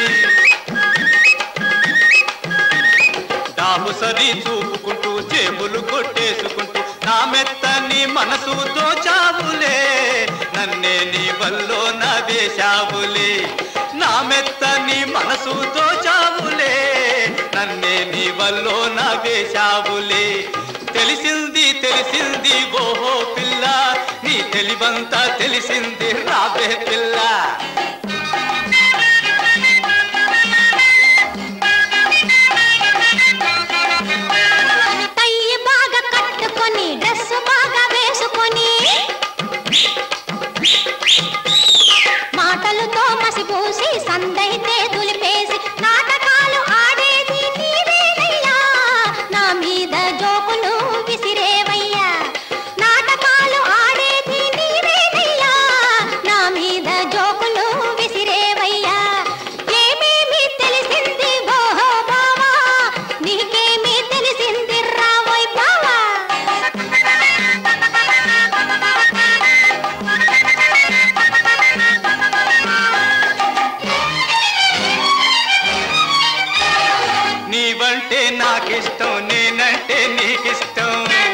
డాబు సరి చూపుకుంటూ జేబులు కొట్టేసుకుంటూ నా మెత్తని మనసు దోచావులే నన్నే నీ వల్లో నా వేశావులే నా మెత్తని మనసు దోచావులే నన్నే నీ వల్లో నా వేశావులే తెలిసింది తెలిసింది ఓహో పిల్ల నీ తెలివంతా తెలిసింది రాబే పిల్ల తయ్యి బాగా కట్టుకొని డ్రెస్ బాగా వేసుకొని మాటలతో మసిపూసి సందైతే దులిపేసి నాటకాలు ఆడేది నీవేనయ్యా నా మీద జోకులు విసిరేవయ్యా నాటకాలు ఆడేది నీవేనయ్యా నా మీద జోకులు విసిరేవయ్యా ఏమేమి తెలిసింది ఓహో బావా నీకేమి తెలిసింది రావోయ్ బావా నీవంటే నాకిష్టం నేనంటే నీకిష్టం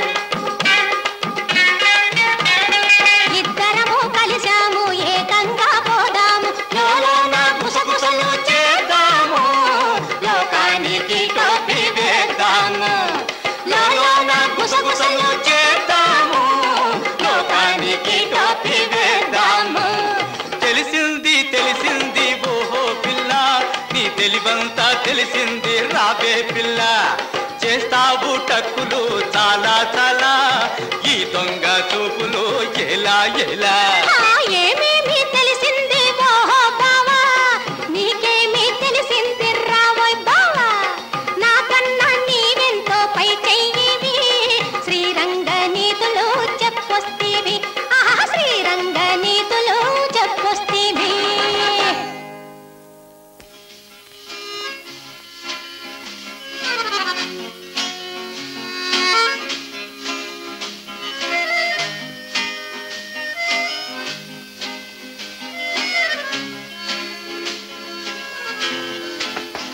ఇద్దరము కలిశాము ఏకంగా పోదాము లోలోన గుసగుసలు చేద్దాము లోకానికి టోపీ వేద్దాము లోలోన గుసగుసలు చేద్దాము లోకానికి టోపీ వేద్దాము తెలిసింది తెలిసింది ఓహో పిల్ల నీ తెలివంతా తెలిసింది రాబే పిల్ల చేస్తావు టక్కులు చాలా చాలా ఈ దొంగ చూపులు ఎలా ఎలా ఆ ఏమేమి తెలిసింది ఓహో బావా నీకేమి తెలిసింది రావోయ్ బావా నాకన్నా నీవెంతో పై చెయ్యివి శ్రీరంగ నీతులు చెప్పొస్తీవి ఆహా శ్రీరంగ నీతులు చెప్పొస్తీవి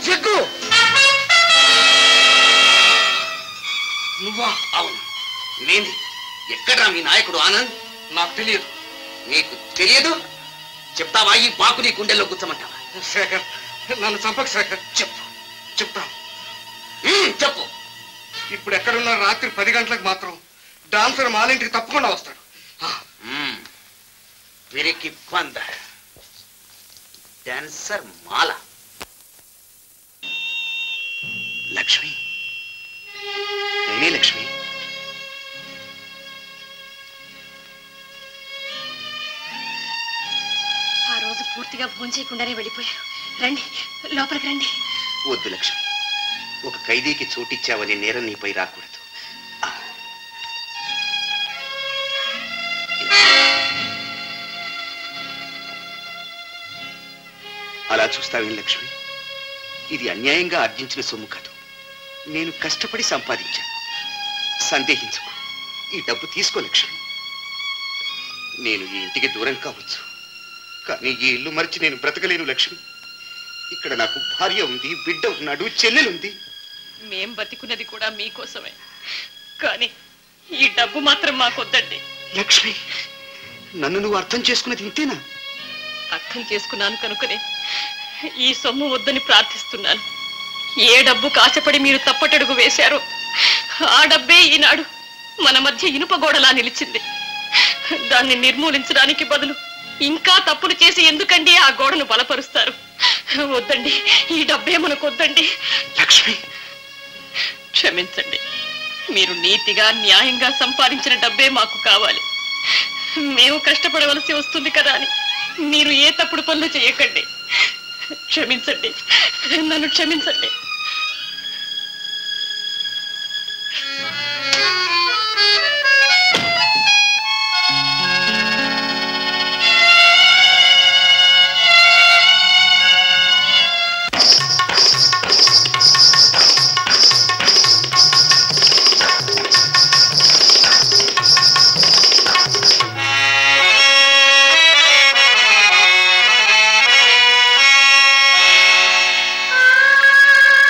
జగ్గు నువ్వా అవును నేనే ఎక్కడా మీ నాయకుడు ఆనంద్ నాకు తెలియదు నీకు తెలియదు చెప్తావా ఈ పాకు నీ గుండెల్లో కూర్చోమంటావా శేఖర్ నన్ను చంపక శేఖర్ చెప్పు చెప్తాను చెప్పు ఇప్పుడు ఎక్కడున్నా రాత్రి పది గంటలకు మాత్రం డాన్సర్ మాలింటికి తప్పకుండా వస్తాడు పిరికి పంద డాన్సర్ మాల లక్ష్మి నేనే లక్ష్మి ఆ రోజు పూర్తిగా భోంచేయకుండానే వెళ్ళిపోయారు రండి లోపలికి రండి వద్దు లక్ష్మి ఒక ఖైదీకి చోటిచ్చావని నేరం నీపై రాకూడదు అలా చూస్తావేం లక్ష్మి ఇది అన్యాయంగా ఆర్జించిన సొమ్ము కాదు నేను కష్టపడి సంపాదించాను సందేహించుకో ఈ డబ్బు తీసుకో లక్ష్మి నేను ఈ ఇంటికి దూరం కావచ్చు కానీ ఈ ఇల్లు మరిచి నేను బ్రతకలేను లక్ష్మి ఇక్కడ నాకు భార్య ఉంది బిడ్డ ఉన్నాడు చెల్లెలుంది మేం బతికున్నది కూడా మీకోసమే కానీ ఈ డబ్బు మాత్రం మాకొద్దండి లక్ష్మి నన్ను నువ్వు అర్థం చేసుకున్నది ఇంతేనా అర్థం చేసుకున్నాను కనుకనే ఈ సొమ్ము వద్దని ప్రార్థిస్తున్నాను ఏ డబ్బు కాచపడి మీరు తప్పటడుగు వేశారో ఆ డబ్బే ఈనాడు మన మధ్య ఇనుప గోడలా నిలిచింది దాన్ని నిర్మూలించడానికి బదులు ఇంకా తప్పులు చేసి ఎందుకండి ఆ గోడను బలపరుస్తారు వద్దండి ఈ డబ్బే మనకు వద్దండి లక్ష్మి క్షమించండి మీరు నీతిగా న్యాయంగా సంపాదించిన డబ్బే మాకు కావాలి మేము కష్టపడవలసి వస్తుంది కదా అని మీరు ఏ తప్పుడు పనులు చేయకండి క్షమించండి నన్ను క్షమించండి ఆ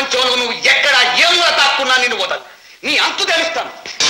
ప్రపంచంలో నువ్వు ఎక్కడ ఏముగా దాక్కున్నా నేను వదలు నీ అంతు తెలుస్తాను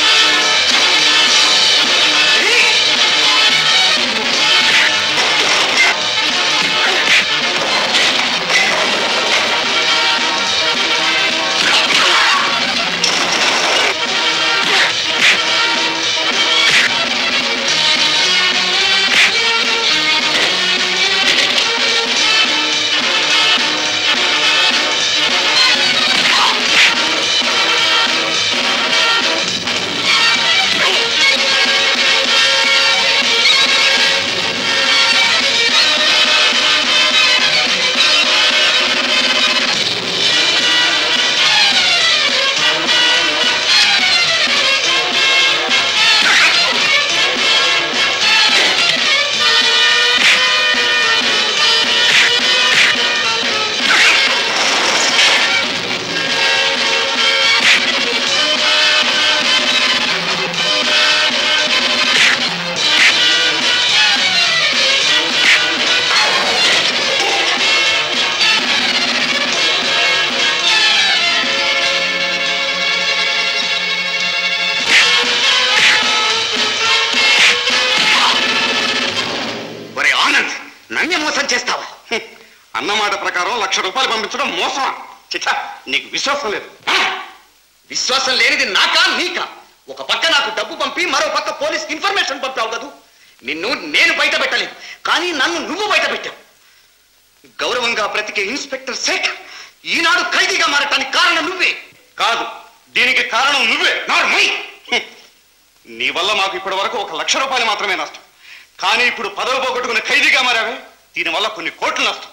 ఒరే ఆనంద్ నన్నే మోసం చేస్తావా అన్నమాట ప్రకారం లక్ష రూపాయలు పంపించడం మోసమా చిచ్చా నీకు విశ్వాసం లేదు విశ్వాసం లేనిది నాకా నీకా ఒక పక్క నాకు డబ్బు పంపి మరో పక్క పోలీస్కి ఇన్ఫర్మేషన్ పంపావు కదూ నిన్ను నేను బయట పెట్టలేదు కానీ నన్ను నువ్వు బయట పెట్టావు గౌరవంగా బ్రతికే ఇన్స్పెక్టర్ శేఖర్ ఈనాడు ఖైదీగా మారటానికి కారణం నువ్వే కాదు దీనికి కారణం నువ్వే నాడు మొయ్. హ్మ్. నీ వల్ల మాకు ఇప్పటి వరకు ఒక లక్ష రూపాయలు మాత్రమే నష్టం కానీ ఇప్పుడు పదవి పోగొట్టుకుని ఖైదీగా మారావే దీనివల్ల కొన్ని కోట్లు నష్టం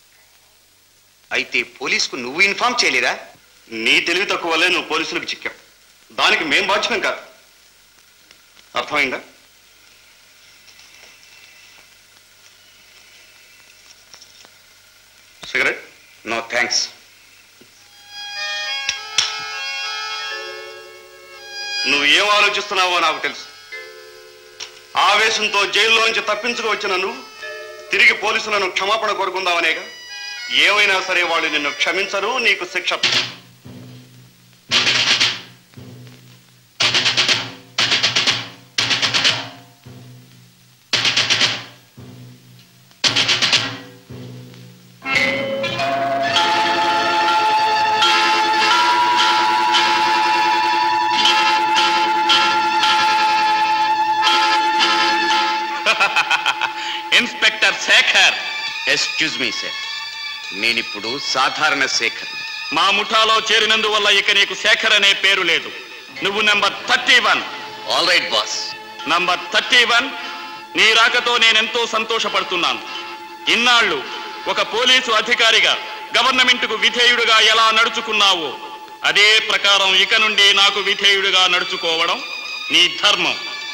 అయితే పోలీసుకు నువ్వు ఇన్ఫార్మ్ చేయలేదా నీ తెలివి తక్కువ వల్లే నువ్వు పోలీసులకు చిక్కావు దానికి మేం బాధ్యం కాదు అర్థమైందా సిగరెట్ నో థ్యాంక్స్ నువ్వు ఏం ఆలోచిస్తున్నావో నాకు తెలుసు ఆవేశంతో జైల్లోంచి తప్పించుకు వచ్చిన నువ్వు తిరిగి పోలీసులను క్షమాపణ కోరుకుందామనేగా ఏమైనా సరే వాళ్ళు నిన్ను క్షమించరు నీకు శిక్ష inspector Shekhar excuse me sir నేనిప్పుడు సాధారణ శేఖర్ మా ముఠాలో చేరినందువల్ల ఇక నీకు శేఖర్ అనే పేరు లేదు నువ్వు number thirty one all right boss number thirty one నీ రాకతో నేనెంతో సంతోషపడుతున్నాను ఇన్నాళ్ళు ఒక పోలీసు అధికారిగా గవర్నమెంట్కు విధేయుడుగా ఎలా నడుచుకున్నావో అదే ప్రకారం ఇక నుండి నాకు విధేయుడిగా నడుచుకోవడం నీ ధర్మం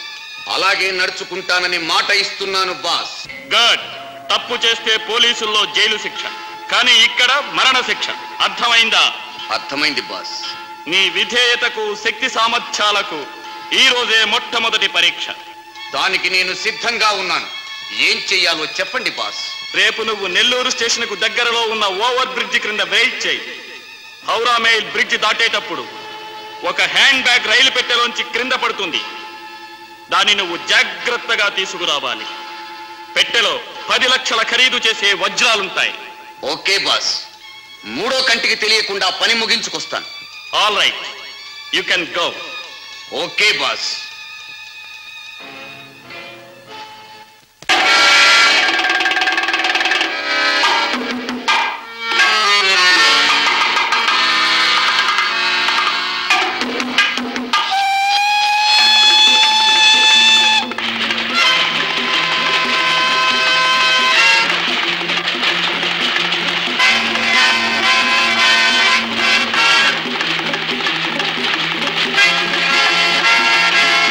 అలాగే నడుచుకుంటానని మాట ఇస్తున్నాను బాస్ గుడ్ తప్పు చేస్తే పోలీసుల్లో జైలు శిక్ష కానీ ఇక్కడ మరణ శిక్ష అర్థమైందా అర్థమైంది బాస్ నీ విధేయతకు శక్తి సామర్థ్యాలకు ఈ రోజే మొట్టమొదటి పరీక్ష దానికి నేను సిద్ధంగా ఉన్నాను ఏం చెయ్యాలో చెప్పండి బాస్ రేపు నువ్వు నెల్లూరు స్టేషన్కు దగ్గరలో ఉన్న ఓవర్ బ్రిడ్జ్ క్రింద వెయిట్ చేయి హౌరా మెయిల్ బ్రిడ్జ్ దాటేటప్పుడు ఒక హ్యాండ్ బ్యాగ్ రైలు పెట్టెలోంచి క్రింద పడుతుంది దాన్ని నువ్వు జాగ్రత్తగా తీసుకురావాలి పెట్టెలో పది లక్షల ఖరీదు చేసే వజ్రాలుంటాయి ఓకే బాస్ మూడో కంటికి తెలియకుండా పని ముగించుకొస్తాను all right you can go okay boss ఆ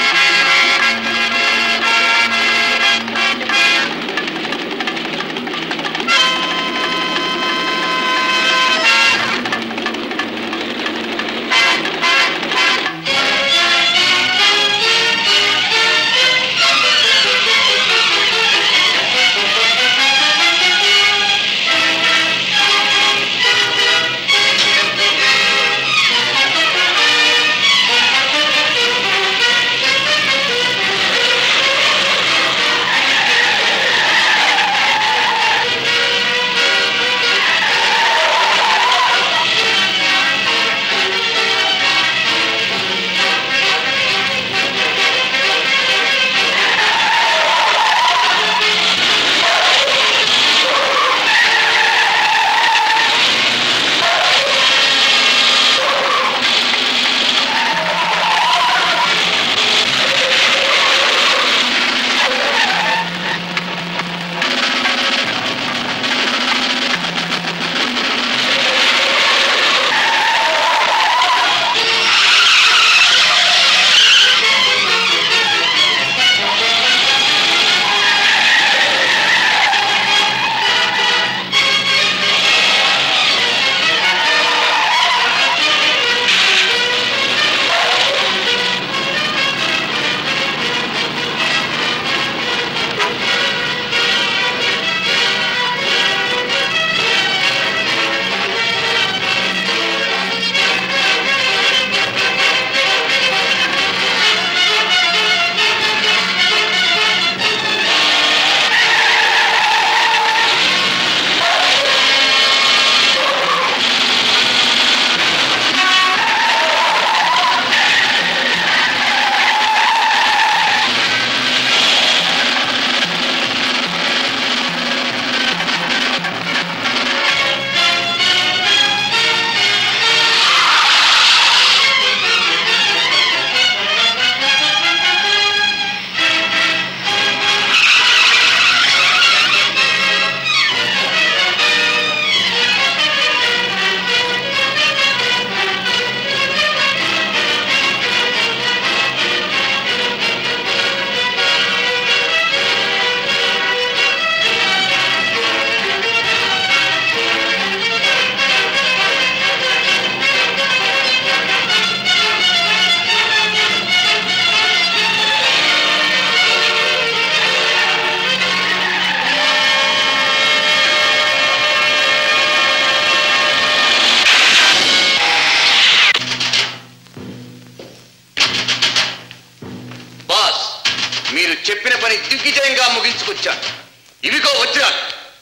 పని దిగ్విజయంగా ముగించుకొచ్చాను ఇవిగో వజ్రాలు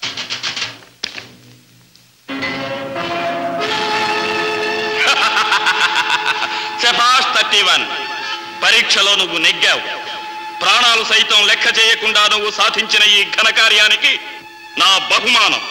శభాష్ థర్టీ వన్ పరీక్షలో నువ్వు నెగ్గావు ప్రాణాలు సైతం లెక్క చేయకుండా నువ్వు సాధించిన ఈ ఘనకార్యానికి నా బహుమానం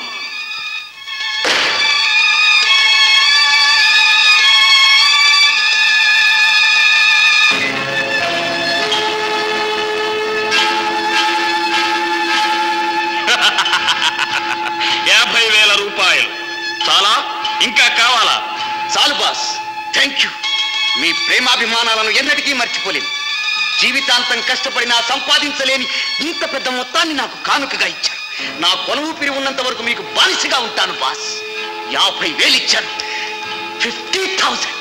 యాభై వేల రూపాయలు చాలా ఇంకా కావాలా చాలు బాస్ థ్యాంక్ యూ మీ ప్రేమాభిమానాలను ఎన్నటికీ మర్చిపోలేను జీవితాంతం కష్టపడినా సంపాదించలేని ఇంత పెద్ద మొత్తాన్ని నాకు కానుకగా ఇచ్చారు నా కొలువు పిరి ఉన్నంత వరకు మీకు బానిసగా ఉంటాను బాస్ యాభై వేలు ఇచ్చారు ఫిఫ్టీ థౌసండ్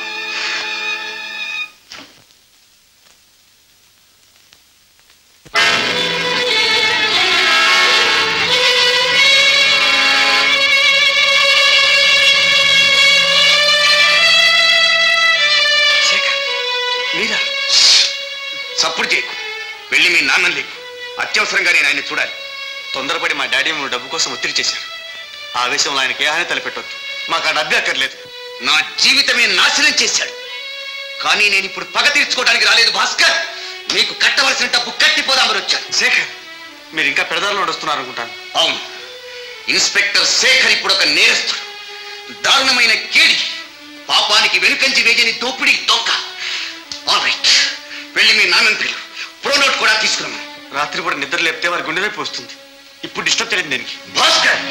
మీరా సప్పుడు చేయకు వెళ్ళి మీ నాన్నని లేకు అత్యవసరంగా నేను ఆయన చూడాలి తొందరపడి మా డాడీ మేము డబ్బు కోసం ఒత్తిడి చేశారు ఆ ఆవేశంలో ఆయనకి ఏ హాని తలపెట్టొద్దు మాకు ఆ డబ్బే అక్కర్లేదు నా జీవితమే నాశనం చేశాడు కానీ నేను ఇప్పుడు పగ తీర్చుకోవడానికి రాలేదు భాస్కర్ మీకు కట్టవలసిన డబ్బు కట్టిపోదామని వచ్చాను శేఖర్ మీరు ఇంకా పెడదారిలో నడుస్తున్నారు అనుకుంటాను అవును ఇన్స్పెక్టర్ శేఖర్ ఇప్పుడు ఒక నేరస్తుడు దారుణమైన కేడి పాపానికి వెనుకంచి వేయని దోపిడి దొంగ ఆల్ రైట్ వెళ్ళి మీ నాన్నని పిలు ప్రోనోట్ కూడా తీసుకురమ్మా రాత్రి కూడా నిద్ర లేపితే వారి గుండె నొప్పి వస్తుంది ఇప్పుడు డిస్టర్బ్ తెలియదు దేనికి Bhaskar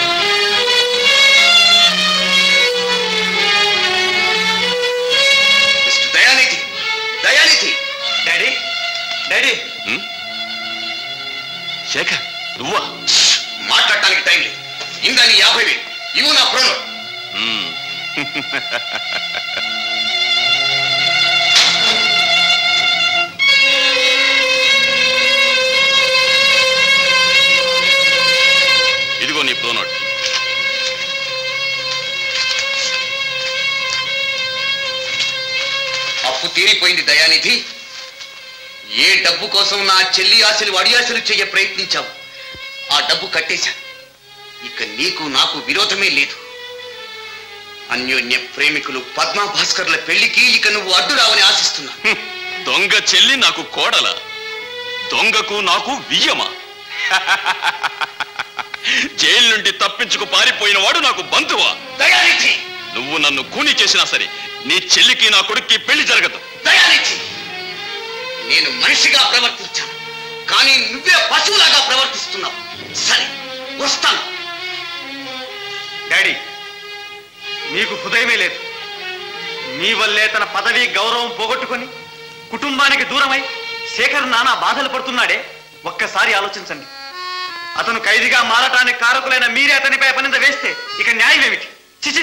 mister Dayanidhi Dayanidhi daddy daddy Shekhar నువ్వా మాట్లాడటానికి టైం లేదు ఇందా నీ యాభై వేలు ఇవ్వు నా ప్రోనోట్ మ్మ్. ఇదిగో నీ ప్రోనోట్ అప్పు తీరిపోయింది దయానిధి ఏ డబ్బు కోసం నా చెల్లి ఆశలు అడియాశలు చెయ్య ప్రయత్నించావు ఆ డబ్బు కట్టేశాను ఇక నీకు నాకు విరోధమే లేదు అన్యోన్య ప్రేమికులు పద్మా భాస్కర్ల పెళ్లికి ఇక నువ్వు అడ్డు రావని ఆశిస్తున్నా హ్మ్. దొంగ చెల్లి నాకు కోడల దొంగకు నాకు వియ్యమా జైలు నుండి తప్పించుకు పారిపోయిన వాడు నాకు బంధువా దయానిధి నువ్వు నన్ను కూని చేసినా సరే నీ చెల్లికి నా కొడుక్కి పెళ్లి జరగదు దయానిధి నేను మనిషిగా ప్రవర్తించాను కానీ నువ్వే పశువులాగా ప్రవర్తిస్తున్నావు సరే వస్తాను డాడీ మీకు హృదయమే లేదు మీ వల్లే తన పదవి గౌరవం పోగొట్టుకొని కుటుంబానికి దూరమై శేఖర్ నానా బాధలు పడుతున్నాడే ఒక్కసారి ఆలోచించండి అతను ఖైదీగా మారటానికి కారకులైన మీరే అతనిపై పనింద వేస్తే ఇక న్యాయం ఏమిటి చిచి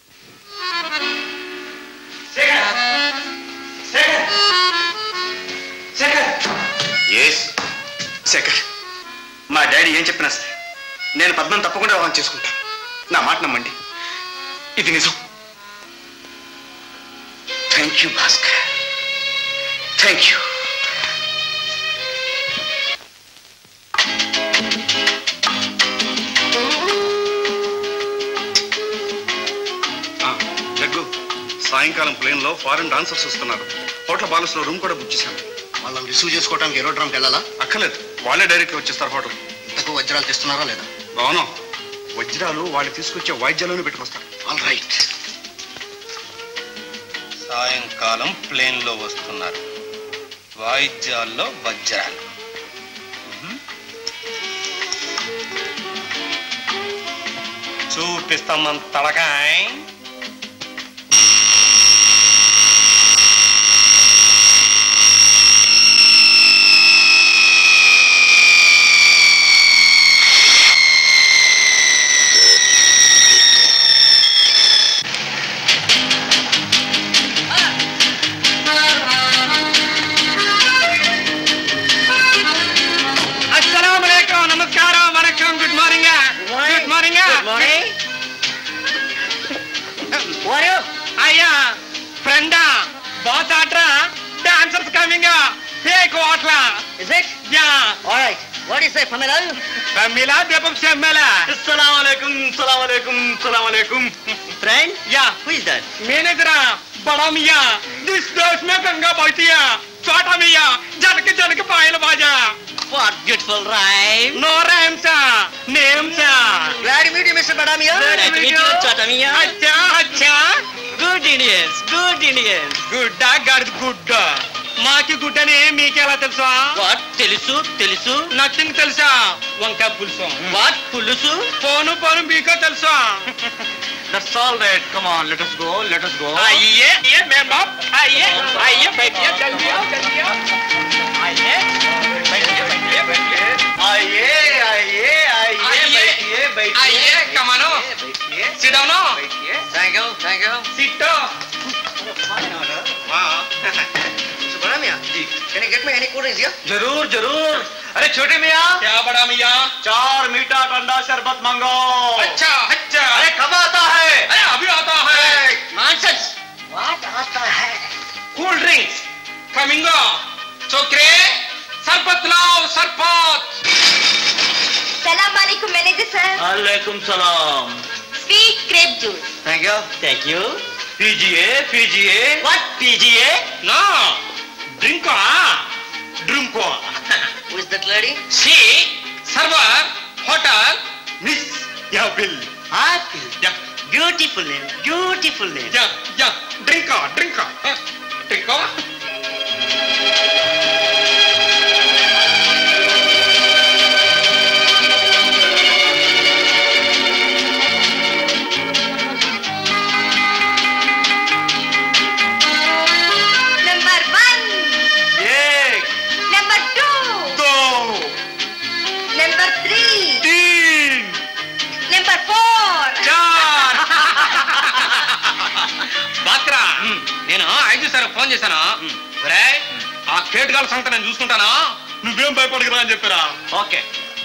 శేఖర్ శేఖర్ శేఖర్ ఎస్ శేఖర్ మా డాడీ ఏం చెప్పినా సరే నేను పద్మం తప్పకుండా వివాహం చేసుకుంటాను నా మాట నమ్మండి ఇది నిజం thank you Bhaskar thank you Jaggu సాయంకాలం ప్లేన్ లో ఫారెన్ డాన్సర్స్ వస్తున్నారు హోటల్ బాలస్ లో రూమ్ కూడా బుక్ చేశాను వాళ్ళని రిసీవ్ చేసుకోవడానికి ఏరోడ్రామ్కి వెళ్ళాలా అక్కర్లేదు వాళ్ళే డైరెక్ట్ వచ్చేస్తారు హోటల్ ఇంతకు వజ్రాలు తెస్తున్నారా లేదా అవును వజ్రాలు వాళ్ళు తీసుకొచ్చే వాయిద్యాలను పెట్టుకొస్తారు ఆల్ రైట్ సాయంకాలం ప్లేన్ లో వస్తున్నారు వాయిద్యాల్లో వజ్రాలు మ్మ్. చూపిస్తాం మన తలకాయ్ అస్సలం నమస్కారం వనకం గుడ్ మార్నింగ్ గుడ్ మార్నింగ్ అయ్యా ఫ్రెండా బాస్ ఆట్రా డాన్సర్స్ కమింగ్ एक वाटला Is it? Yeah. All right. What is it, Pamela? Pamela, Debab Shamela. Assalamu alaikum, assalamu alaikum, assalamu alaikum. Friend? Yeah. Who is that? मैनेजरा बड़ा मियाँ जिस देश में गंगा बहती है छोटा मियाँ जनक जनक पायल बाजा What beautiful rhyme. No rhyme सा नेम सा Glad to meet you, Mr. Badamia. Glad to meet you. Chata Mia. अच्छा अच्छा Good Indians, good Indians. గుడ్డ గడ్ గుడ్డ మాకి గుడ్డని మీకెలా తెలుసా What? తెలుసు తెలుసు నథింగ్ తెలుసా వంకాయ పులుసు What? పులుసు పోను పోను మీకో తెలుసా That's all right. Come on, let us go, let us go. आइए ये मैं बाप आइए आइए बैठिए जल्दी आओ जल्दी आओ आइए बैठिए बैठिए बैठिए आइए, आइए, आइए, आइए, बैठिए, बैठिए. आइए, come on, oh. बैठिए. Sit down, oh. बैठिए. Thank you, thank you. Sit down. Wow. Mr. Badamia, can you get me any cool drinks here? जरूर जरूर अरे छोटे मियाँ क्या बड़ा मियाँ चार मीठा ठंडा शरबत मंगाओ अच्छा अच्छा अरे कब आता है अरे अभी आता है Nonsense. What आता है? కూల్ డ్రింక్స్ కమింగ్ చోక్రే సర్బత్ లావ్ సర్బత్ సలాం అలైకుం మేనేజర్ సార్ वालेकुम सलाम sweet grape juice Thank you. Thank you पीजिए पीजिए What? पीजिए no drink drink Who is that lady? సి server hotel miss yeah bill Apple. Yeah Beautiful name, beautiful name. Yeah yeah drink drink drink number one एक number two दो number three तीन number four चार బాత్రా నేను ఐదు sir phone చేశాను ఒరే ఆ కేటుగాల సంగతి నేను చూసుకుంటాను నువ్వేం భయపడకురా అని చెప్పారా okay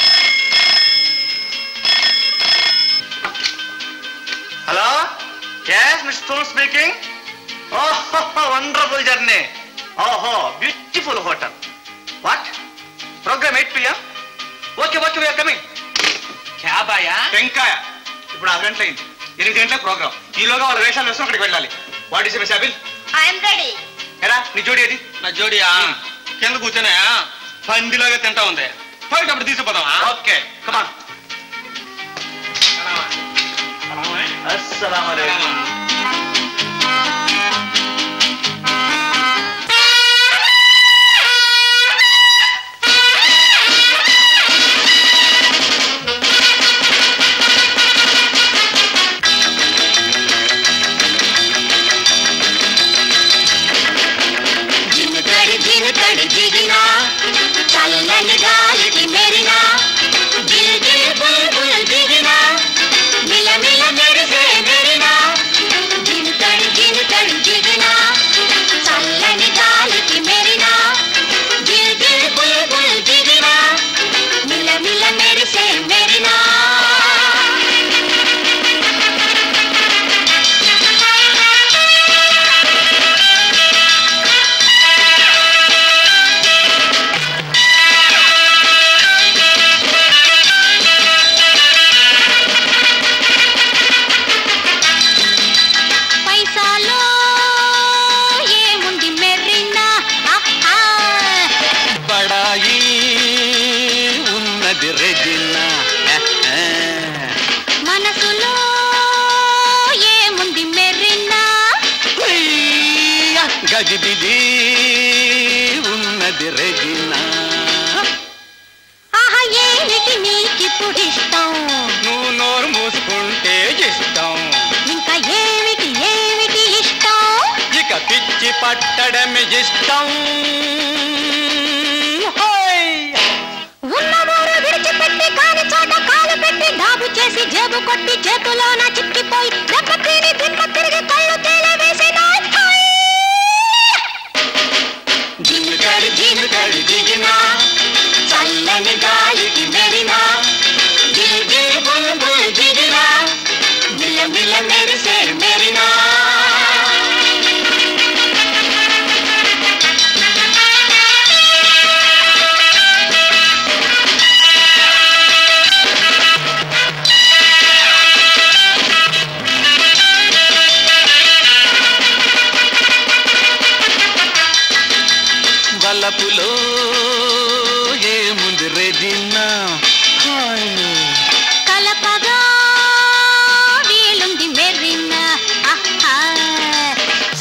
hello yes mister speaking oh wonderful journey ओहो beautiful hotel what program 8 pm okay okay we're coming క్యాబాయా టెంకాయ ఇప్పుడు ఆరు గంటలు అయింది ఎనిమిది గంటల ప్రోగ్రామ్ ఈలోగా వాళ్ళ వేషాలు వేసుకుని అక్కడికి వెళ్ళాలి వాట్ ఈస్ మిస్ అబిల్ ఐఎమ్ రెడీ ఎరా నీ జోడి ఏది నా జోడియా కింద కూర్చొని పందిలాగా తింటా ఉంది పోయేటప్పుడు తీసుకుపోదామా ఓకే కమాన్ अस्सलाम वालेकुम జినకడి జినకడి జిగినా చల్లని గాలికి మెరినా జిల్ జిల్ బుల్ బుల్ దిగినా మిల మిల మెరిసే మెరినా జినకడి జినకడి జిగినా చల్లని గాలికి మెరినా జిల్ జిల్ బుల్ బుల్ దిగినా మిల మిల మెరిసే మెరినా పైసాలో ఏముంది మెర్రినా ఆహా బడాయి ఉన్నది రెజిన్నా మనసులో ఏముంది మెర్రినా గజిబిజి ఉన్నది రెజిన్నా ఆహా ఏమిటి నీకిప్పుడు ఇష్టం నువ్వు నోరు మూసుకుంటే ఇష్టం ఇంకా ఏమిటి ఏమిటి ఇష్టం ఇక పిచ్చి పట్టడమే ఇష్టం హోయ్! ఉన్నవారు విడిచిపెట్టి కాని చోట కాలు పెట్టి డాబు చేసి జేబు కొట్టి చేతులోన చిక్కిపోయి దెబ్బ తిని దిమ్మ తిరిగి కళ్ళు తేలే వేసిన జినుకడి జినుకడి దిగినా చల్లని గాలికి మెరినా జిల్ జిల్ బుల్ బుల్ దిగినా మిల మిల మెరిసే మెరినా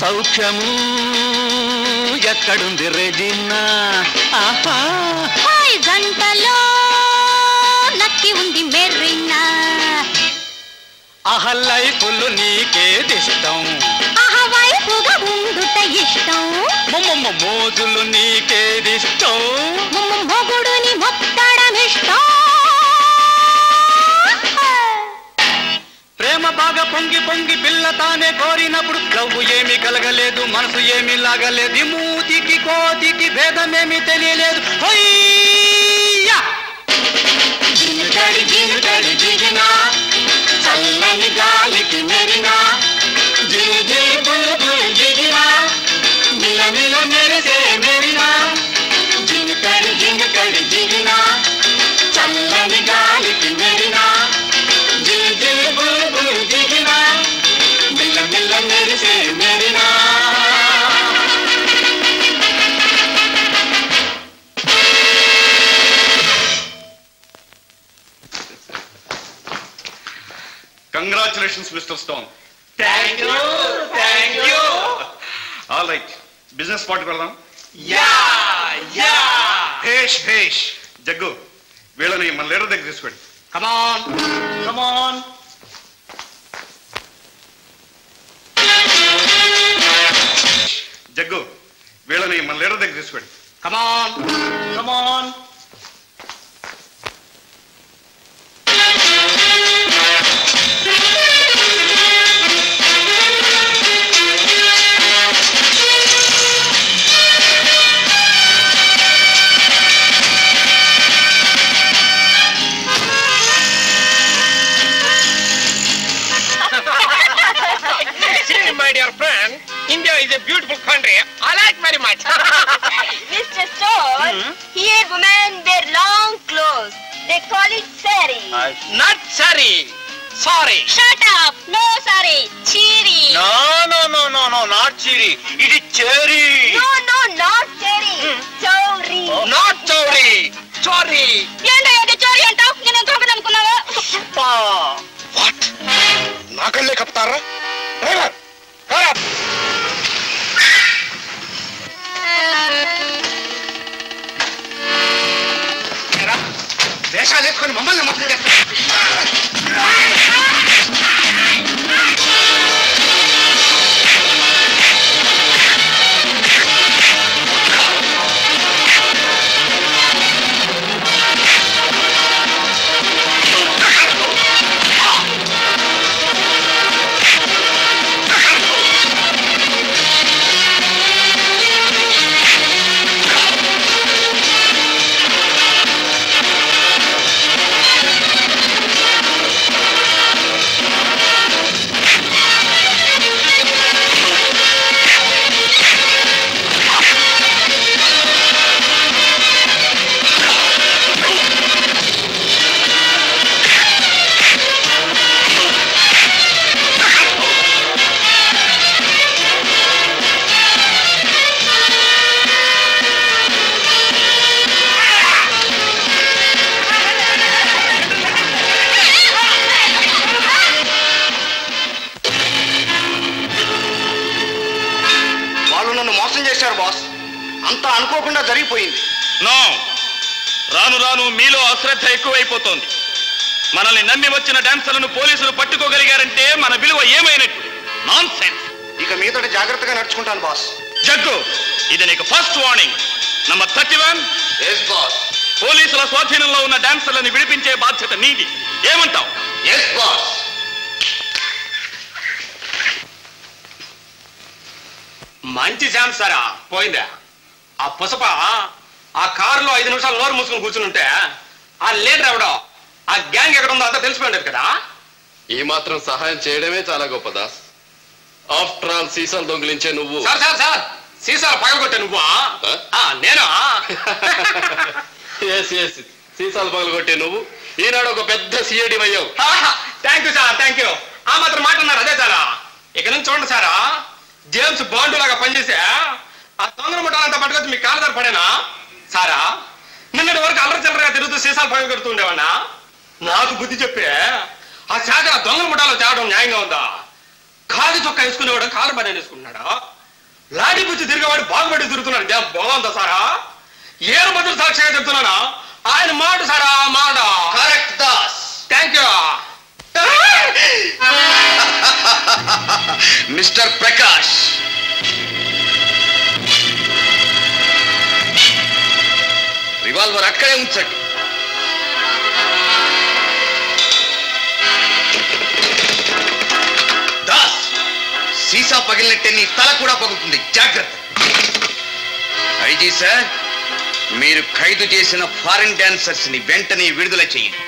సౌఖ్యము ఎక్కడుంది రెజిన్నా ఆహా హాయ్ జంటలో నక్కి ఉంది మెర్రినా ఆహ లైఫులు నీకేదిష్టం ఆహా వైపుగా ఉండుట ఇష్టం మొమ్మ మోజులు నీకేదిష్టం మొమ్మ మొగుడుని మొత్తడం ఇష్టం ప్రేమ బాగా పొంగి పొంగి పిల్ల తానే కోరినప్పుడు లవ్వు ఏమీ కలగలేదు మనసు ఏమీ లాగలేదు ఈ మూతికి కోతికి భేదమేమీ తెలియలేదు హొయ్యా! జినుకడి జినుకడి జిగినా చల్లని గాలికి మెరినా జిలు జిలు బులు బులు జిగినా మిల మిల మెరిసే మెరినా జినుకడి జినుకడి జిగినా చల్లని గాలికి మెరినా జిలు జిలు బులు బులు జిగినా మిల మిల మెరిసే మెరినా congratulations mister Stone thank you thank you all right business స్పాట్కి వెళ్దాం యా యా భేష్ భేష్ జగ్గు వీళ్ళని మన లీడర్ దగ్గర తీసుకెళ్ళి కమాన్ కమాన్ జగ్గు వీళ్ళని మన లీడర్ దగ్గర తీసుకెళ్ళి కమాన్ కమాన్ See, my dear friend, India is a beautiful country. I like very much. Mr. Stone, here women wear long clothes. They call it sari. Not sorry. Sorry. Shut up! No sari. Chiri. No, no, no, no, no, not chiri. It is cherry. No, no, not cherry. Chowri. Not chori. Chori. ఏంటో ఏదో చోరీ అంటావు నేను తోకని అనుకున్నావా what నా కళ్ళే కప్తారా driver కరప్ వేషాలు వేసుకొని మమ్మల్ని మొత్తం చేస్తారు వాళ్ళు నన్ను మోసం చేశారు బాస్ అంతా అనుకోకుండా జరిగిపోయింది నో రాను రాను మీలో అశ్రద్ధ ఎక్కువైపోతోంది మనల్ని నమ్మి వచ్చిన డాన్సర్లను పోలీసులు పట్టుకోగలిగారంటే మన విలువ ఏమైనట్టు నాన్ సెన్స్ ఇక మీదట జాగ్రత్తగా నడుచుకుంటాను బాస్ జగ్గు ఇది నీకు first warning number thirty one yes boss పోలీసుల స్వాధీనంలో ఉన్న డాన్సర్లను విడిపించే బాధ్యత నీది ఏమంటావు ఎస్ బాస్ మంచి ఛాన్స్ సారా పోయిందా ఆ పుసప ఆ కారులో ఐదు నిమిషాలు నోరు మూసుకుని కూర్చుని ఉంటే ఆ లీడర్ ఎవడో ఆ గ్యాంగ్ ఎక్కడ ఉందో అంతా తెలిసిపోయింది కదా ఈ మాత్రం సహాయం చేయడమే చాలా గొప్ప దాస్ ఆఫ్టర్ ఆల్ సీసాలు దొంగిలించే నువ్వు సార్ సార్ సార్ సీసాలు పగలగొట్టే నువ్వు ఆ, నేనా ఎస్ ఎస్ సీసాలు పగలగొట్టే నువ్వు ఈనాడు ఒక పెద్ద సిఐడి అయ్యావు thank you sir thank you ఆ మాత్రం మాట అన్నారు అదే సారా ఇక నుంచి చూడండి సారా జేమ్స్ బాండు లాగా పనిచేసే ఆ దొంగల ముఠాలంతా పట్టుకొచ్చి మీ కాలు పడేనా సారా నిన్నటి వరకు అల్లరి చిల్లరగా తిరుగుతూ సీసాలు పగలు కడుతూ ఉండేవాడినా నాకు బుద్ధి చెప్పే ఆ శాఖ దొంగల ముఠాలో తేవడం న్యాయంగా ఉందా కాలు చొక్కా వేసుకునేవాడు కాలు పని వేసుకుంటున్నాడా లాఠీ పుచ్చి తిరిగేవాడు బాగుపడి తిరుగుతున్నాడు ఇదేం బాగుందా సారా ఏరు బదులు సాక్షిగా చెప్తున్నానా ఆయన మాట సారా మాట correct Das thank you mister Prakash revolver అక్కడే ఉంచండి దాస్ సీసా పగిలినట్టే నీ తల కూడా పగులుతుంది జాగ్రత్త ఐజీ సార్ మీరు ఖైదు చేసిన ఫారిన్ డాన్సర్స్ ని వెంటనే విడుదల చేయండి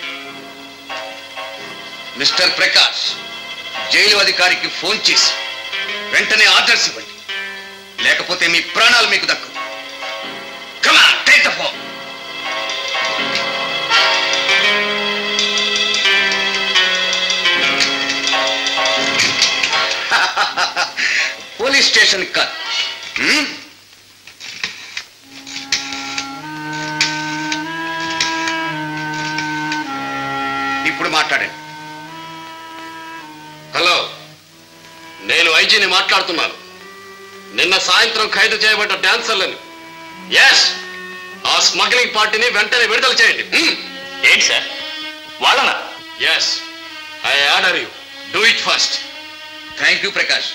మిస్టర్ ప్రకాష్ జైలు అధికారికి ఫోన్ చేసి వెంటనే ఆర్డర్స్ ఇవ్వండి లేకపోతే మీ ప్రాణాలు మీకు దక్కు కమా take the phone police station కాదు హ్మ్? ఇప్పుడు మాట్లాడండి హలో నేను ఐజీని మాట్లాడుతున్నాను నిన్న సాయంత్రం ఖైదు చేయబడ్డ డాన్సర్లను ఎస్ ఆ స్మగ్లింగ్ పార్టీని వెంటనే విడుదల చేయండి ఏంటి సార్ వాళ్ళనా yes I order you do it first thank you Prakash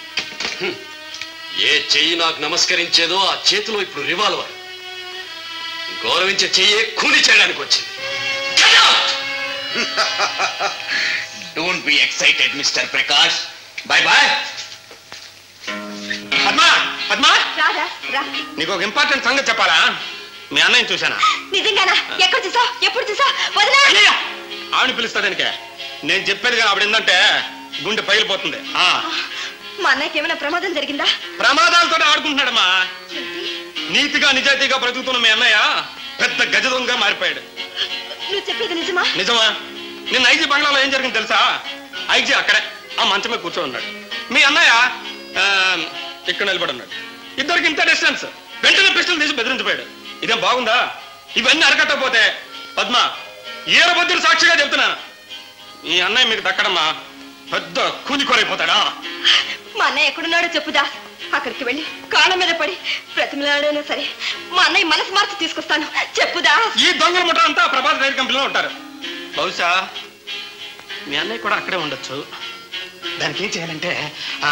ఏ చెయ్యి నాకు నమస్కరించేదో ఆ చేతిలో ఇప్పుడు రివాల్వర్ గౌరవించే చెయ్యి కూలి చేయడానికి వచ్చింది don't be excited mister Prakash bye bye Padma Padma రాదా రా నీకు ఒక ఇంపార్టెంట్ సంగతి చెప్పాలా మీ అన్నయ్య చూశానా నిజంగానా ఎక్కడ చూసా ఎప్పుడు చూసా వదినా ఆవిడ పిలుస్తాదానికే నేను చెప్పేది కానీ ఆవిడ ఏంటంటే గుండె పగిలిపోతుంది ఆ మా అన్నయ్యకి ఏమైనా ప్రమాదం జరిగిందా ప్రమాదాలతో ఆడుకుంటున్నాడమ్మా నీతిగా నిజాయితీగా బ్రతుకుతున్న మీ అన్నయ్య పెద్ద గజ దొంగగా మారిపోయాడు నువ్వు చెప్పేది నిజమా నిజమా నిన్న ఐజీ బంగ్లాలో ఏం జరిగింది తెలుసా ఐజీ అక్కడే ఆ మంచమే కూర్చొని ఉన్నాడు మీ అన్నయ్య ఆ, ఇక్కడ నిలబడి ఉన్నాడు ఇద్దరికి ఇంత డిస్టెన్స్ వెంటనే పిస్టల్ తీసి బెదిరించిపోయాడు ఇదేం బాగుందా ఇవన్నీ అరకట్టకపోతే పద్మ ఈరబద్దులు సాక్షిగా చెప్తున్నాను ఈ అన్నయ్య మీకు దక్కడమ్మా పెద్ద కూలికోరైపోతాడా మా అన్నయ్య ఎక్కడున్నాడో చెప్పుదా అక్కడికి వెళ్ళి కాళ్ళ మీద పడి ప్రతిమలాడైనా సరే మా అన్నయ్య మనసు మార్చి తీసుకొస్తాను చెప్పుదా ఈ దొంగల ముఠ అంతా ప్రభాత డైరీ కంపెనీలో ఉంటారు బహుశా మీ అన్నయ్య కూడా అక్కడే ఉండొచ్చు దానికి ఏం చేయాలంటే ఆ,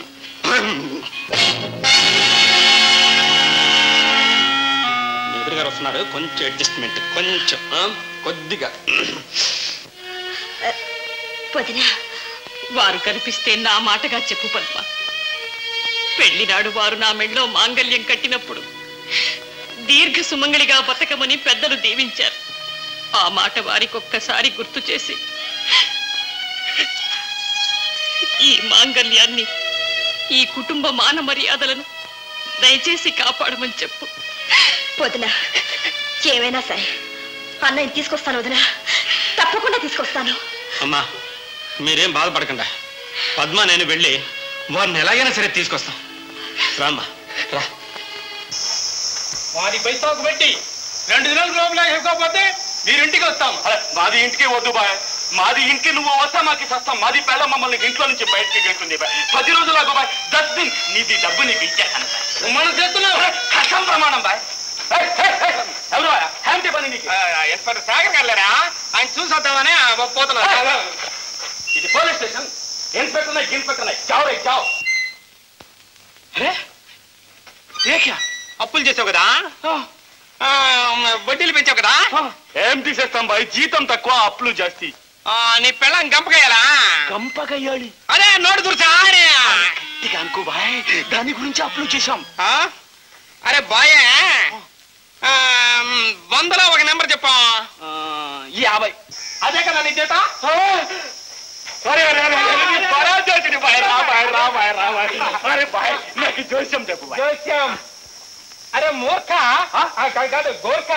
మీ ఎదురుగారు వస్తున్నారు కొంచెం అడ్జస్ట్మెంట్ కొంచెం ఆ, కొద్దిగా వదినా వారు కనిపిస్తే నా మాటగా చెప్పు పద్మ పెళ్లినాడు వారు నా మెళ్ళో మాంగల్యం కట్టినప్పుడు దీర్ఘ సుమంగళిగా బతకమని పెద్దలు దీవించారు ఆ మాట వారికి ఒక్కసారి గుర్తు చేసి ఈ మాంగల్యాన్ని ఈ కుటుంబ మాన మర్యాదలను దయచేసి కాపాడమని చెప్పు వదినా ఏమైనా సరే అన్నయ్య తీసుకొస్తాను వదినా తప్పకుండా తీసుకొస్తాను అమ్మా మీరేం బాధపడకండి పద్మ నేను వెళ్ళి వారిని ఎలాగైనా సరే తీసుకొస్తాం రామ్మా రా వారి పైసాకు పెట్టి రెండు దినాలు లోపల ఇవ్వకపోతే మీరింటికి వస్తాం మాది ఇంటికి వద్దు బాయ్ మాది ఇంటికి నువ్వు వస్తా మాకు వస్తాం మాది పిల్ల మమ్మల్ని ఇంట్లో నుంచి బయటికి గెంటుంది బాయ్ పది రోజులు ఆగు బాయ్ దస్ దిన్ నీది డబ్బు నీకు ఇచ్చేస్తాను బాయ్ మనం చేస్తున్నావు కష్టం ప్రమాణం బాయ్ ఏయ్, ఏయ్, ఏయ్, ఎవరు బాయ్? ఏమిటి పని నీకు ఇన్స్పెక్టర్ సాగర్ గారులేరా ఆయన చూసొద్దామని పోతున్నారు ఇది పోలీస్ స్టేషన్ ఇన్స్పెక్టర్ ఉన్నాయి ఇన్స్పెక్టర్ ఉన్నాయి జావ్ రే జావ్ అరే ఏక్యా అప్పులు చేసావు కదా ఆ, వడ్డీలు పెంచావు కదా ఏం తీసేస్తాం బాయ్ జీతం తక్కువ అప్పులు జాస్తి నీ పిల్లం గంపగయ్యాలా గంపగయ్యాలి అదే నోటు దుర్చా అనుకో బాయ్ దాని గురించి అప్పులు చేశాం అరే బాయ్ వందలో ఒక నెంబర్ చెప్పా యాభై అదే కదా నీ చేత అరే అరే అరే అరే, నీ పరాజోషిని బాయ్ రా బాయ్ రా బాయ్ రా బాయ్ అరే బాయ్ నాకు జోస్యం చెప్పు బాయ్ జోస్యం అరే మూర్ఖ ఆ, కాదు, కాదు గోర్ఖ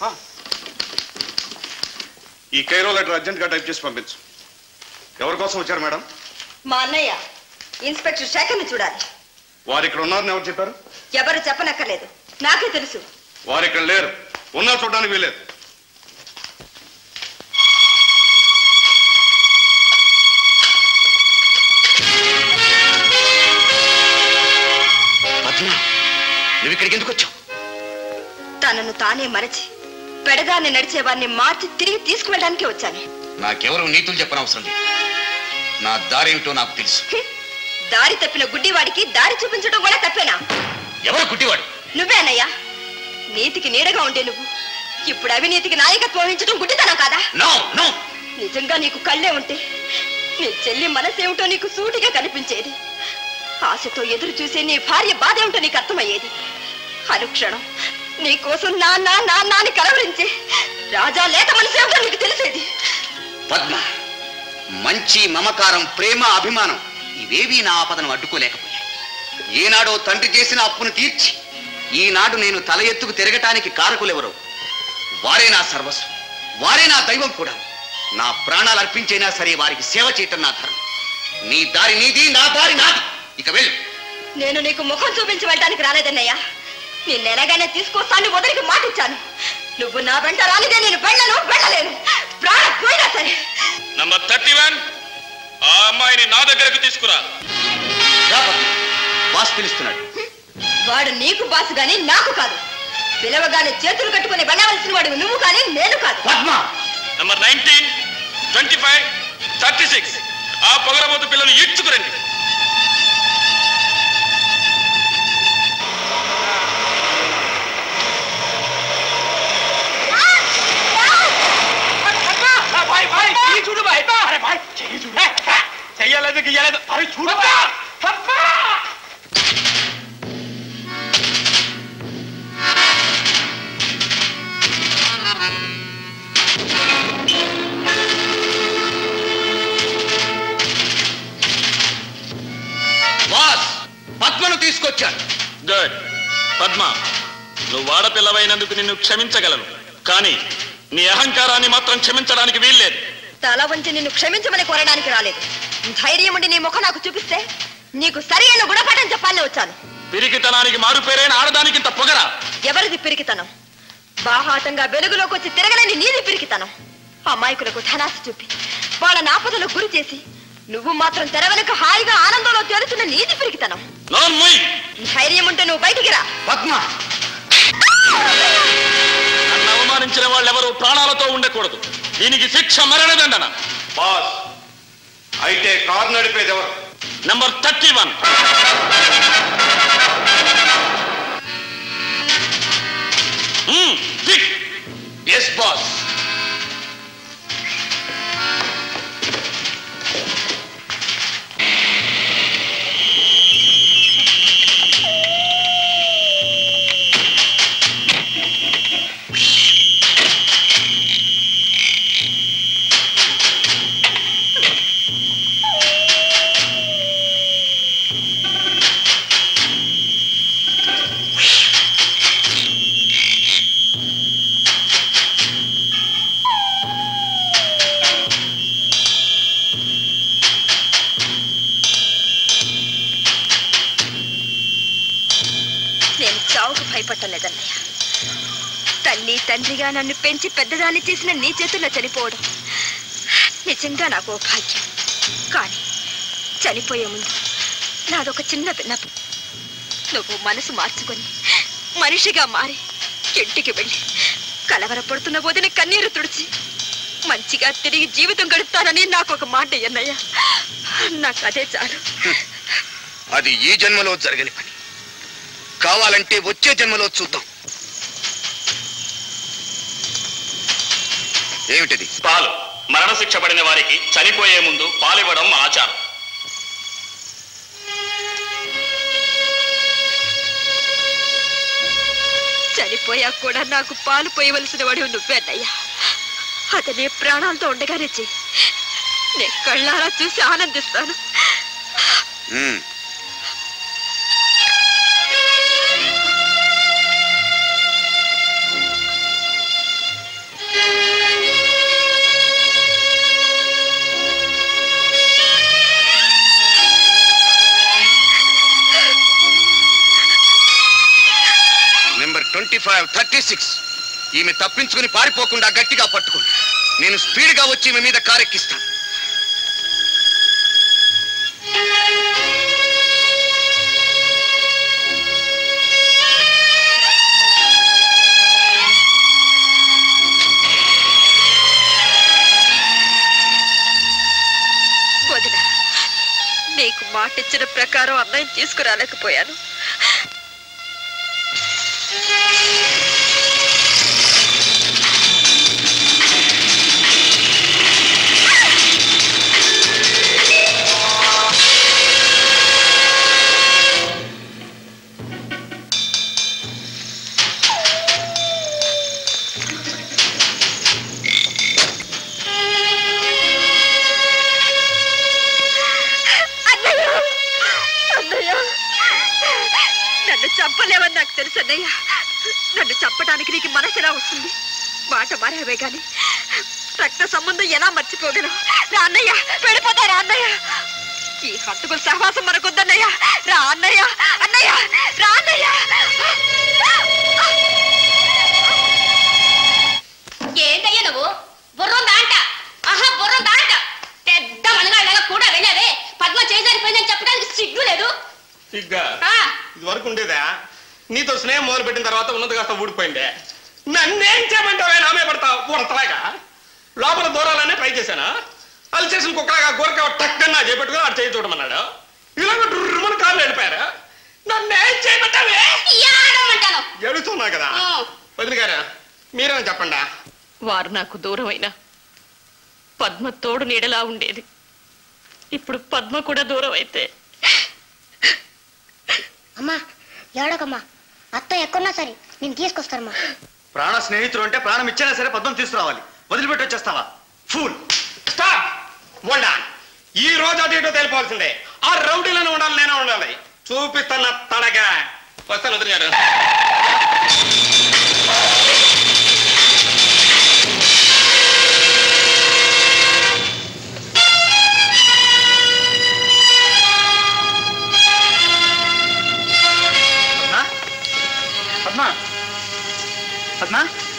ఈ కైరో లెటర్ అర్జెంట్ గా టైప్ చేసి పంపించు ఎవరి కోసం వచ్చారు మేడం మా అన్నయ్య ఇన్స్పెక్టర్ శేఖర్ని చూడాలి వారు ఇక్కడ ఉన్నారని ఎవరు చెప్పారు ఎవరు చెప్పనక్కర్లేదు నాకే తెలుసు వారు ఇక్కడ లేరు ఉన్నా చూడడానికి వీలేదు నువ్వు ఇక్కడికి ఎందుకు వచ్చావు తనను తానే మరచి పెడదాన్ని నడిచేవారిని మార్చి తిరిగి తీసుకువెళ్ళడానికి వచ్చాను నాకెవరు నీతులు చెప్పనవసరం లేదు నా దారేమిటో నాకు తెలుసు దారి తప్పిన గుడ్డివాడికి దారి చూపించడం కూడా తప్పేనా ఎవరు గుడ్డివాడు నువ్వేనయ్యా నీతికి నీడగా ఉండే నువ్వు ఇప్పుడు అవినీతికి నాయకత్వం వహించడం గుడ్డితనం కాదా నో నో నిజంగా నీకు కళ్ళే ఉంటే నీ చెల్లి మనసేమిటో నీకు సూటిగా కనిపించేది ఆశతో ఎదురు చూసే నీ భార్య బాధ ఏమిటో నీకు అర్థమయ్యేది అనుక్షణం నీ కోసం నాన్న నాన్న అని కలవరించే రాజా లేత మనసేమిటో నీకు తెలిసేది పద్మ మంచి మమకారం ప్రేమ అభిమానం ఇవేవీ నా ఆపదను అడ్డుకోలేకపోయాయి ఏనాడో తండ్రి చేసిన అప్పును తీర్చి ఈనాడు నేను తల ఎత్తుకు తిరగటానికి కారకులెవరో వారే నా సర్వస్వం వారే నా దైవం కూడా నా ప్రాణాలు అర్పించైనా సరే వారికి సేవ చేయటం నా ధర్మం నీ దారి నీది నా దారి నాది ఇక వెళ్ళు నేను నీకు ముఖం చూపించి వెళ్ళడానికి రాలేదన్నయ్యా నిన్న ఎలాగైనా తీసుకొస్తాను వదిలికి మాటిచ్చాను నువ్వు నా వెంట రానిదే నేను వెళ్ళను వెళ్ళలేను ప్రాణం పోయినా సరే నంబర్ థర్టీ వన్ ఆ అమ్మాయిని నా దగ్గరకు తీసుకురా రా పద్మ. బాస్ పిలుస్తున్నాడు వాడు నీకు బాసు గాని నాకు కాదు పిలవగానే చేతులు కట్టుకుని వెళ్ళవలసిన వాడు నువ్వు కానీ నేను కాదు Padma number nineteen twenty five thirty six ఆ పొగరబోతు పిల్లలు ఈడ్చుకురండి భాయ్ భాయ్ చెయ్యి చూడు భాయ్ అరే భాయ్ చెయ్యి చూడు చెయ్యలేదు గియ్యలేదు అరే చూడు తప్పా బాస్ పద్మను తీసుకొచ్చాను గుడ్ పద్మ నువ్వు ఆడపిల్లవైనందుకు నిన్ను క్షమించగలను కానీ నీ అహంకారాన్ని మాత్రం క్షమించడానికి వీల్లేదు తల వంచి నిన్ను క్షమించమని కోరడానికి రాలేదు ధైర్యం ఉండి నీ ముఖం నాకు చూపిస్తే నీకు సరి అయిన గుణపాఠం చెప్పాలని వచ్చాను పిరికితనానికి మారుపేరైన ఆడదానికి ఇంత పొగరా ఎవరిది పిరికితనం బాహాటంగా వెలుగులోకి వచ్చి తిరగలేని నీది పిరికితనం అమాయకులకు ధనాశ చూపి వాళ్ళ నాపదలకు గురి చేసి నువ్వు మాత్రం తెర వెనుక హాయిగా ఆనందంలో తేలుతున్న నీది పిరికితనం నోర్ముయ్ ధైర్యం ఉంటే నువ్వు బయటికి రా పద్మ నన్ను అవమానించిన వాళ్ళెవరూ ప్రాణాలతో ఉండకూడదు దీనికి శిక్ష మరణదండన బాస్ అయితే కారు నడిపేది ఎవరు number thirty one yes boss నేను చావుకు భయపట్టలేదన్నయ్య తల్లి తండ్రిగా నన్ను పెంచి పెద్దదాన్ని చేసిన నీ చేతుల్లో చనిపోవడం నిజంగా నాకు ఓ భాగ్యం కానీ చనిపోయే ముందు నాదొక చిన్న విన్నపం నువ్వు మనసు మార్చుకొని మనిషిగా మారి ఇంటికి వెళ్ళి కలవరపడుతున్న వదిన కన్నీరు తుడిచి మంచిగా తిరిగి జీవితం గడుపుతానని నాకు ఒక మాట అన్నయ్య నాకు అదే చాలు అది ఈ జన్మలో జరగని పని కావాలంటే వచ్చే జన్మలో చూద్దాం ఏమిటిది పాలు మరణశిక్ష పడిన వారికి చనిపోయే ముందు పాలివ్వడం ఆచారం చనిపోయా కూడా నాకు పాలు పోయవలసిన వాడు నువ్వే అన్నయ్యా అతని ప్రాణాలతో ఉండగానే చెయ్యి నేను కళ్ళారా చూసి ఆనందిస్తాను మ్మ్. Number twenty five thirty six ఈమె తప్పించుకుని పారిపోకుండా గట్టిగా పట్టుకుని నేను స్పీడ్గా వచ్చి ఈమె మీద కారెక్కిస్తాను మాటిచ్చిన ప్రకారం అన్నయ్య తీసుకురాలేకపోయాను అన్నయ్య అన్నయ్య నన్ను చంపలేవని నాకు తెలుసు అన్నయ్య నన్ను చంపడానికి నీకు మనసు ఎలా వస్తుంది మాట మారావే గాని రక్త సంబంధం ఎలా మర్చిపోగలను రా అన్నయ్య వెళ్ళిపోతా రా అన్నయ్య ఈ హంతకుల సహవాసం మనకొద్దన్నయ్య రా అన్నయ్య అన్నయ్య రా అన్నయ్య ఏంటయ్యా నువ్వు బుర్రం దాంట ఆహా బుర్రం దాంట పెద్ద మనగాళ్ళగా కూడా వెళ్ళావే పద్మ చేజారిపోయిందని చెప్పడానికి సిగ్గు లేదు సిగ్గా ఆ, ఇది వరకు ఉండేదా నీతో స్నేహం మొదలు పెట్టిన తర్వాత ఉన్నది కాస్త ఊడిపోయిందే నన్నేం చేయమంటావే నామే పడతావు ఉడతలాగా లోపల దూరాలనే ట్రై చేశానా వాళ్ళు చేసిన కుక్కలాగా గోరక టక్కన్నా చేపెట్టుకుని ఆడు చేయి చూడమన్నాడు ఇలాగ డుర్రుమని కాళ్ళు వెళ్ళిపోయారు నన్నేం చేయమంటావే ఏడవమంటాను ఎడుతున్నా కదా ఆ. వదిలి గారు మీరేమో చెప్పండి వారు నాకు దూరమైన పద్మ తోడు నీడలా ఉండేది ఇప్పుడు పద్మ కూడా దూరం అయితే అమ్మా ఏడకమ్మా అత్త ఎక్కడున్నా సరే నేను తీసుకొస్తానమ్మా ప్రాణ స్నేహితుడు అంటే ప్రాణం ఇచ్చినా సరే పద్మం తీసుకురావాలి వదిలిపెట్టి వచ్చేస్తావా ఫూల్ స్టాప్ ఉండా ఈ రోజు అటు ఇటు తెలిపోవాల్సిందే ఆ రౌడీలను ఉండాలి నేనే ఉండాలి చూపిస్తున్న తడగా వస్తాను వదిలి గారు పద్మ పద్మ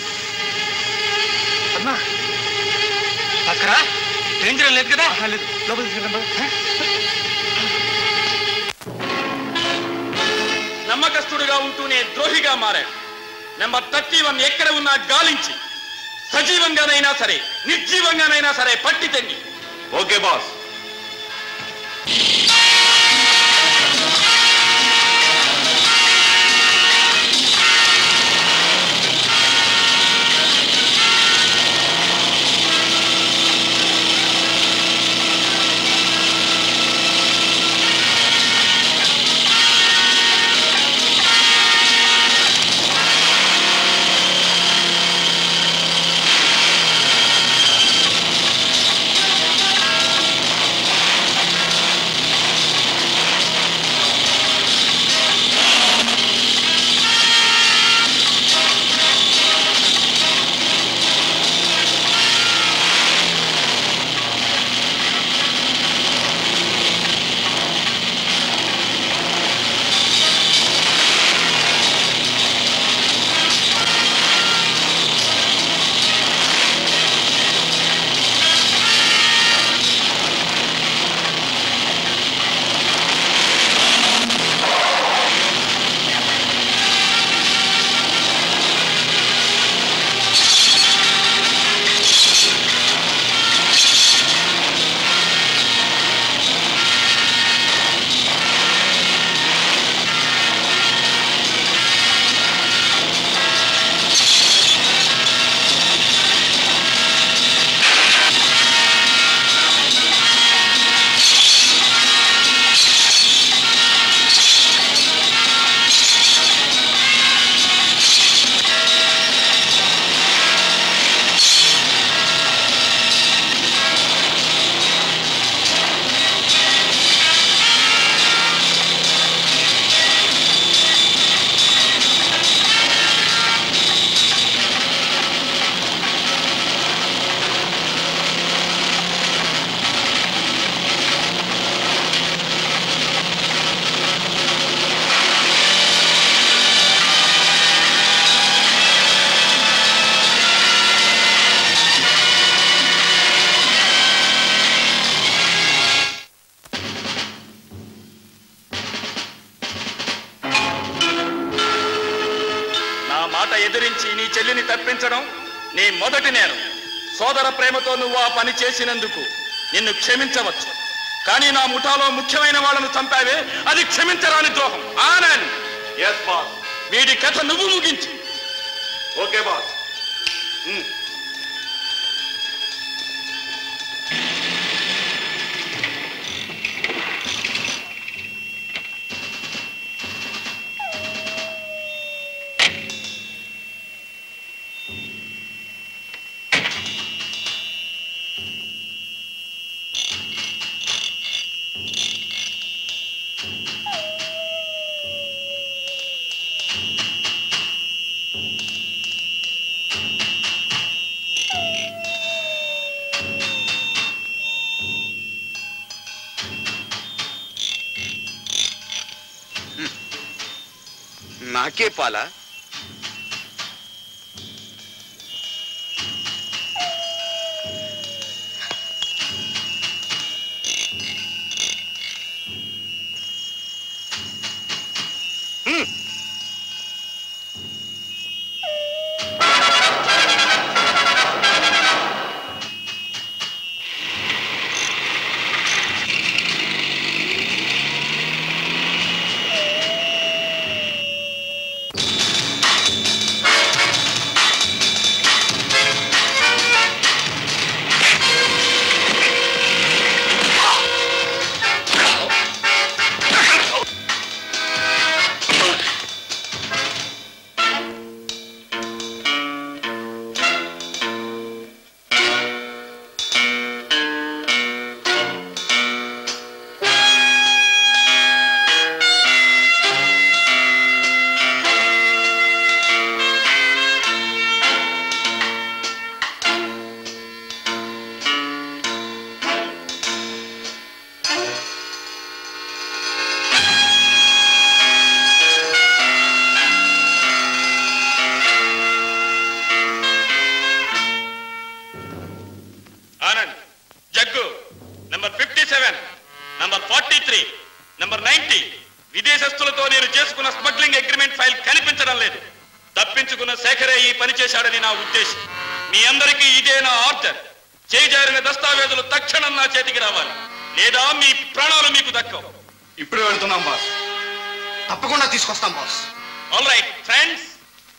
పద్మ అక్కడ డేంజర్ లేదు కదా లేదు లోపల తీసుకెళ్దాం నమ్మకస్తుడిగా ఉంటూనే ద్రోహిగా మారాడు నెంబర్ థర్టీ వన్ ఎక్కడ ఉన్నా గాలించి సజీవంగానైనా సరే నిర్జీవంగానైనా సరే పట్టి తెంగి ఓకే బాస్ నా మాట ఎదిరించి నీ చెల్లిని తప్పించడం నీ మొదటి నేరం సోదర ప్రేమతో నువ్వు ఆ పని చేసినందుకు నిన్ను క్షమించవచ్చు కానీ నా ముఠాలో ముఖ్యమైన వాళ్ళను చంపావే అది క్షమించరాని ద్రోహం ఆనంద్ ఎస్ బాస్ వీడి కథ నువ్వు ముగించు ఓకే బాస్ నాకే పాలా Anand Jaggu number fifty seven number forty three number ninety విదేశస్తులతో నేను చేసుకున్న స్మగ్లింగ్ అగ్రిమెంట్ ఫైల్ కనిపించడం లేదు తప్పించుకున్న శేఖరే ఈ పని చేశాడని నా ఉద్దేశం మీ అందరికీ ఇదే నా ఆర్డర్ చేజారిన దస్తావేజులు తక్షణం నా చేతికి రావాలి లేదా మీ ప్రాణాలు మీకు దక్కవు ఇప్పుడే వెళ్తున్నాం బాస్ తప్పకుండా తీసుకొస్తాం boss all right friends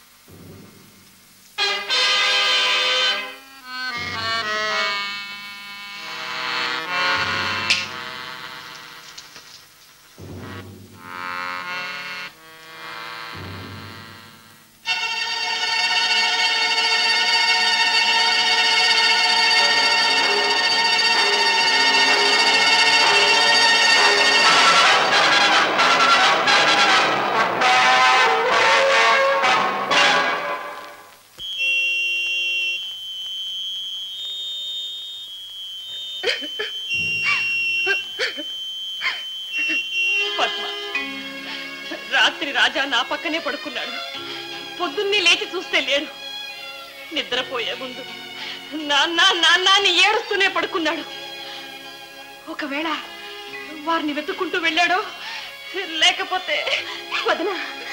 Padma రాత్రి రాజా నా పక్కనే పడుకున్నాడు పొద్దున్నే లేచి చూస్తే లేడు నిద్రపోయే ముందు నాన్న నాన్న అని ఏడుస్తూనే పడుకున్నాడు ఒకవేళ వారిని వెతుక్కుంటూ వెళ్ళాడో లేకపోతే వదన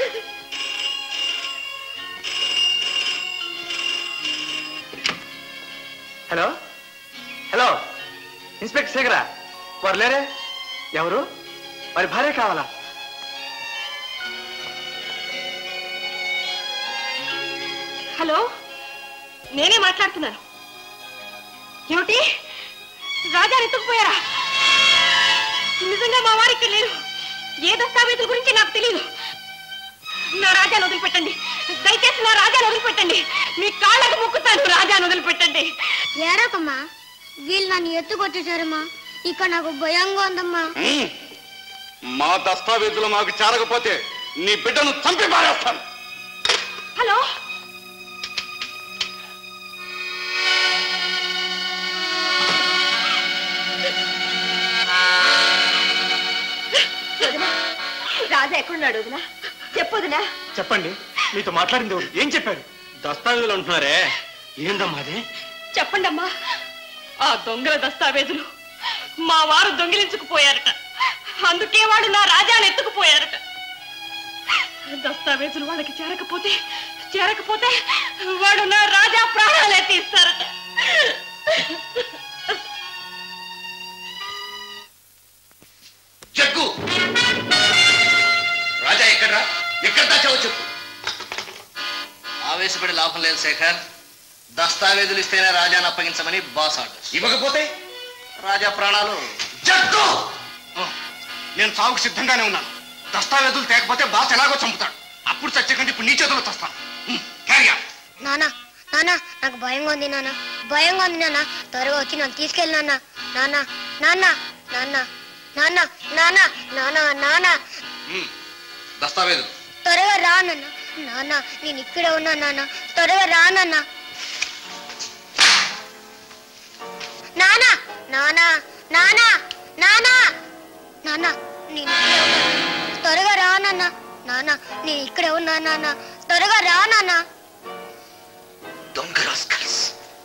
హలో హలో ఇన్స్పెక్టర్ శేఖరా వారు లేరే ఎవరు వారి భార్య కావాలా హలో నేనే మాట్లాడుతున్నాను ఏమిటి రాజా ఎత్తుకుపోయారా నిజంగా మా వారికి లేరు ఏ దస్తావేజుల గురించి నాకు తెలియదు నా రాజాను వదిలిపెట్టండి దయచేసి నా రాజాను వదిలిపెట్టండి మీ కాళ్ళకు మొక్కుతాను రాజాను వదిలిపెట్టండి ఏరకమ్మా వీళ్ళు నన్ను ఎత్తుకొచ్చేసారమ్మా ఇక నాకు భయంగా ఉందమ్మా ఉమ్. మా దస్తావేజులు మాకు చేరకపోతే నీ బిడ్డను చంపి పారేస్తాను హలో వదినా, రాజా ఎక్కడున్నాడు వదినా చెప్పు వదినా చెప్పండి మీతో మాట్లాడింది ఎవరు ఏం చెప్పారు దస్తావేజులు అంటున్నారే ఏందమ్మా అది చెప్పండి అమ్మా ఆ దొంగల దస్తావేజులు మా వారు దొంగిలించుకుపోయారట అందుకే వాడు నా రాజాను ఎత్తుకుపోయారట దస్తావేజులు వాళ్ళకి చేరకపోతే చేరకపోతే వాడు నా రాజా ప్రాణాలే తీస్తారట ఎక్కడ దాచావో చెప్పు ఆవేశపడి లాభం లేదు శేఖర్ దస్తావేజులు ఇస్తేనే రాజాను అప్పగించమని బాస్ ఆర్డర్ ఇవ్వకపోతే రాజా ప్రాణాలు జగ్గు నేను సాగుకు సిద్ధంగానే ఉన్నాను దస్తావేజులు తేకపోతే బాస్ ఎలాగో చంపుతాడు అప్పుడు చచ్చకంటే ఇప్పుడు నీ చేతిలో చస్తాను ఉమ్, carry on. నానా నానా నాకు భయంగా ఉంది నాన్న భయంగా ఉంది నాన్న త్వరగా వచ్చి నన్ను తీసుకెళ్ళి నాన్న నాన్న నాన్న నాన్న నాన్న నాన్న నాన్న నాన్న ఉమ్, దస్తావేజులు త్వరగా రా నాన్న నాన్న నేను ఇక్కడే ఉన్నా నాన్న త్వరగా రా నాన్న నాన్న నాన్న నాన్న నాన్న నాన్న నేను ఇక్కడే ఉన్నా త్వరగా రా నాన్న నాన్న నేను ఇక్కడే ఉన్నా నాన్న త్వరగా రా నాన్న దొంగ రాస్కల్స్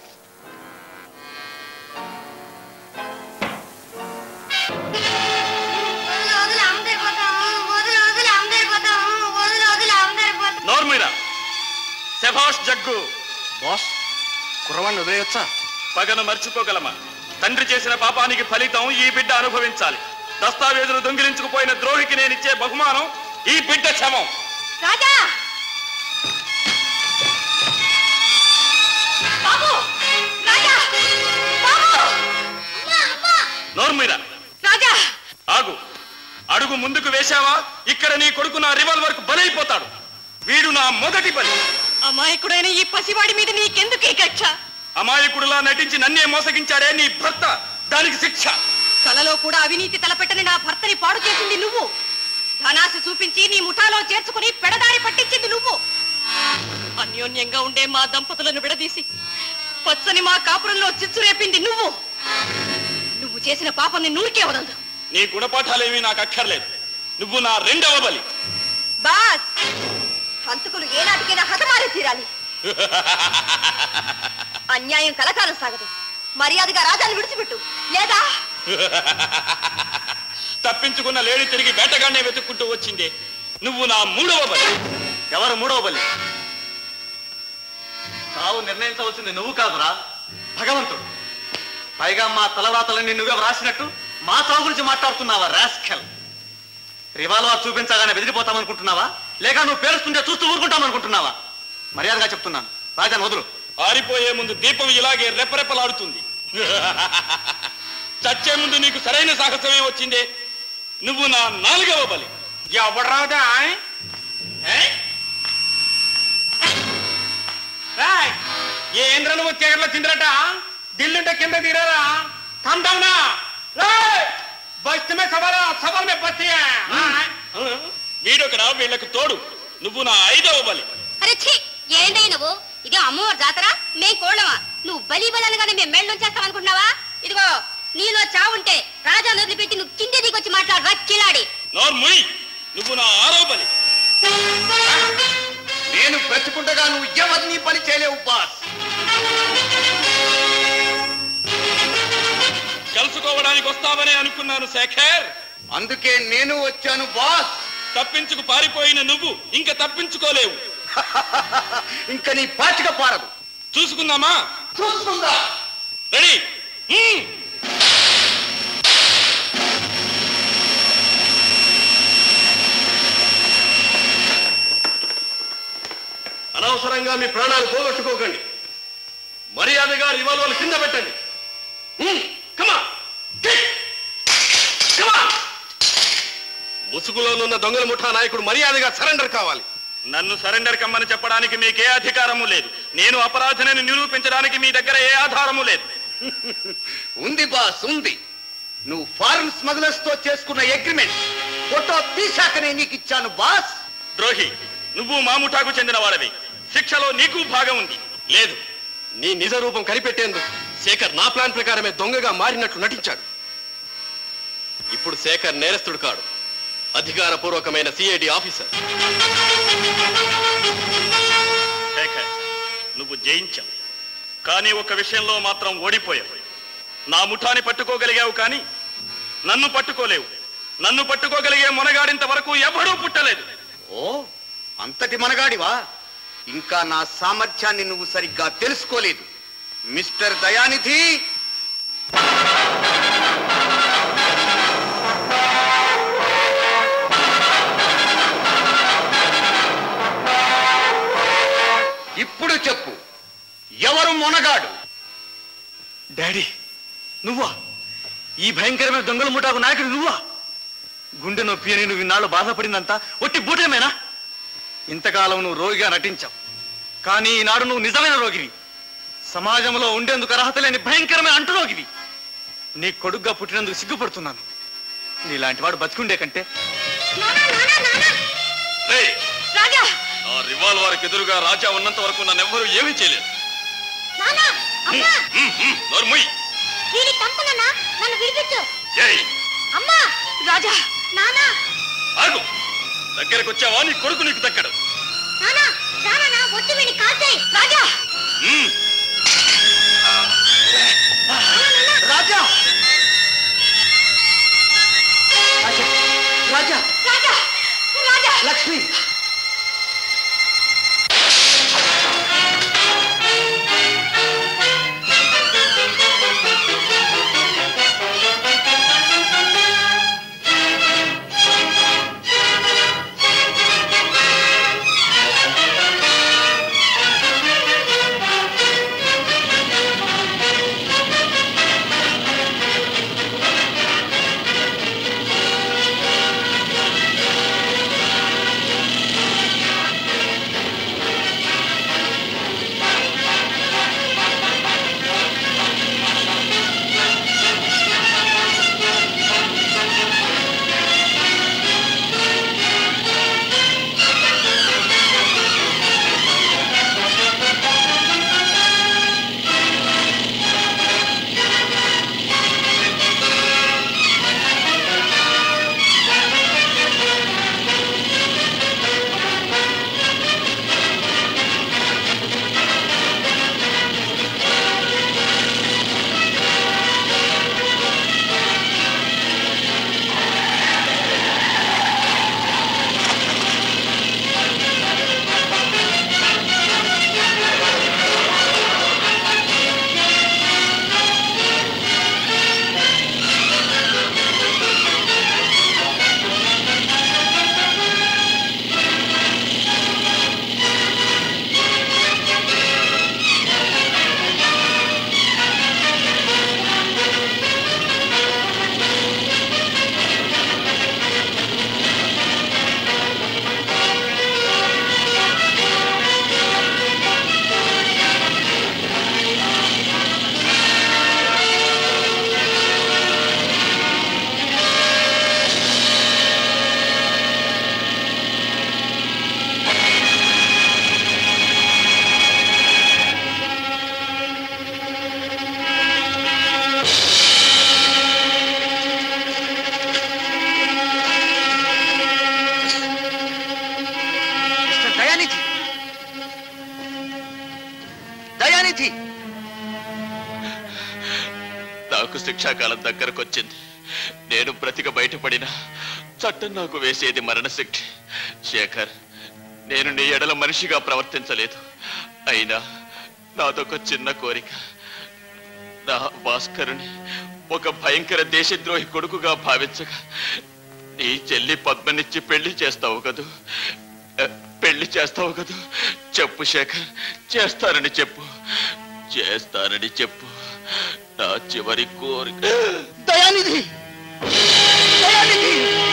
నోర్మీరా శభాష్ జగ్గు బాస్ కుర్రవాణ్ణి వదిలేయొచ్చా పగను మర్చిపోగలమా తండ్రి చేసిన పాపానికి ఫలితం ఈ బిడ్డ అనుభవించాలి దస్తావేజులు దొంగిలించుకుపోయిన ద్రోహికి నేనిచ్చే బహుమానం ఈ బిడ్డ క్షమం రాజా బాబు రాజా బాబు నోర్మీరా రాజా ఆగు అడుగు ముందుకు వేశావా ఇక్కడ నీ కొడుకు నా రివాల్వర్ కు బలైపోతాడు వీడు నా మొదటి బలి అమాయకుడైన ఈ పసివాడి మీద నీకెందుకు ఈ కక్ష అమాయకుడిలా నటించి నన్నే మోసగించాడే నీ భర్త దానికి శిక్ష కలలో కూడా అవినీతి తలపెట్టని నా భర్తని పాడు చేసింది నువ్వు ధనాశ చూపించి నీ ముఠాలో చేర్చుకుని పెడదారి పట్టించింది నువ్వు అన్యోన్యంగా ఉండే మా దంపతులను విడదీసి పచ్చని మా కాపురంలో చిచ్చు రేపింది నువ్వు నువ్వు చేసిన పాపాన్ని నూరికే వదలదు నీ గుణపాఠాలేమీ నాకు అక్కర్లేదు నువ్వు నా రెండవ బలి బాస్ హంతకులు ఏనాటికైనా హతమారి తీరాలి అన్యాయం కలకాలం సాగదు మర్యాదగా రాజాను విడిచిపెట్టు లేదా తప్పించుకున్న లేడి తిరిగి వేటగానే వెతుక్కుంటూ వచ్చింది నువ్వు నా మూడవ బలి ఎవరు మూడవ బలి సావు నిర్ణయించవలసింది నువ్వు కాదురా భగవంతుడు పైగా మా తలవ్రాతలన్నీ నువ్వే వ్రాసినట్టు మా సాగు గురించి మాట్లాడుతున్నావా రాస్కెల్ రివాల్వర్ చూపించగానే బెదిరిపోతామనుకుంటున్నావా లేక నువ్వు పేరుస్తుంటే చూస్తూ ఊరుకుంటామనుకుంటున్నావా మర్యాదగా చెప్తున్నాను రాజాను వదులు ఆరిపోయే ముందు దీపం ఇలాగే రెపరెపలాడుతుంది చచ్చే ముందు నీకు సరైన సాహసమే వచ్చిందే నువ్వు నా నాలుగవ బలి ఎవడరాదా రాయ్ ఏంద్ర నువ్వు చీరలో తిందరట దిల్లుంటే కింద తీరారా కందవునా బస్తు మే సవాలా సవాల్ మే బస్తీ వీడొకడా వీళ్ళకు తోడు నువ్వు నా ఐదవ బలి అరే ఛీ ఏందై నువ్వు ఇది అమ్మవారి జాతర మేం కోళ్ళమా నువ్వు బలి బలనగానే మేము మెళ్ళం చేస్తాం అనుకుంటున్నావా ఇదిగో నీలో చావుంటే రాజా వదిలిపెట్టి నువ్వు కింద దిగొచ్చి మాట్లాడరా కిలాడి నోర్ముయ్ నువ్వు నా ఆరో బలి నేను బ్రతుకుండగా నువ్వు ఎవరిని పని చేయలేవు బాస్ కలుసుకోవడానికి వస్తావనే అనుకున్నాను శేఖర్ అందుకే నేను వచ్చాను బాస్ తప్పించుకు పారిపోయిన నువ్వు ఇంకా తప్పించుకోలేవు ఇంకా నీ పాచిక పారదు చూసుకుందామా చూసుకుందా రెడీ హ్మ్. అనవసరంగా మీ ప్రాణాలు పోగొట్టుకోకండి మర్యాదగా రివాల్వర్లు కింద పెట్టండి హ్మ్, come on. Kick. Come on. ముసుగులోనున్న దొంగల ముఠా నాయకుడు మర్యాదగా సరెండర్ కావాలి నన్ను సరెండర్ కమ్మని చెప్పడానికి మీకే అధికారము లేదు నేను అపరాధిని నిరూపించడానికి మీ దగ్గర ఏ ఆధారము లేదు ఉంది బాస్ ఉంది నువ్వు ఫారెన్ స్మగ్లర్స్ తో చేసుకున్న అగ్రిమెంట్ ఫోటో తీశాకనే నీకు ఇచ్చాను బాస్ ద్రోహి నువ్వు మా ముఠాకు చెందిన వాడవి శిక్షలో నీకు భాగం ఉంది లేదు నీ నిజ రూపం కనిపెట్టేందుకు శేఖర్ నా ప్లాన్ ప్రకారమే దొంగగా మారినట్లు నటించాడు ఇప్పుడు శేఖర్ నేరస్తుడు కాడు అధికారపూర్వకమైన సిఐడి ఆఫీసర్ శేఖర్ నువ్వు జయించావు కానీ ఒక విషయంలో మాత్రం ఓడిపోయావు నా ముఠాని పట్టుకోగలిగావు కానీ నన్ను పట్టుకోలేవు నన్ను పట్టుకోగలిగే మొనగాడింత వరకు ఎవడూ పుట్టలేదు ఓ అంతటి మనగాడివా ఇంకా నా సామర్థ్యాన్ని నువ్వు సరిగ్గా తెలుసుకోలేదు మిస్టర్ దయానిధి మొనగాడు డాడీ నువ్వా ఈ భయంకరమైన దొంగల ముఠాకు నాయకుడు నువ్వా గుండె నొప్పి అని నువ్వు ఇన్నాళ్ళు బాధపడిందంతా ఒట్టి బూటేమేనా ఇంతకాలం నువ్వు రోగిగా నటించావు కానీ ఈనాడు నువ్వు నిజమైన రోగివి సమాజంలో ఉండేందుకు అర్హత లేని భయంకరమైన అంటురోగివి నీ కొడుగ్గా పుట్టినందుకు సిగ్గుపడుతున్నాను నీలాంటి వాడు బతికుండే కంటే రేయ్, రాజా నా రివాల్వర్కి ఎదురుగా రాజా ఉన్నంత వరకు నన్నెవ్వరూ ఏమీ చేయలేరు నానా అమ్మా హ్మ్, హ్మ్, నోరు మూయ్. వీడి చంపనన్నా నన్ను విడిపించు ఏయ్, అమ్మా రాజా నానా ఆగు దగ్గరకు వచ్చావా నీ కొడుకు నీకు దక్కడు నానా రానా వచ్చి వీడిని కాల్చేయి రాజా హ్మ్. రాజా రాజా రాజా రాజా లక్ష్మి మిస్టర్ దయానిధి దయానిధి నాకు శిక్షాకాలం దగ్గరకు వచ్చింది నేను బ్రతిక బయటపడిన చట్టం నాకు వేసేది మరణశిక్ష శేఖర్ నేను నీ ఎడల మనిషిగా ప్రవర్తించలేదు అయినా నాదొక చిన్న కోరిక నా భాస్కరుని ఒక భయంకర దేశద్రోహి కొడుకుగా భావించగా నీ చెల్లి పద్మనిచ్చి పెళ్లి చేస్తావు కదూ ఆ, పెళ్లి చేస్తావు కదూ చెప్పు శేఖర్ చేస్తానని చెప్పు చేస్తానని చెప్పు నా చివరి కోరిక దయానిధి దయానిధి